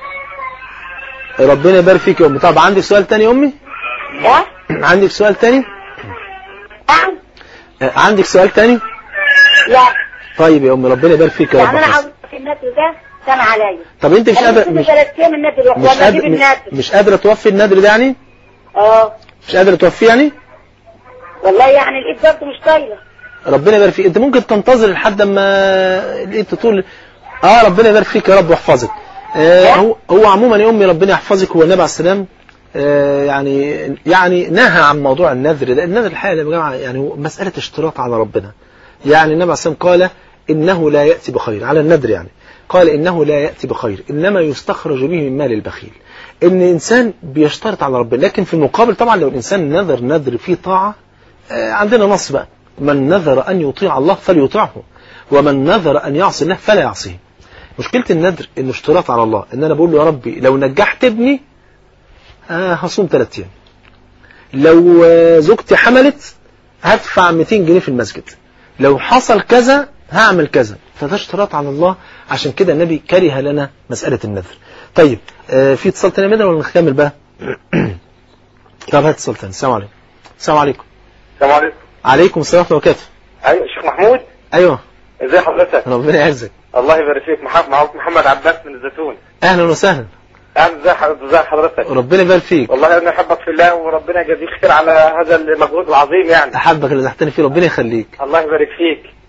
ربنا يبارك فيك يا امي طب عندك سؤال تاني يا امي ها؟ عندك سؤال تاني نعم آه، عندك سؤال تاني لا طيب يا امي ربنا يبارك فيك يا يعني رب انا يحفظك. عاوز في الندب ده كان عليا طب انت مش أنا قادره صلي مش ثلاث ايام الندب يروح مش ولا اجيب قادره الندب مش قادره توفي النذر ده يعني اه مش قادره توفيه يعني والله يعني الايد برضه مش طايله ربنا يبارك فيك انت ممكن تنتظر لحد ما لقيت تقول اه ربنا يبارك فيك يا رب ويحفظك آه هو هو عموما يا امي ربنا يحفظك هو النبي عليه السلام آه يعني يعني نهى عن موضوع النذر ده النذر الحقيقه يا جماعه يعني هو مساله اشتراط على ربنا يعني النبي عليه السلام قال انه لا ياتي بخير على النذر يعني قال انه لا ياتي بخير انما يستخرج به من مال البخيل ان الانسان بيشترط على ربنا لكن في المقابل طبعا لو الانسان نذر نذر فيه طاعه آه، عندنا نص بقى من نذر أن يطيع الله فليطيعه ومن نذر أن يعصي الله فلا يعصيه مشكلة النذر إنه اشتراط على الله إن أنا بقول له يا ربي لو نجحت ابني آه هصوم ثلاث أيام لو آه، زوجتي حملت هدفع 200 جنيه في المسجد لو حصل كذا هعمل كذا فده اشتراط على الله عشان كده النبي كره لنا مسألة النذر طيب آه في اتصال تاني منها ولا نكمل بقى طب هات اتصال تاني السلام عليكم السلام عليكم السلام عليكم عليكم السلام ورحمة الله وبركاته ايوه شيخ محمود ايوه ازي حضرتك ربنا يعزك الله يبارك فيك محمد معاك محمد عباس من الزيتون اهلا وسهلا اهلا ازي حضرتك ازي حضرتك ربنا يبارك فيك والله انا احبك في الله وربنا يجازيك خير على هذا المجهود العظيم يعني احبك اللي تحتني فيه ربنا يخليك الله يبارك فيك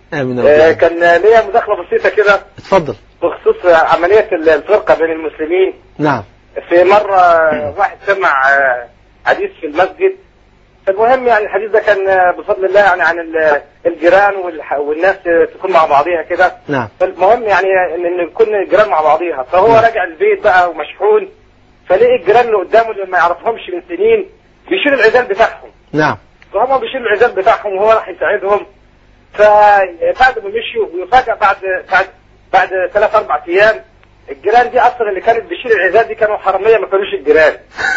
امين يا آه، رب كان ليا مداخلة بسيطة كده اتفضل بخصوص عملية الفرقة بين المسلمين نعم في مرة واحد سمع آه، حديث في المسجد فالمهم يعني الحديث ده كان آه، بفضل الله يعني عن ال- الجيران والح- والناس آه، تكون مع بعضيها كده نعم فالمهم يعني ان إن نكون الجيران مع بعضيها فهو نعم. راجع البيت بقى ومشحون فلقي الجيران اللي قدامه اللي ما يعرفهمش من سنين بيشيلوا العزال بتاعهم نعم فهم بيشيلوا العزال بتاعهم وهو راح يساعدهم فبعد ما مشيوا وفجأة بعد بعد بعد ثلاث أربع أيام الجيران دي أصلا اللي كانت بتشيل العزال دي كانوا حرامية ما كانوش الجيران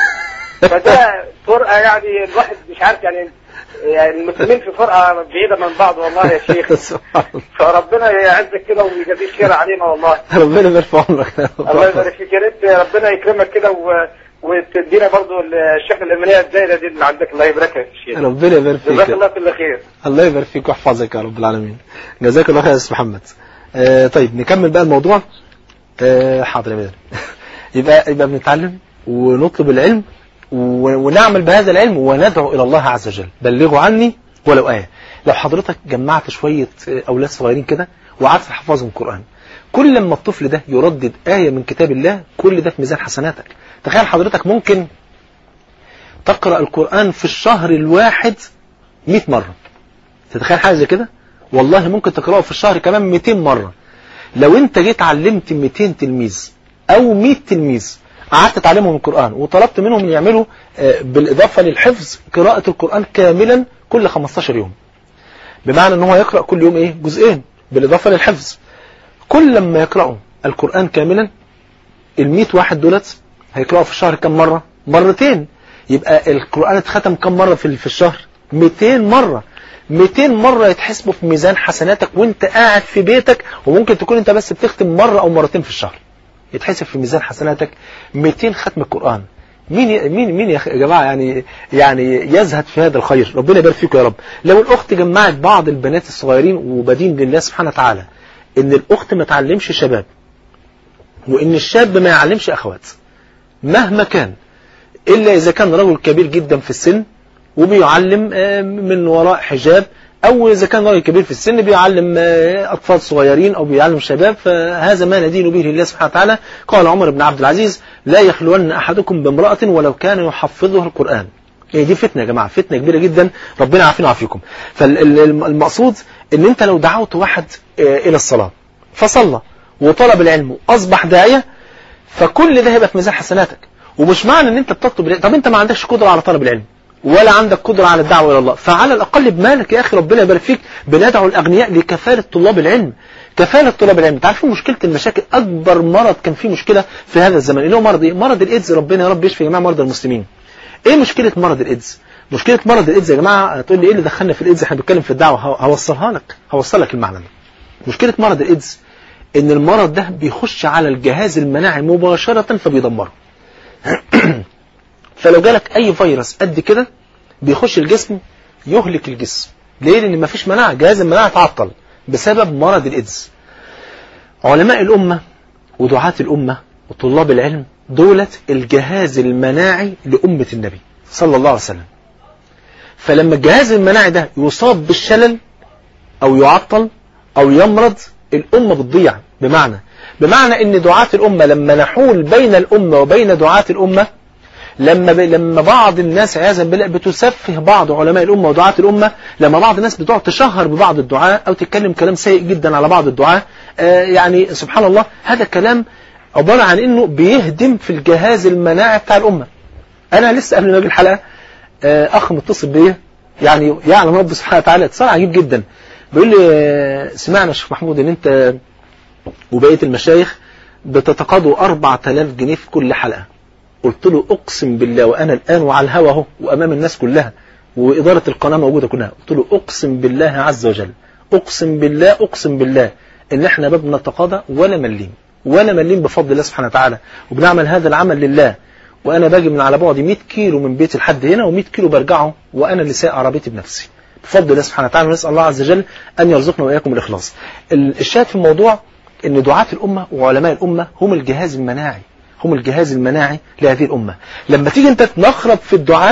فده فرقة يعني الواحد مش عارف يعني يعني المسلمين في فرقة بعيدة من بعض والله يا شيخ فربنا يعزك كده ويجازيك خير علينا والله ربنا يبارك في عمرك الله يبارك فيك يا ريت ربنا يكرمك كده و... وتدينا برضو الشحنة الإيمانية الزايدة دي اللي عندك الله يبارك فيك يا شيخ ربنا يبارك جزاك فيك الله كل خير الله يبارك فيك ويحفظك يا رب العالمين جزاك الله خير يا استاذ محمد آه طيب نكمل بقى الموضوع آه حاضر يا مدن يبقى يبقى بنتعلم ونطلب العلم و- ونعمل بهذا العلم وندعو إلى الله عز وجل بلغوا عني ولو آية لو حضرتك جمعت شوية آه، أولاد صغيرين كده وقعدت تحفظهم القرآن كل لما الطفل ده يردد آية من كتاب الله كل ده في ميزان حسناتك تخيل حضرتك ممكن تقرأ القرآن في الشهر الواحد 100 مرة تتخيل حاجة زي كده والله ممكن تقرأه في الشهر كمان 200 مرة لو انت جيت علمت 200 تلميذ او 100 تلميذ قعدت تعلمهم القرآن وطلبت منهم يعملوا آه، بالإضافة للحفظ قراءة القرآن كاملا كل 15 يوم بمعنى ان هو يقرأ كل يوم ايه جزئين بالإضافة للحفظ كل لما يقرأوا القرآن كاملا ال واحد دولت هيقرأوا في الشهر كم مرة مرتين يبقى القرآن اتختم كم مرة في في الشهر 200 مرة 200 مرة يتحسبوا في ميزان حسناتك وانت قاعد في بيتك وممكن تكون انت بس بتختم مرة او مرتين في الشهر يتحسب في ميزان حسناتك 200 ختم القرآن مين ي- مين مين يا أخ- يا جماعه يعني يعني يزهد في هذا الخير ربنا يبارك فيكم يا رب لو الاخت جمعت بعض البنات الصغيرين وبدين لله سبحانه وتعالى ان الاخت ما تعلمش شباب وان الشاب ما يعلمش اخوات مهما كان الا اذا كان رجل كبير جدا في السن وبيعلم آه، من وراء حجاب او اذا كان راجل كبير في السن بيعلم آه، اطفال صغيرين او بيعلم شباب فهذا ما ندين به لله سبحانه وتعالى قال عمر بن عبد العزيز لا يخلون احدكم بامراه ولو كان يحفظها القران هي دي فتنه يا جماعه فتنه كبيره جدا ربنا يعافينا ويعافيكم فالمقصود ان انت لو دعوت واحد آه، الى الصلاه فصلى وطلب العلم واصبح داعيه فكل ده هيبقى في ميزان حسناتك ومش معنى ان انت بتطلب العلم طب انت ما عندكش قدره على طلب العلم ولا عندك قدرة على الدعوة إلى الله فعلى الأقل بمالك يا أخي ربنا يبارك فيك بندعو الأغنياء لكفالة طلاب العلم كفالة طلاب العلم تعرفين مشكلة المشاكل أكبر مرض كان فيه مشكلة في هذا الزمن اللي هو مرض إيه؟ مرض الإيدز ربنا يا رب يشفي جميع مرضى المسلمين إيه مشكلة مرض الإيدز مشكلة مرض الإيدز يا جماعة تقول لي إيه اللي دخلنا في الإيدز احنا بنتكلم في الدعوة هو- هوصلها لك هوصل لك المعنى ده مشكلة مرض الإيدز إن المرض ده بيخش على الجهاز المناعي مباشرة فبيدمره فلو جالك أي فيروس قد كده بيخش الجسم يهلك الجسم ليه لان مفيش مناعه جهاز المناعه تعطل بسبب مرض الايدز علماء الامه ودعاة الامه وطلاب العلم دولت الجهاز المناعي لامه النبي صلى الله عليه وسلم فلما الجهاز المناعي ده يصاب بالشلل او يعطل او يمرض الامه بتضيع بمعنى بمعنى ان دعاة الامه لما نحول بين الامه وبين دعاة الامه لما ب... لما بعض الناس عياذا بالله بتسفه بعض علماء الامه ودعاة الامه لما بعض الناس بتقعد تشهر ببعض الدعاء او تتكلم كلام سيء جدا على بعض الدعاء آه يعني سبحان الله هذا كلام عباره عن انه بيهدم في الجهاز المناعي بتاع الامه انا لسه قبل ما اجي الحلقه آه اخ متصل بيا يعني يعلم رب سبحانه وتعالى اتصال عجيب جدا بيقول لي آه، سمعنا يا شيخ محمود ان انت وبقيه المشايخ بتتقاضوا 4000 جنيه في كل حلقه قلت له اقسم بالله وانا الان وعلى الهوا اهو وامام الناس كلها واداره القناه موجوده كلها قلت له اقسم بالله عز وجل اقسم بالله اقسم بالله ان احنا ما بنتقاضى ولا مليم ولا مليم بفضل الله سبحانه وتعالى وبنعمل هذا العمل لله وانا باجي من على بعد 100 كيلو من بيتي لحد هنا و100 كيلو برجعه وانا اللي سايق عربيتي بنفسي بفضل الله سبحانه وتعالى ونسال الله عز وجل ان يرزقنا واياكم الاخلاص ال- الشاهد في الموضوع ان دعاة الامه وعلماء الامه هم الجهاز المناعي هم الجهاز المناعي لهذه الأمة لما تيجي أنت تنخرب في الدعاء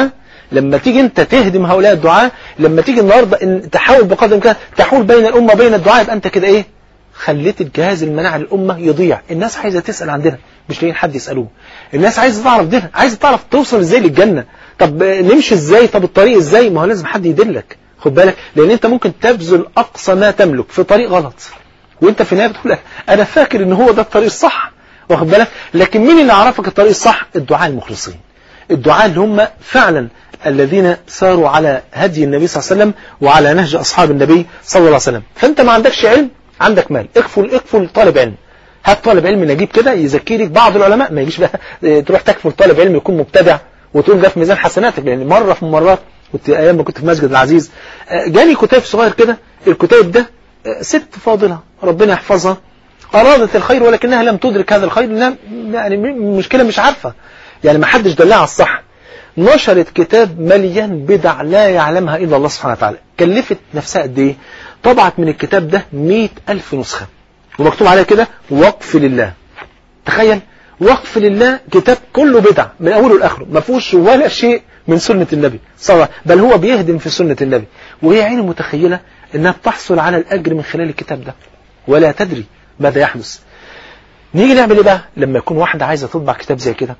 لما تيجي انت تهدم هؤلاء الدعاة لما تيجي النهاردة ان تحاول بقدر الامكان تحول بين الامة وبين الدعاة يبقى انت كده ايه خليت الجهاز المناعي للامة يضيع الناس عايزة تسأل عندنا مش لاقيين حد يسألوه الناس عايزة تعرف دينها عايزة تعرف توصل ازاي للجنة طب نمشي ازاي طب الطريق ازاي ما هو لازم حد يدلك خد بالك لان انت ممكن تبذل اقصى ما تملك في طريق غلط وانت في النهايه بتقول انا فاكر ان هو ده الطريق الصح واخد بالك لكن مين اللي عرفك الطريق الصح الدعاء المخلصين الدعاء اللي هم فعلا الذين ساروا على هدي النبي صلى الله عليه وسلم وعلى نهج اصحاب النبي صلى الله عليه وسلم فانت ما عندكش علم عندك مال اكفل اكفل طالب علم هات طالب علم نجيب كده يزكي لك بعض العلماء ما يجيش بقى تروح تكفل طالب علم يكون مبتدع وتقول ده في ميزان حسناتك لان مره في مرات كنت ايام ما كنت في مسجد العزيز جالي كتاب صغير كده الكتاب ده ست فاضلة ربنا يحفظها أرادت الخير ولكنها لم تدرك هذا الخير لأنها يعني مشكلة مش عارفة يعني ما حدش دلها على الصح نشرت كتاب مليان بدع لا يعلمها إلا الله سبحانه وتعالى كلفت نفسها قد إيه طبعت من الكتاب ده مئة ألف نسخة ومكتوب عليها كده وقف لله تخيل وقف لله كتاب كله بدع من أوله لآخره ما فيهوش ولا شيء من سنة النبي صلى الله بل هو بيهدم في سنة النبي وهي عين متخيلة انها بتحصل على الاجر من خلال الكتاب ده ولا تدري ماذا يحدث نيجي نعمل ايه بقى لما يكون واحد عايزه تطبع كتاب زي كده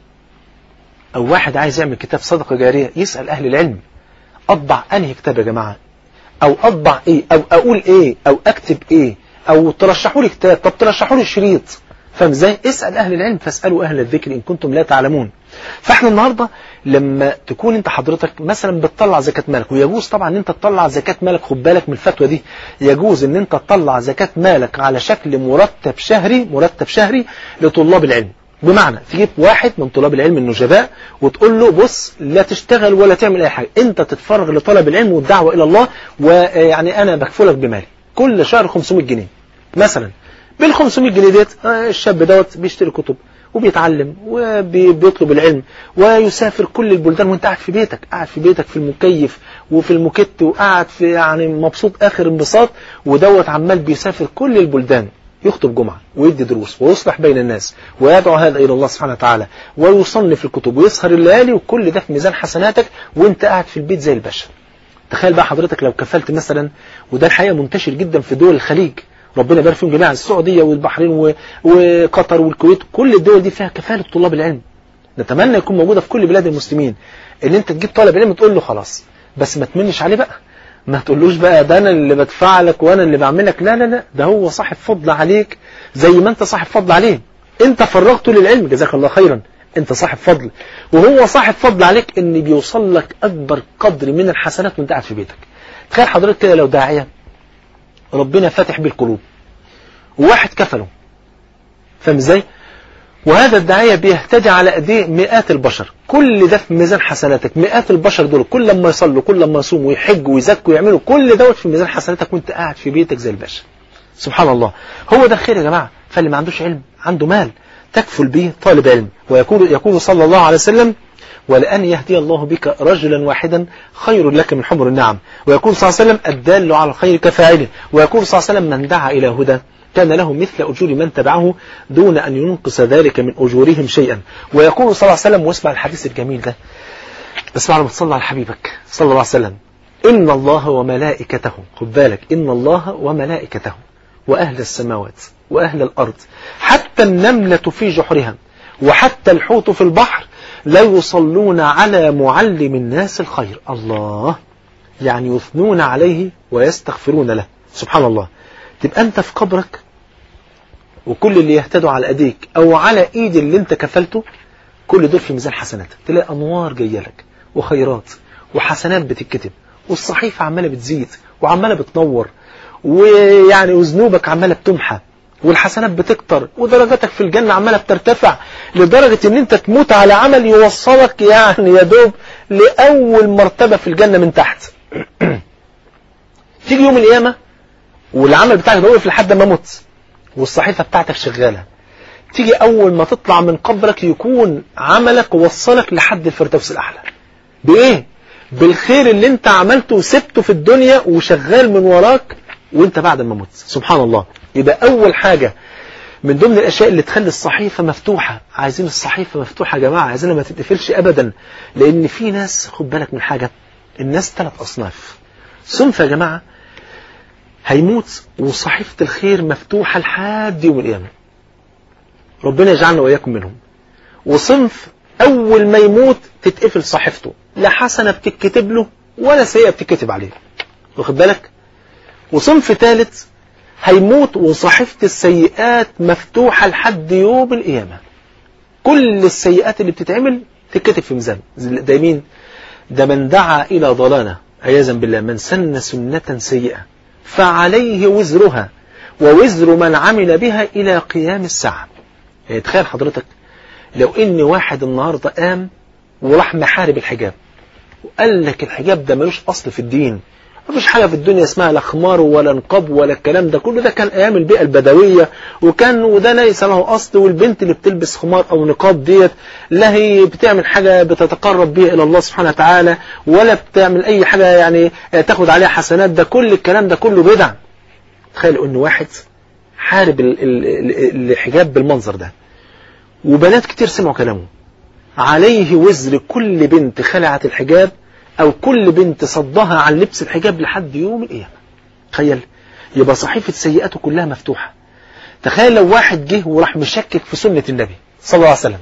او واحد عايز يعمل كتاب صدقه جاريه يسال اهل العلم اطبع انهي كتاب يا جماعه او اطبع ايه او اقول ايه او اكتب ايه او ترشحوا لي كتاب طب ترشحوا لي شريط فاهم ازاي اسال اهل العلم فاسالوا اهل الذكر ان كنتم لا تعلمون فاحنا النهارده لما تكون انت حضرتك مثلا بتطلع زكاة مالك ويجوز طبعا ان انت تطلع زكاة مالك خد بالك من الفتوى دي يجوز ان انت تطلع زكاة مالك على شكل مرتب شهري مرتب شهري لطلاب العلم بمعنى تجيب واحد من طلاب العلم النجباء وتقول له بص لا تشتغل ولا تعمل اي حاجة انت تتفرغ لطلب العلم والدعوة الى الله ويعني انا بكفلك بمالي كل شهر 500 جنيه مثلا بال 500 جنيه ديت الشاب دوت بيشتري كتب وبيتعلم وبيطلب العلم ويسافر كل البلدان وانت قاعد في بيتك قاعد في بيتك في المكيف وفي المكت وقاعد في يعني مبسوط اخر انبساط ودوت عمال بيسافر كل البلدان يخطب جمعة ويدي دروس ويصلح بين الناس ويدعو هذا إلى الله سبحانه وتعالى ويصنف الكتب ويسهر الليالي وكل ده في ميزان حسناتك وانت قاعد في البيت زي الباشا تخيل بقى حضرتك لو كفلت مثلا وده الحقيقة منتشر جدا في دول الخليج ربنا يبارك فيهم جميعا السعودية والبحرين و... وقطر والكويت كل الدول دي فيها كفالة طلاب العلم نتمنى يكون موجودة في كل بلاد المسلمين ان انت تجيب طالب علم تقول له خلاص بس ما تمنش عليه بقى ما تقولوش بقى ده انا اللي بدفع لك وانا اللي بعمل لك لا لا لا ده هو صاحب فضل عليك زي ما انت صاحب فضل عليه انت فرغته للعلم جزاك الله خيرا انت صاحب فضل وهو صاحب فضل عليك ان بيوصل لك اكبر قدر من الحسنات وانت قاعد في بيتك تخيل حضرتك كده لو داعيه ربنا فاتح بالقلوب وواحد كفله فاهم ازاي وهذا الداعية بيهتدي على ايديه مئات البشر كل ده في ميزان حسناتك مئات البشر دول كل لما يصلوا كل لما يصوموا ويحجوا ويزكوا ويعملوا كل دوت في ميزان حسناتك وانت قاعد في بيتك زي الباشا سبحان الله هو ده الخير يا جماعة فاللي ما عندوش علم عنده مال تكفل به طالب علم ويقول يقول صلى الله عليه وسلم ولأن يهدي الله بك رجلا واحدا خير لك من حمر النعم ويقول صلى الله عليه وسلم الدال على الخير كفاعله ويقول صلى الله عليه وسلم من دعا إلى هدى كان له مثل أجور من تبعه دون أن ينقص ذلك من أجورهم شيئا ويقول صلى الله عليه وسلم واسمع الحديث الجميل ده اسمع لما تصلى على حبيبك صلى الله عليه وسلم إن الله وملائكته خد بالك إن الله وملائكته وأهل السماوات وأهل الأرض حتى النملة في جحرها وحتى الحوت في البحر لا يصلون على معلم الناس الخير الله يعني يثنون عليه ويستغفرون له سبحان الله تبقى أنت في قبرك وكل اللي يهتدوا على أيديك أو على إيد اللي أنت كفلته كل دول في ميزان حسناتك تلاقي أنوار جاية لك وخيرات وحسنات بتتكتب والصحيفة عمالة بتزيد وعمالة بتنور ويعني وذنوبك عمالة بتمحى والحسنات بتكتر ودرجاتك في الجنة عمالة بترتفع لدرجة ان انت تموت على عمل يوصلك يعني يا دوب لأول مرتبة في الجنة من تحت تيجي يوم القيامة والعمل بتاعك ده وقف لحد ما مت والصحيفة بتاعتك شغالة تيجي أول ما تطلع من قبرك يكون عملك وصلك لحد الفردوس الأعلى بإيه؟ بالخير اللي انت عملته وسبته في الدنيا وشغال من وراك وانت بعد ما مت سبحان الله يبقى أول حاجة من ضمن الأشياء اللي تخلي الصحيفة مفتوحة عايزين الصحيفة مفتوحة يا جماعة عايزينها ما تتقفلش أبدا لأن في ناس خد بالك من حاجة الناس ثلاث أصناف صنف يا جماعة هيموت وصحيفة الخير مفتوحة لحد يوم القيامة ربنا يجعلنا وإياكم منهم وصنف أول ما يموت تتقفل صحيفته لا حسنة بتتكتب له ولا سيئة بتتكتب عليه واخد بالك وصنف ثالث هيموت وصحيفة السيئات مفتوحة لحد يوم القيامة كل السيئات اللي بتتعمل تتكتب في ميزان ده مين ده من دعا إلى ضلالة عياذا بالله من سن سنة سيئة فعليه وزرها ووزر من عمل بها إلى قيام الساعة يعني تخيل حضرتك لو إن واحد النهاردة قام وراح محارب الحجاب وقال لك الحجاب ده ملوش أصل في الدين مفيش حاجة في الدنيا اسمها لا خمار ولا نقاب ولا الكلام ده كله ده كان أيام البيئة البدوية وكان وده ليس له أصل والبنت اللي بتلبس خمار أو نقاب ديت لا هي بتعمل حاجة بتتقرب بيها إلى الله سبحانه وتعالى ولا بتعمل أي حاجة يعني تاخد عليها حسنات ده كل الكلام ده كله بدع تخيلوا إن واحد حارب الحجاب بالمنظر ده وبنات كتير سمعوا كلامه عليه وزر كل بنت خلعت الحجاب أو كل بنت صدها عن لبس الحجاب لحد يوم القيامة تخيل يبقى صحيفة سيئاته كلها مفتوحة تخيل لو واحد جه وراح مشكك في سنة النبي صلى الله عليه وسلم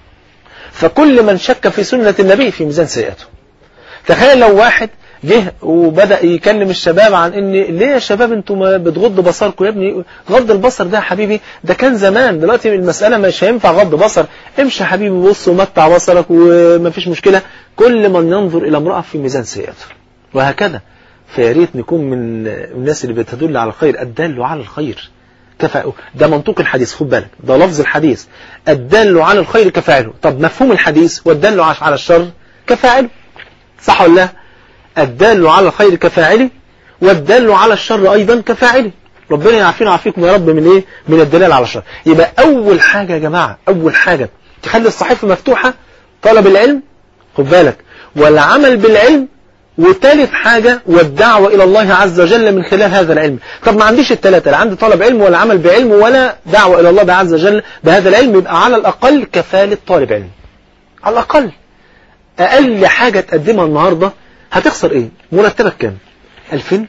فكل من شك في سنة النبي في ميزان سيئاته تخيل لو واحد جه وبدأ يكلم الشباب عن ان ليه يا شباب انتم ما بتغضوا بصركم يا ابني غض البصر ده يا حبيبي ده كان زمان دلوقتي المسألة مش هينفع غض بصر امشي يا حبيبي بص ومتع بصرك ومفيش مشكلة كل من ينظر إلى امرأة في ميزان سيئاته وهكذا فيا ريت نكون من الناس اللي بتدل على الخير الدال على الخير كفاءه ده منطوق الحديث خد بالك ده لفظ الحديث الدال على الخير كفاعله طب مفهوم الحديث والدال على الشر كفاعله صح ولا لا الدال على الخير كفاعله والدال على الشر أيضا كفاعله ربنا يعافينا ويعافيكم يا رب من ايه من الدلال على الشر يبقى أول حاجة يا جماعة أول حاجة تخلي الصحيفة مفتوحة طلب العلم خد بالك والعمل بالعلم وثالث حاجة والدعوة إلى الله عز وجل من خلال هذا العلم طب ما عنديش الثلاثة لا عندي طلب علم ولا عمل بعلم ولا دعوة إلى الله عز وجل بهذا العلم يبقى على الأقل كفالة طالب علم على الأقل أقل حاجة تقدمها النهاردة هتخسر ايه مرتبك كام 2000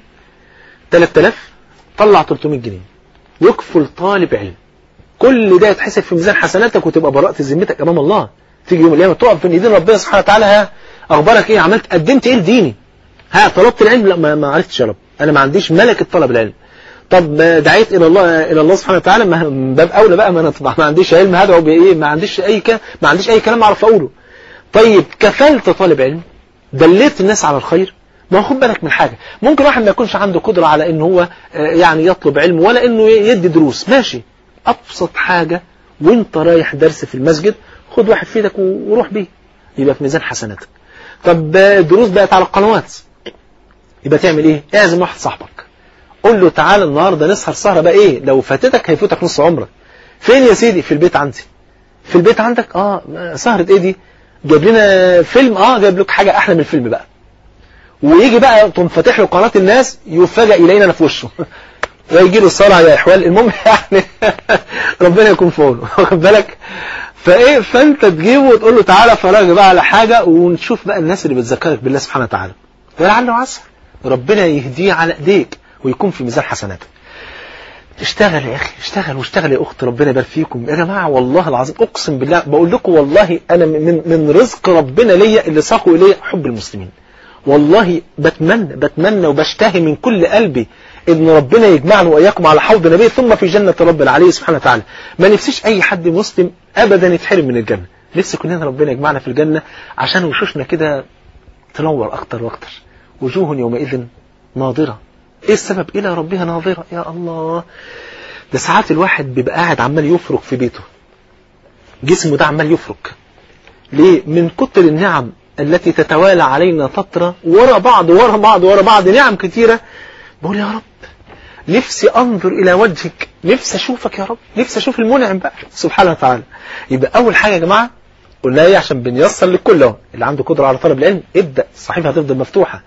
3000 طلع 300 جنيه يكفل طالب علم كل ده يتحسب في ميزان حسناتك وتبقى براءة ذمتك امام الله تيجي يوم القيامه تقف في ايدين ربنا سبحانه وتعالى ها اخبارك ايه عملت قدمت ايه لديني ها طلبت العلم لا ما, ما عرفتش يا رب انا ما عنديش ملكه طلب العلم طب دعيت الى الله الى الله سبحانه وتعالى من باب اولى بقى ما انا طبعا ما عنديش علم هدعو بايه ما عنديش اي ك... ما عنديش اي كلام اعرف اقوله طيب كفلت طالب علم دليت الناس على الخير ما هو خد بالك من حاجة ممكن واحد ما يكونش عنده قدرة على ان هو يعني يطلب علم ولا انه يدي دروس ماشي ابسط حاجة وانت رايح درس في المسجد خد واحد في ايدك وروح بيه يبقى في ميزان حسناتك طب دروس بقت على القنوات يبقى تعمل ايه اعزم واحد صاحبك قول له تعالى النهارده نسهر سهرة بقى ايه لو فاتتك هيفوتك نص عمرك فين يا سيدي في البيت عندي في البيت عندك اه سهرة ايه دي جاب لنا فيلم اه جاب لك حاجة احلى من الفيلم بقى ويجي بقى تقوم فاتح له قناة الناس يفاجئ يلاقينا انا في وشه ويجي له الصلاة يا احوال المهم يعني ربنا يكون في عونه واخد بالك فايه فانت تجيبه وتقول له تعالى فرج بقى على حاجة ونشوف بقى الناس اللي بتذكرك بالله سبحانه وتعالى ولعله عسى ربنا يهديه على ايديك ويكون في ميزان حسناتك اشتغل يا اخي اشتغل واشتغل يا اخت ربنا يبارك فيكم يا جماعه والله العظيم اقسم بالله بقول لكم والله انا من من رزق ربنا ليا اللي ساقوا الي حب المسلمين والله بتمنى بتمنى وبشتهي من كل قلبي ان ربنا يجمعنا واياكم على حوض نبيه ثم في جنه رب العلي سبحانه وتعالى ما نفسيش اي حد مسلم ابدا يتحرم من الجنه نفسي كلنا ربنا يجمعنا في الجنه عشان وشوشنا كده تنور اكتر واكتر وجوه يومئذ ناظره ايه السبب الى ربها ناظرة يا الله ده ساعات الواحد بيبقى قاعد عمال يفرك في بيته جسمه ده عمال يفرك ليه من كتر النعم التي تتوالى علينا فترة ورا بعض ورا بعض ورا بعض نعم كتيرة بقول يا رب نفسي انظر الى وجهك نفسي اشوفك يا رب نفسي اشوف المنعم بقى سبحانه وتعالى يبقى اول حاجة يا جماعة قلنا ايه عشان بنيسر للكل اهو اللي عنده قدرة على طلب العلم ابدأ الصحيفة هتفضل مفتوحة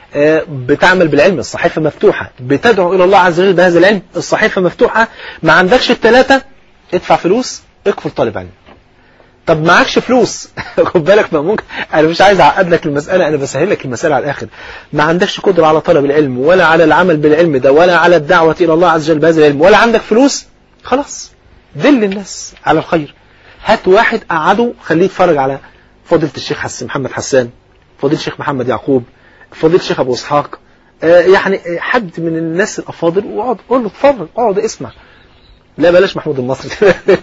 بتعمل بالعلم الصحيفة مفتوحة بتدعو إلى الله عز وجل بهذا العلم الصحيفة مفتوحة ما عندكش الثلاثة ادفع فلوس اكفل طالب علم طب معكش فلوس خد بالك ما ممكن انا مش عايز اعقد لك المساله انا بسهل لك المساله على الاخر ما عندكش قدره على طلب العلم ولا على العمل بالعلم ده ولا على الدعوه الى الله عز وجل بهذا العلم ولا عندك فلوس خلاص دل الناس على الخير هات واحد قعده خليه يتفرج على فضيله الشيخ حسن محمد حسان فضيله الشيخ محمد يعقوب فضيله الشيخ ابو اسحاق آه يعني حد من الناس الافاضل واقعد قول له اتفرج اقعد اسمع لا بلاش محمود المصري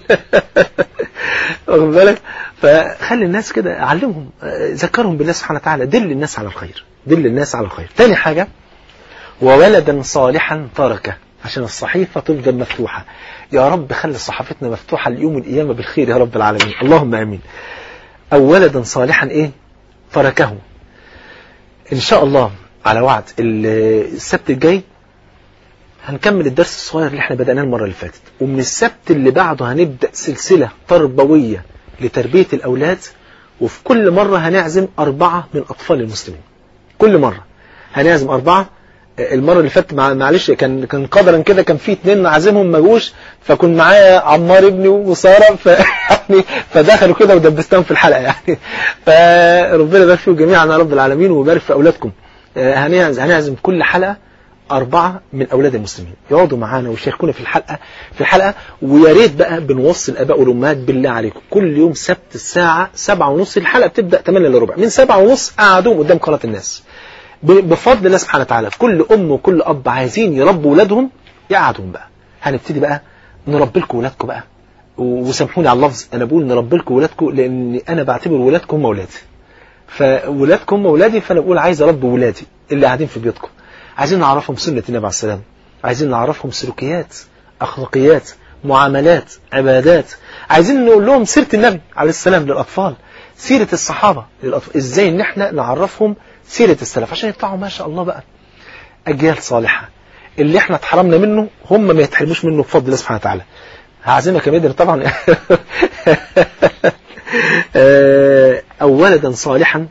واخد بالك فخلي الناس كده علمهم ذكرهم بالله سبحانه وتعالى دل الناس على الخير دل الناس على الخير تاني حاجة وولدا صالحا تركه عشان الصحيفة تفضل مفتوحة يا رب خلي صحيفتنا مفتوحة ليوم القيامة بالخير يا رب العالمين اللهم امين او ولدا صالحا ايه تركه ان شاء الله على وعد السبت الجاي هنكمل الدرس الصغير اللي احنا بدأناه المرة اللي فاتت ومن السبت اللي بعده هنبدأ سلسلة تربوية لتربية الأولاد وفي كل مرة هنعزم أربعة من أطفال المسلمين كل مرة هنعزم أربعة المرة اللي فاتت معلش كان كان قدرا كده كان في اتنين عازمهم ما جوش فكون معايا عمار ابني وسارة ف يعني فدخلوا كده ودبستهم في الحلقة يعني فربنا يبارك فيهم جميعا يا رب العالمين ويبارك في أولادكم هنعزم, هنعزم كل حلقة أربعة من أولاد المسلمين يقعدوا معانا ويشاركونا في الحلقة في الحلقة ويا ريت بقى بنوصي الآباء والأمهات بالله عليكم كل يوم سبت الساعة سبعة ونص الحلقة بتبدأ 8 إلا ربع من سبعة ونص قعدوهم قدام قناة الناس بفضل الله سبحانه وتعالى كل أم وكل أب عايزين يربوا ولادهم يقعدهم بقى هنبتدي بقى نربي لكم ولادكم بقى وسامحوني على اللفظ أنا بقول نربي لكم ولادكم لأن أنا بعتبر ولادكم هم ولادي فولادكم هم ولادي فأنا بقول عايز أربي ولادي اللي قاعدين في بيوتكم عايزين نعرفهم سنة النبي عليه السلام عايزين نعرفهم سلوكيات أخلاقيات معاملات عبادات عايزين نقول لهم سيرة النبي عليه السلام للأطفال سيرة الصحابة للأطفال إزاي إن إحنا نعرفهم سيرة السلف عشان يطلعوا ما شاء الله بقى أجيال صالحة اللي إحنا اتحرمنا منه هم ما يتحرموش منه بفضل الله سبحانه وتعالى هعزمك يا مدر طبعا أو ولدا صالحا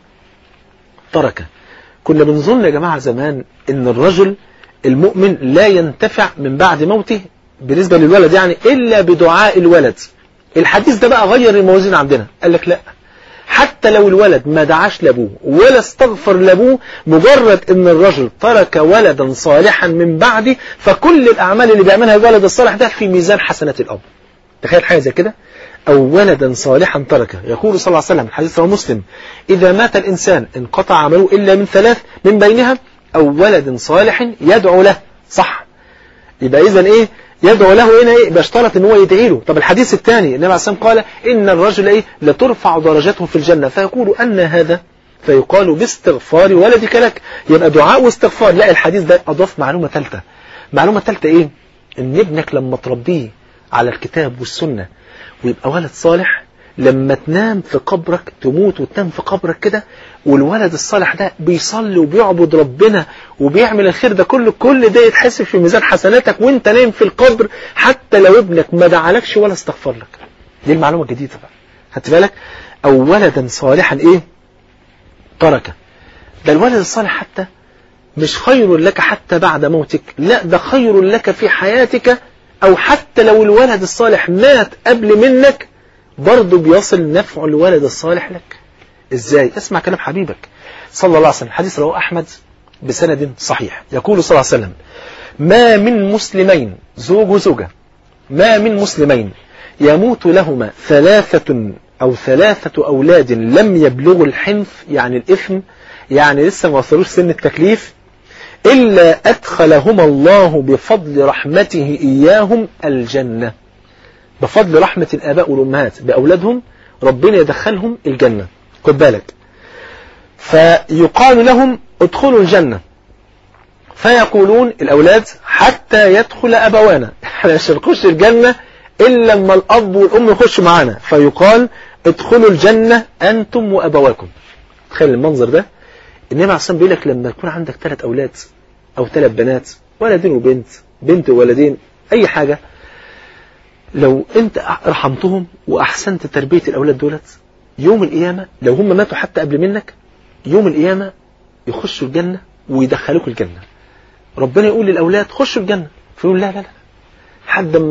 تركه كنا بنظن يا جماعة زمان ان الرجل المؤمن لا ينتفع من بعد موته بالنسبة للولد يعني إلا بدعاء الولد الحديث ده بقى غير الموازين عندنا قال لك لا حتى لو الولد ما دعاش لابوه ولا استغفر لابوه مجرد ان الرجل ترك ولدا صالحا من بعده فكل الأعمال اللي بيعملها الولد الصالح ده في ميزان حسنات الأب تخيل حاجة زي كده أو ولدا صالحا تركه يقول صلى الله عليه وسلم حديث رواه مسلم إذا مات الإنسان انقطع عمله إلا من ثلاث من بينها أو ولد صالح يدعو له صح يبقى إذا إيه يدعو له هنا إيه بيشترط إن هو يدعي له طب الحديث الثاني النبي عليه الصلاة قال إن الرجل إيه لترفع درجته في الجنة فيقول أن هذا فيقال باستغفار ولدك لك يبقى دعاء واستغفار لا الحديث ده أضاف معلومة ثالثة معلومة ثالثة إيه إن ابنك لما تربيه على الكتاب والسنة ويبقى ولد صالح لما تنام في قبرك تموت وتنام في قبرك كده والولد الصالح ده بيصلي وبيعبد ربنا وبيعمل الخير ده كله كل ده يتحسب في ميزان حسناتك وانت نايم في القبر حتى لو ابنك ما دعالكش ولا استغفر لك دي المعلومة الجديدة بقى خدت بالك او ولدا صالحا ايه ترك ده الولد الصالح حتى مش خير لك حتى بعد موتك لا ده خير لك في حياتك او حتى لو الولد الصالح مات قبل منك برضه بيصل نفع الولد الصالح لك ازاي اسمع كلام حبيبك صلى الله عليه وسلم حديث رواه احمد بسند صحيح يقول صلى الله عليه وسلم ما من مسلمين زوج وزوجة ما من مسلمين يموت لهما ثلاثة أو ثلاثة أولاد لم يبلغوا الحنف يعني الإثم يعني لسه ما وصلوش سن التكليف إلا أدخلهما الله بفضل رحمته إياهم الجنة بفضل رحمة الآباء والأمهات بأولادهم ربنا يدخلهم الجنة خد بالك فيقال لهم ادخلوا الجنة فيقولون الأولاد حتى يدخل أبوانا احنا مش هنخش الجنة إلا لما الأب والأم يخشوا معانا فيقال ادخلوا الجنة أنتم وأبواكم تخيل المنظر ده النبي عليه الصلاة بيقول لك لما يكون عندك ثلاث أولاد أو ثلاث بنات ولدين وبنت بنت وولدين أي حاجة لو أنت رحمتهم وأحسنت تربية الأولاد دولت يوم القيامة لو هم ماتوا حتى قبل منك يوم القيامة يخشوا الجنة ويدخلوك الجنة ربنا يقول للأولاد خشوا الجنة فيقول لا لا لا حد ما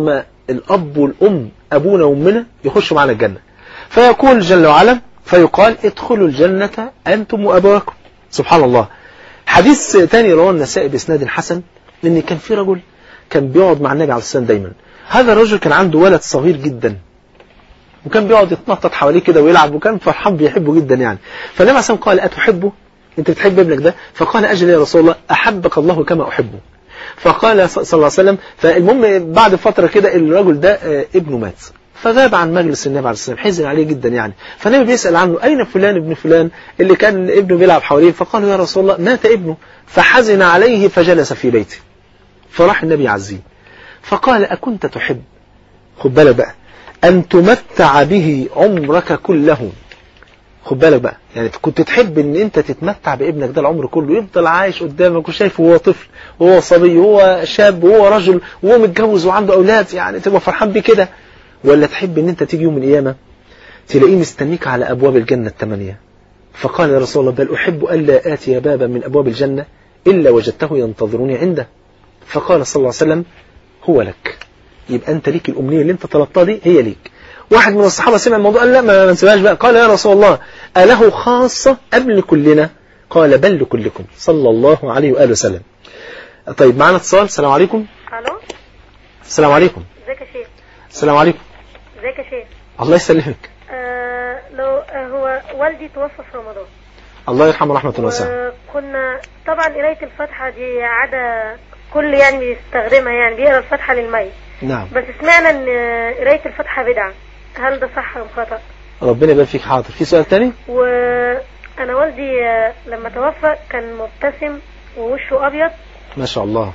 الأب والأم أبونا وأمنا يخشوا معنا الجنة فيقول جل وعلا فيقال ادخلوا الجنة أنتم وأبواكم سبحان الله حديث تاني رواه النسائي بإسناد حسن إن كان في رجل كان بيقعد مع النبي عليه الصلاة والسلام دايما هذا الرجل كان عنده ولد صغير جدا وكان بيقعد يتنطط حواليه كده ويلعب وكان فرحان بيحبه جدا يعني فالنبي عليه الصلاة والسلام قال أتحبه أنت بتحب ابنك ده فقال أجل يا رسول الله أحبك الله كما أحبه فقال صلى الله عليه وسلم فالمهم بعد فترة كده الرجل ده آه، ابنه مات فغاب عن مجلس النبي عليه الصلاة والسلام حزن عليه جدا يعني فالنبي بيسأل عنه أين فلان ابن فلان اللي كان ابنه بيلعب حواليه فقالوا يا رسول الله مات ابنه فحزن عليه فجلس في بيته فراح النبي يعزيه فقال أكنت تحب خد بالك بقى أن تمتع به عمرك كله خد بالك بقى يعني كنت تحب ان انت تتمتع بابنك ده العمر كله يفضل عايش قدامك وشايفه وهو طفل وهو صبي وهو شاب وهو رجل وهو متجوز وعنده اولاد يعني تبقى فرحان بيه كده ولا تحب ان انت تيجي يوم من القيامه تلاقيه مستنيك على ابواب الجنه الثمانيه فقال يا رسول الله بل احب الا اتي بابا من ابواب الجنه الا وجدته ينتظرني عنده فقال صلى الله عليه وسلم هو لك يبقى انت ليك الامنيه اللي انت طلبتها دي هي ليك واحد من الصحابة سمع الموضوع قال لا ما نسيبهاش بقى قال يا رسول الله أله خاصة أم لكلنا قال بل لكلكم صلى الله عليه وآله وسلم طيب معنا اتصال السلام عليكم الو السلام عليكم ازيك يا شيخ السلام عليكم ازيك يا شيخ الله يسلمك آه لو آه هو والدي توفى في رمضان الله يرحمه رحمة واسعة كنا طبعا قراية الفاتحة دي عادة كل يعني بيستخدمها يعني بيقرا الفاتحة للميت نعم بس سمعنا ان قراية الفاتحة بدعة هل ده صح ام خطأ ربنا يبارك فيك حاضر في سؤال تاني وانا والدي آه، لما توفى كان مبتسم ووشه ابيض ما شاء الله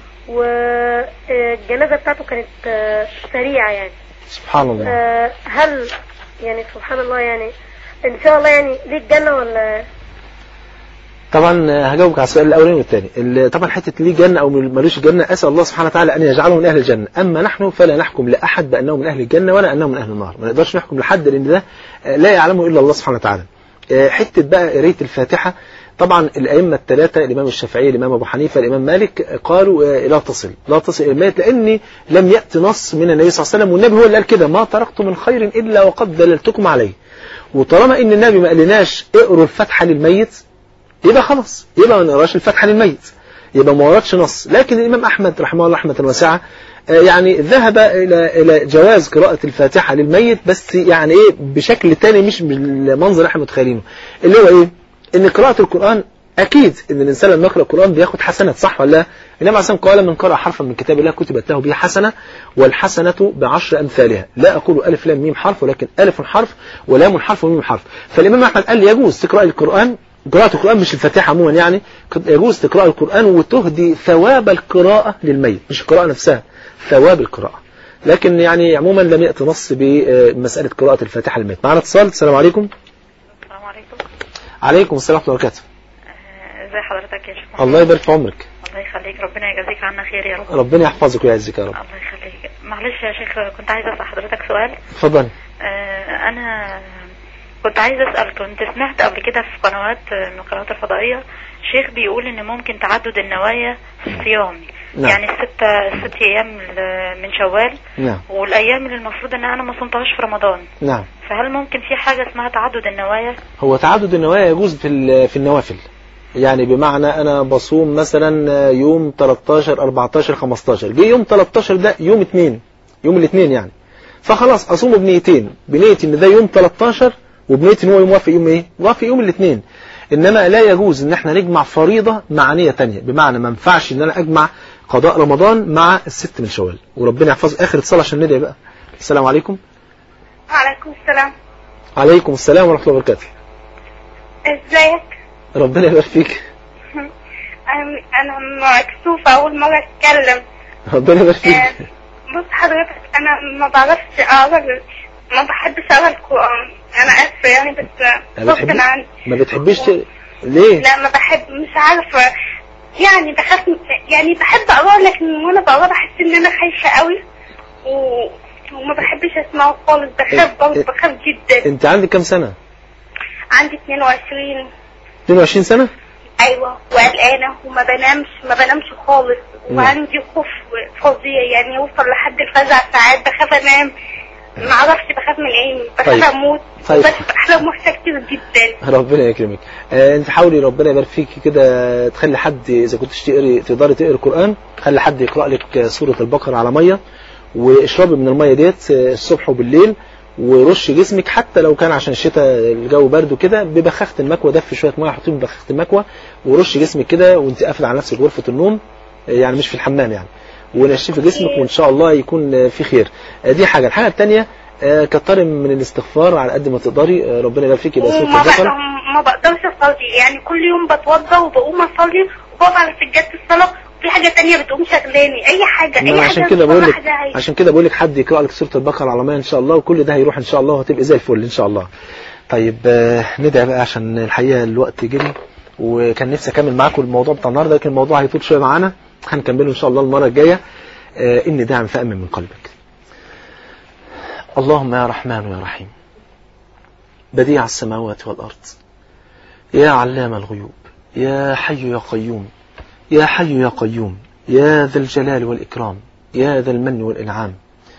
والجنازة بتاعته كانت آه، سريعة يعني سبحان الله آه، هل يعني سبحان الله يعني ان شاء الله يعني ليه الجنة ولا طبعا هجاوبك على السؤال الاولاني والثاني ال- طبعا حته ليه جنه او ملوش جنه اسال الله سبحانه وتعالى ان يجعله من اهل الجنه اما نحن فلا نحكم لاحد بانه من اهل الجنه ولا انه من اهل النار ما نقدرش نحكم لحد لان ده آه، لا يعلمه الا الله سبحانه وتعالى آه، حته بقى قرايه الفاتحه طبعا الائمه الثلاثه الامام الشافعي الامام ابو حنيفه الامام مالك آه، قالوا آه، لا تصل لا تصل الى الميت لان لم ياتي نص من النبي صلى الله عليه وسلم والنبي هو اللي قال كده ما تركت من خير الا وقد دللتكم عليه وطالما ان النبي ما قالناش اقروا الفاتحه للميت يبقى خلاص يبقى ما نقراش الفاتحه للميت يبقى ما وردش نص لكن الامام احمد رحمه الله رحمه واسعه آه، يعني ذهب الى الى جواز قراءه الفاتحه للميت بس يعني ايه بشكل تاني مش بالمنظر اللي احنا متخيلينه اللي هو ايه ان قراءه القران اكيد ان الانسان لما يقرا القران بياخد حسنات صح ولا لا النبي عليه الصلاه والسلام قال من قرأ حرفا من كتاب الله كتبت له به حسنه والحسنه بعشر امثالها لا اقول الف لام ميم حرف ولكن الف حرف ولام حرف وميم حرف فالامام احمد قال يجوز تقرا القران قراءة القرآن مش الفاتحة عموما يعني يجوز تقرأ القرآن وتهدي ثواب القراءة للميت مش القراءة نفسها ثواب القراءة لكن يعني عموما لم يأتي نص بمسألة قراءة الفاتحة للميت معنا اتصال السلام عليكم السلام عليكم عليكم السلام ورحمة الله وبركاته ازي حضرتك يا شيخ الله يبارك في عمرك الله يخليك ربنا يجازيك عنا خير يا رب ربنا يحفظك ويعزك يا رب الله يخليك معلش يا شيخ كنت عايزه اسال حضرتك سؤال اتفضل آه انا كنت عايزه اسال كنت سمعت قبل كده في قنوات من القنوات الفضائيه شيخ بيقول ان ممكن تعدد النوايا في الصيام نعم. يعني الست الست ايام ال- من شوال نعم والايام اللي المفروض ان انا ما صمتهاش في رمضان نعم فهل ممكن في حاجه اسمها تعدد النوايا هو تعدد النوايا يجوز في ال- في النوافل يعني بمعنى انا بصوم مثلا يوم 13 14 15 جه يوم 13 ده يوم اثنين يوم الاثنين يعني فخلاص اصومه بنيتين بنيه ان ده يوم 13 وبنيه ان هو يوافق يوم ايه يوافق يوم الاثنين انما لا يجوز ان احنا نجمع فريضه مع نيه ثانيه بمعنى ما ينفعش ان انا اجمع قضاء رمضان مع الست من شوال وربنا يحفظ اخر اتصال عشان ندعي بقى السلام عليكم وعليكم السلام عليكم السلام ورحمه الله وبركاته ازيك ربنا يبارك فيك انا أنا مكسوفة اول مرة اتكلم ربنا يبارك فيك آه، بص حضرتك انا ما بعرفش اقرا ال- ما بحبش اقرا القرآن انا اسفة يعني بس ما غصب بتحبي عني ما بتحبيش ت- ليه لا ما بحب مش عارفة يعني بخاف يعني بحب اقرا لكن وانا بقرا بحس ان انا خايفة قوي و... وما بحبش اسمعه خالص بخاف برضه بخاف جدا انت عندك كام سنة عندي 22 22 سنة ايوه وقلقانه وما بنامش ما بنامش خالص وعندي خوف فظيع يعني يوصل لحد الفزع ساعات بخاف انام ما اعرفش بخاف من ايه بخاف طيب. اموت طيب. بس بحلم وحشه كتير جدا ربنا يكرمك آه انت حاولي ربنا يبارك فيك كده تخلي حد اذا كنت تقري تقدري تقري القران خلي حد يقرا لك سوره البقره على ميه واشربي من الميه ديت آه، الصبح وبالليل ورش جسمك حتى لو كان عشان الشتاء الجو برد وكده ببخاخه المكوى دفي شويه ميه حطيهم ببخاخه المكوى ورش جسمك كده وانت قافله على نفسك غرفه النوم آه، يعني مش في الحمام يعني ونشفي جسمك وان شاء الله يكون آه، في خير آه، دي حاجه الحاجه الثانيه كتري من الاستغفار على قد ما تقدري آه، ربنا يبارك فيك يبقى سوره وما البقره بقى ما بقدرش اصلي يعني كل يوم بتوضى وبقوم اصلي وبقف على سجاده الصلاه وفي حاجه تانية بتقوم شغلاني اي حاجه ما اي أنا حاجه عشان كده بقول لك الصلاة حاجة عشان كده بقول لك حد يقرا لك سوره البقره على ميه ان شاء الله وكل ده هيروح ان شاء الله وهتبقى زي الفل ان شاء الله طيب آه، ندعي بقى عشان الحقيقه الوقت جري وكان نفسي اكمل معاكم الموضوع بتاع النهارده لكن الموضوع هيطول شويه معانا هنكمله ان شاء الله المره الجايه آه، اني داعم فامن من قلبك اللهم يا رحمن يا رحيم بديع السماوات والارض يا علام الغيوب يا حي يا قيوم يا حي يا قيوم يا ذا الجلال والإكرام يا ذا المن والإنعام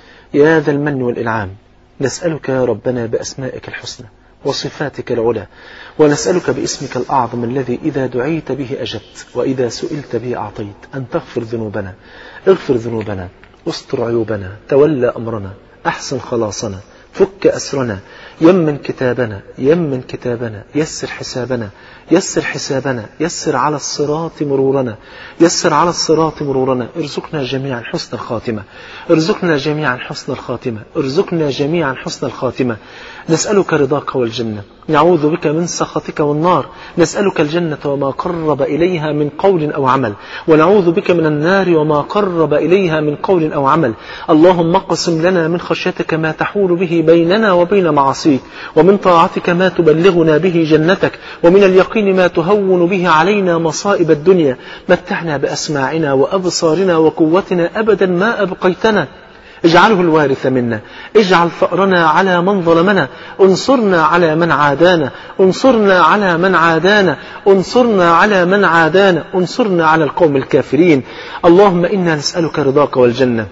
يا ذا المن والإنعام نسألك يا ربنا بأسمائك الحسنى وصفاتك العلى ونسألك باسمك الأعظم الذي إذا دعيت به أجبت وإذا سئلت به أعطيت أن تغفر ذنوبنا اغفر ذنوبنا استر عيوبنا تولى أمرنا أحسن خلاصنا فك أسرنا يمن كتابنا يمن كتابنا يسر حسابنا يسر حسابنا يسر على الصراط مرورنا يسر على الصراط مرورنا ارزقنا جميعا حسن الخاتمة ارزقنا جميعا حسن الخاتمة ارزقنا جميعا حسن الخاتمة نسألك رضاك والجنة نعوذ بك من سخطك والنار نسألك الجنة وما قرب إليها من قول أو عمل ونعوذ بك من النار وما قرب إليها من قول أو عمل اللهم اقسم لنا من خشيتك ما تحول به بيننا وبين معاصيك ومن طاعتك ما تبلغنا به جنتك ومن اليقين ما تهون به علينا مصائب الدنيا متعنا بأسماعنا وأبصارنا وقوتنا أبدا ما أبقيتنا اجعله الوارث منا اجعل ثأرنا على من ظلمنا انصرنا على من عادانا انصرنا على من عادانا انصرنا على من عادانا انصرنا على القوم الكافرين اللهم إنا نسألك رضاك والجنة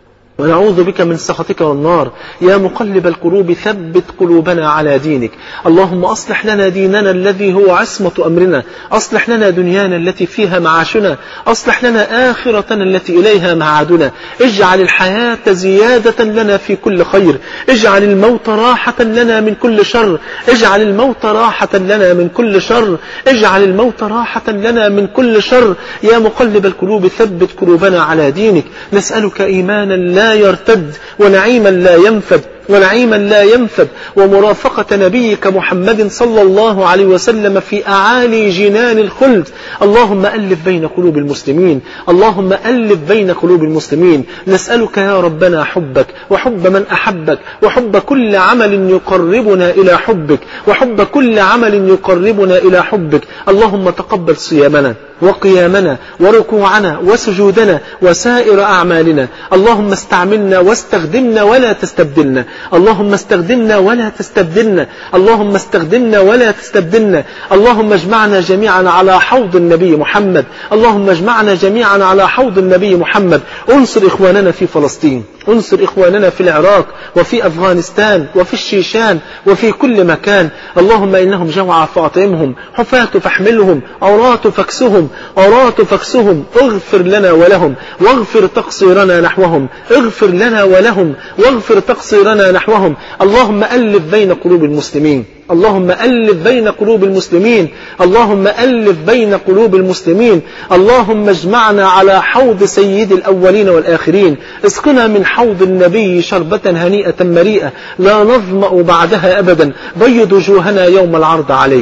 ونعوذ بك من سخطك والنار يا مقلب القلوب ثبت قلوبنا على دينك اللهم أصلح لنا ديننا الذي هو عصمة أمرنا أصلح لنا دنيانا التي فيها معاشنا أصلح لنا آخرتنا التي إليها معادنا اجعل الحياة زيادة لنا في كل خير اجعل الموت راحة لنا من كل شر اجعل الموت راحة لنا من كل شر اجعل الموت راحة لنا من كل شر يا مقلب القلوب ثبت قلوبنا على دينك نسألك إيمانا لا يرتد ونعيما لا ينفد ونعيما لا ينفد ومرافقة نبيك محمد صلى الله عليه وسلم في أعالي جنان الخلد اللهم ألف بين قلوب المسلمين اللهم ألف بين قلوب المسلمين نسألك يا ربنا حبك وحب من أحبك وحب كل عمل يقربنا إلى حبك وحب كل عمل يقربنا إلى حبك اللهم تقبل صيامنا وقيامنا وركوعنا وسجودنا وسائر أعمالنا اللهم استعملنا واستخدمنا ولا تستبدلنا اللهم استخدمنا ولا تستبدلنا اللهم استخدمنا ولا تستبدلنا اللهم اجمعنا جميعا على حوض النبي محمد اللهم اجمعنا جميعا على حوض النبي محمد انصر إخواننا في فلسطين انصر إخواننا في العراق وفي أفغانستان وفي الشيشان وفي كل مكان اللهم إنهم جوعى فأطعمهم حفاة فاحملهم عراة فاكسهم عراة فاكسهم اغفر لنا ولهم واغفر تقصيرنا نحوهم اغفر لنا ولهم واغفر تقصيرنا نحوهم اللهم ألف بين قلوب المسلمين اللهم ألف بين قلوب المسلمين اللهم ألف بين قلوب المسلمين اللهم اجمعنا على حوض سيد الأولين والآخرين اسقنا من حوض النبي شربة هنيئة مريئة لا نظمأ بعدها أبدا بيض وجوهنا يوم العرض عليك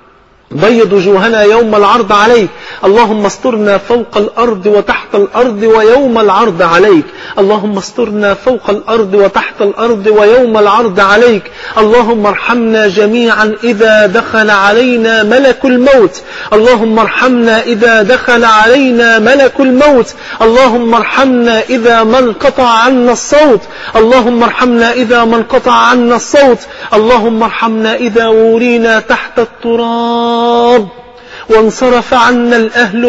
بيض وجوهنا يوم العرض عليك اللهم استرنا فوق الأرض وتحت الأرض ويوم العرض عليك اللهم استرنا فوق الأرض وتحت الأرض ويوم العرض عليك اللهم ارحمنا جميعا إذا دخل علينا ملك الموت اللهم ارحمنا إذا دخل علينا ملك الموت اللهم ارحمنا إذا ما انقطع عنا الصوت اللهم ارحمنا إذا ما انقطع عنا الصوت اللهم ارحمنا إذا ورينا تحت التراب وانصرف عنا الأهل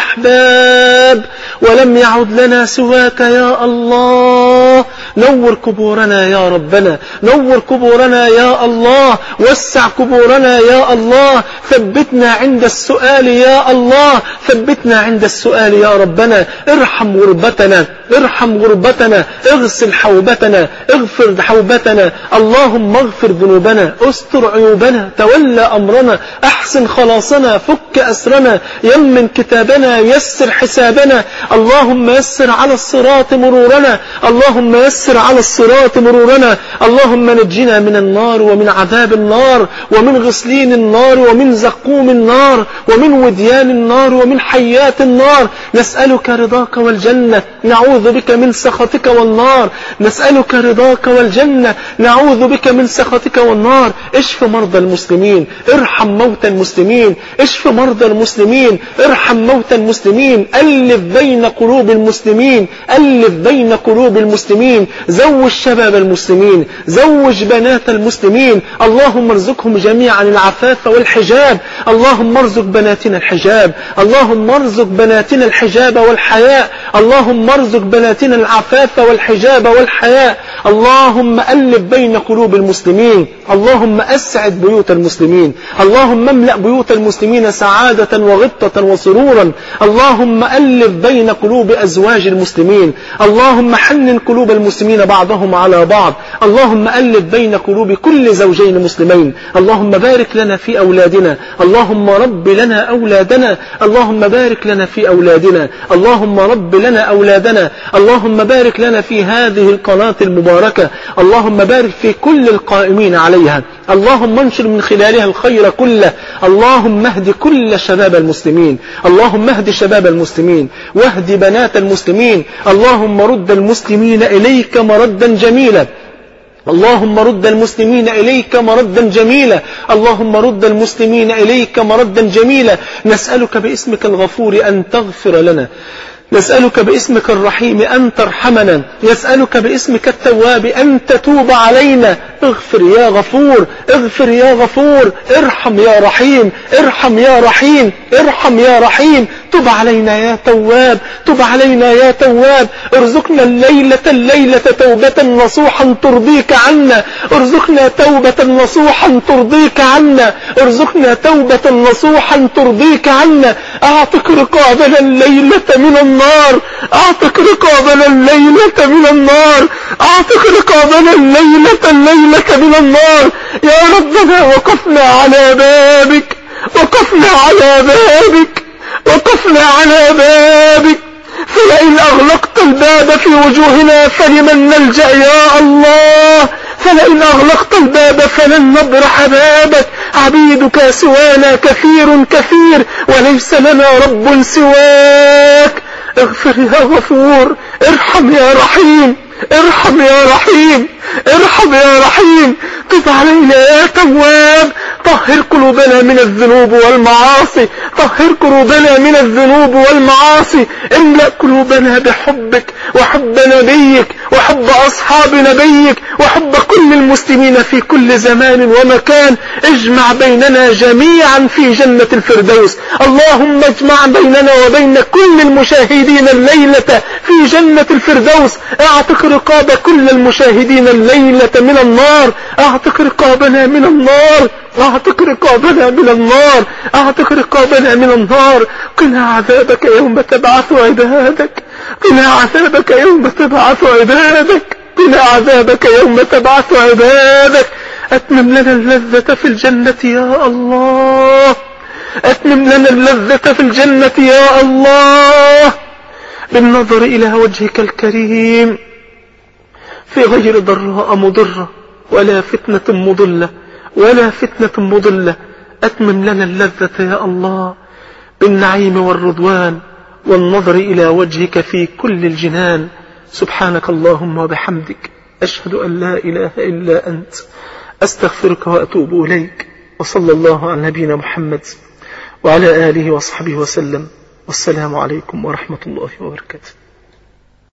والأحباب ولم يعد لنا سواك يا الله نور قبورنا يا ربنا نور قبورنا يا الله وسع قبورنا يا الله ثبتنا عند السؤال يا الله ثبتنا عند السؤال يا ربنا ارحم غربتنا ارحم غربتنا اغسل حوبتنا اغفر حوبتنا اللهم اغفر ذنوبنا استر عيوبنا تولى أمرنا أحسن خلاصنا فك أسرنا يمن كتابنا يسر حسابنا اللهم يسر على الصراط مرورنا اللهم يسر على الصراط مرورنا اللهم نجنا من النار ومن عذاب النار ومن غسلين النار ومن زقوم النار ومن وديان النار ومن حيات النار نسألك رضاك والجنة نعوذ بك من سخطك والنار نسألك رضاك والجنة نعوذ بك من سخطك والنار اشف مرضى المسلمين ارحم موتى المسلمين اشف مرضى المسلمين ارحم موتى المسلمين ألف بين قلوب المسلمين ألف بين قلوب المسلمين زوج شباب المسلمين زوج بنات المسلمين اللهم ارزقهم جميعا العفاف والحجاب اللهم ارزق بناتنا الحجاب اللهم ارزق بناتنا الحجاب والحياء اللهم ارزق بناتنا العفاف والحجاب والحياء اللهم ألف بين قلوب المسلمين اللهم أسعد بيوت المسلمين اللهم املأ بيوت المسلمين سعادة وغبطة وسرورا اللهم ألف بين قلوب أزواج المسلمين اللهم حنن قلوب المسلمين بعضهم على بعض اللهم ألف بين قلوب كل زوجين مسلمين اللهم بارك لنا في أولادنا اللهم رب لنا أولادنا اللهم بارك لنا في أولادنا اللهم رب لنا أولادنا اللهم بارك لنا في هذه القناة المباركة اللهم بارك في كل القائمين عليها اللهم انشر من خلالها الخير كله اللهم اهد كل شباب المسلمين اللهم اهد شباب المسلمين واهد بنات المسلمين اللهم رد المسلمين إليك مردا جميلا اللهم رد المسلمين إليك مردا جميلا اللهم رد المسلمين إليك مردا جميلا نسألك باسمك الغفور أن تغفر لنا نسألك باسمك الرحيم أن ترحمنا نسألك باسمك التواب أن تتوب علينا اغفر يا غفور اغفر يا غفور ارحم يا رحيم ارحم يا رحيم ارحم يا رحيم تب علينا يا تواب تب علينا يا تواب ارزقنا الليلة الليلة توبة نصوحا ترضيك عنا ارزقنا توبة نصوحا ترضيك عنا ارزقنا توبة نصوحا ترضيك عنا اعتق رقابنا الليلة من النار اعتق رقابنا الليلة من النار اعتق رقابنا الليلة الليلة من النار يا ربنا وقفنا على بابك وقفنا على بابك وقفنا على بابك فلئن أغلقت الباب في وجوهنا فلمن نلجأ يا الله فلئن أغلقت الباب فلن نبرح بابك عبيدك سوانا كثير كثير وليس لنا رب سواك اغفر يا غفور ارحم يا رحيم ارحم يا رحيم ارحم يا رحيم تب علينا يا تواب طهر قلوبنا من الذنوب والمعاصي طهر قلوبنا من الذنوب والمعاصي املأ قلوبنا بحبك وحب نبيك وحب أصحاب نبيك وحب كل المسلمين في كل زمان ومكان اجمع بيننا جميعا في جنة الفردوس اللهم اجمع بيننا وبين كل المشاهدين الليلة في جنة الفردوس اعتق رقاب كل المشاهدين الليلة من النار اعتق رقابنا من النار اعتق رقابنا من النار اعتق رقابنا من النار قنا عذابك يوم تبعث عبادك قنا عذابك يوم تبعث عبادك قنا عذابك يوم تبعث عبادك اتمم لنا اللذة في الجنة يا الله اتمم لنا اللذة في الجنة يا الله بالنظر الى وجهك الكريم في غير ضراء مضرة ولا فتنة مضلة ولا فتنة مضلة أتمم لنا اللذة يا الله بالنعيم والرضوان والنظر إلى وجهك في كل الجنان سبحانك اللهم وبحمدك أشهد أن لا إله إلا أنت أستغفرك وأتوب إليك وصلى الله على نبينا محمد وعلى آله وصحبه وسلم والسلام عليكم ورحمة الله وبركاته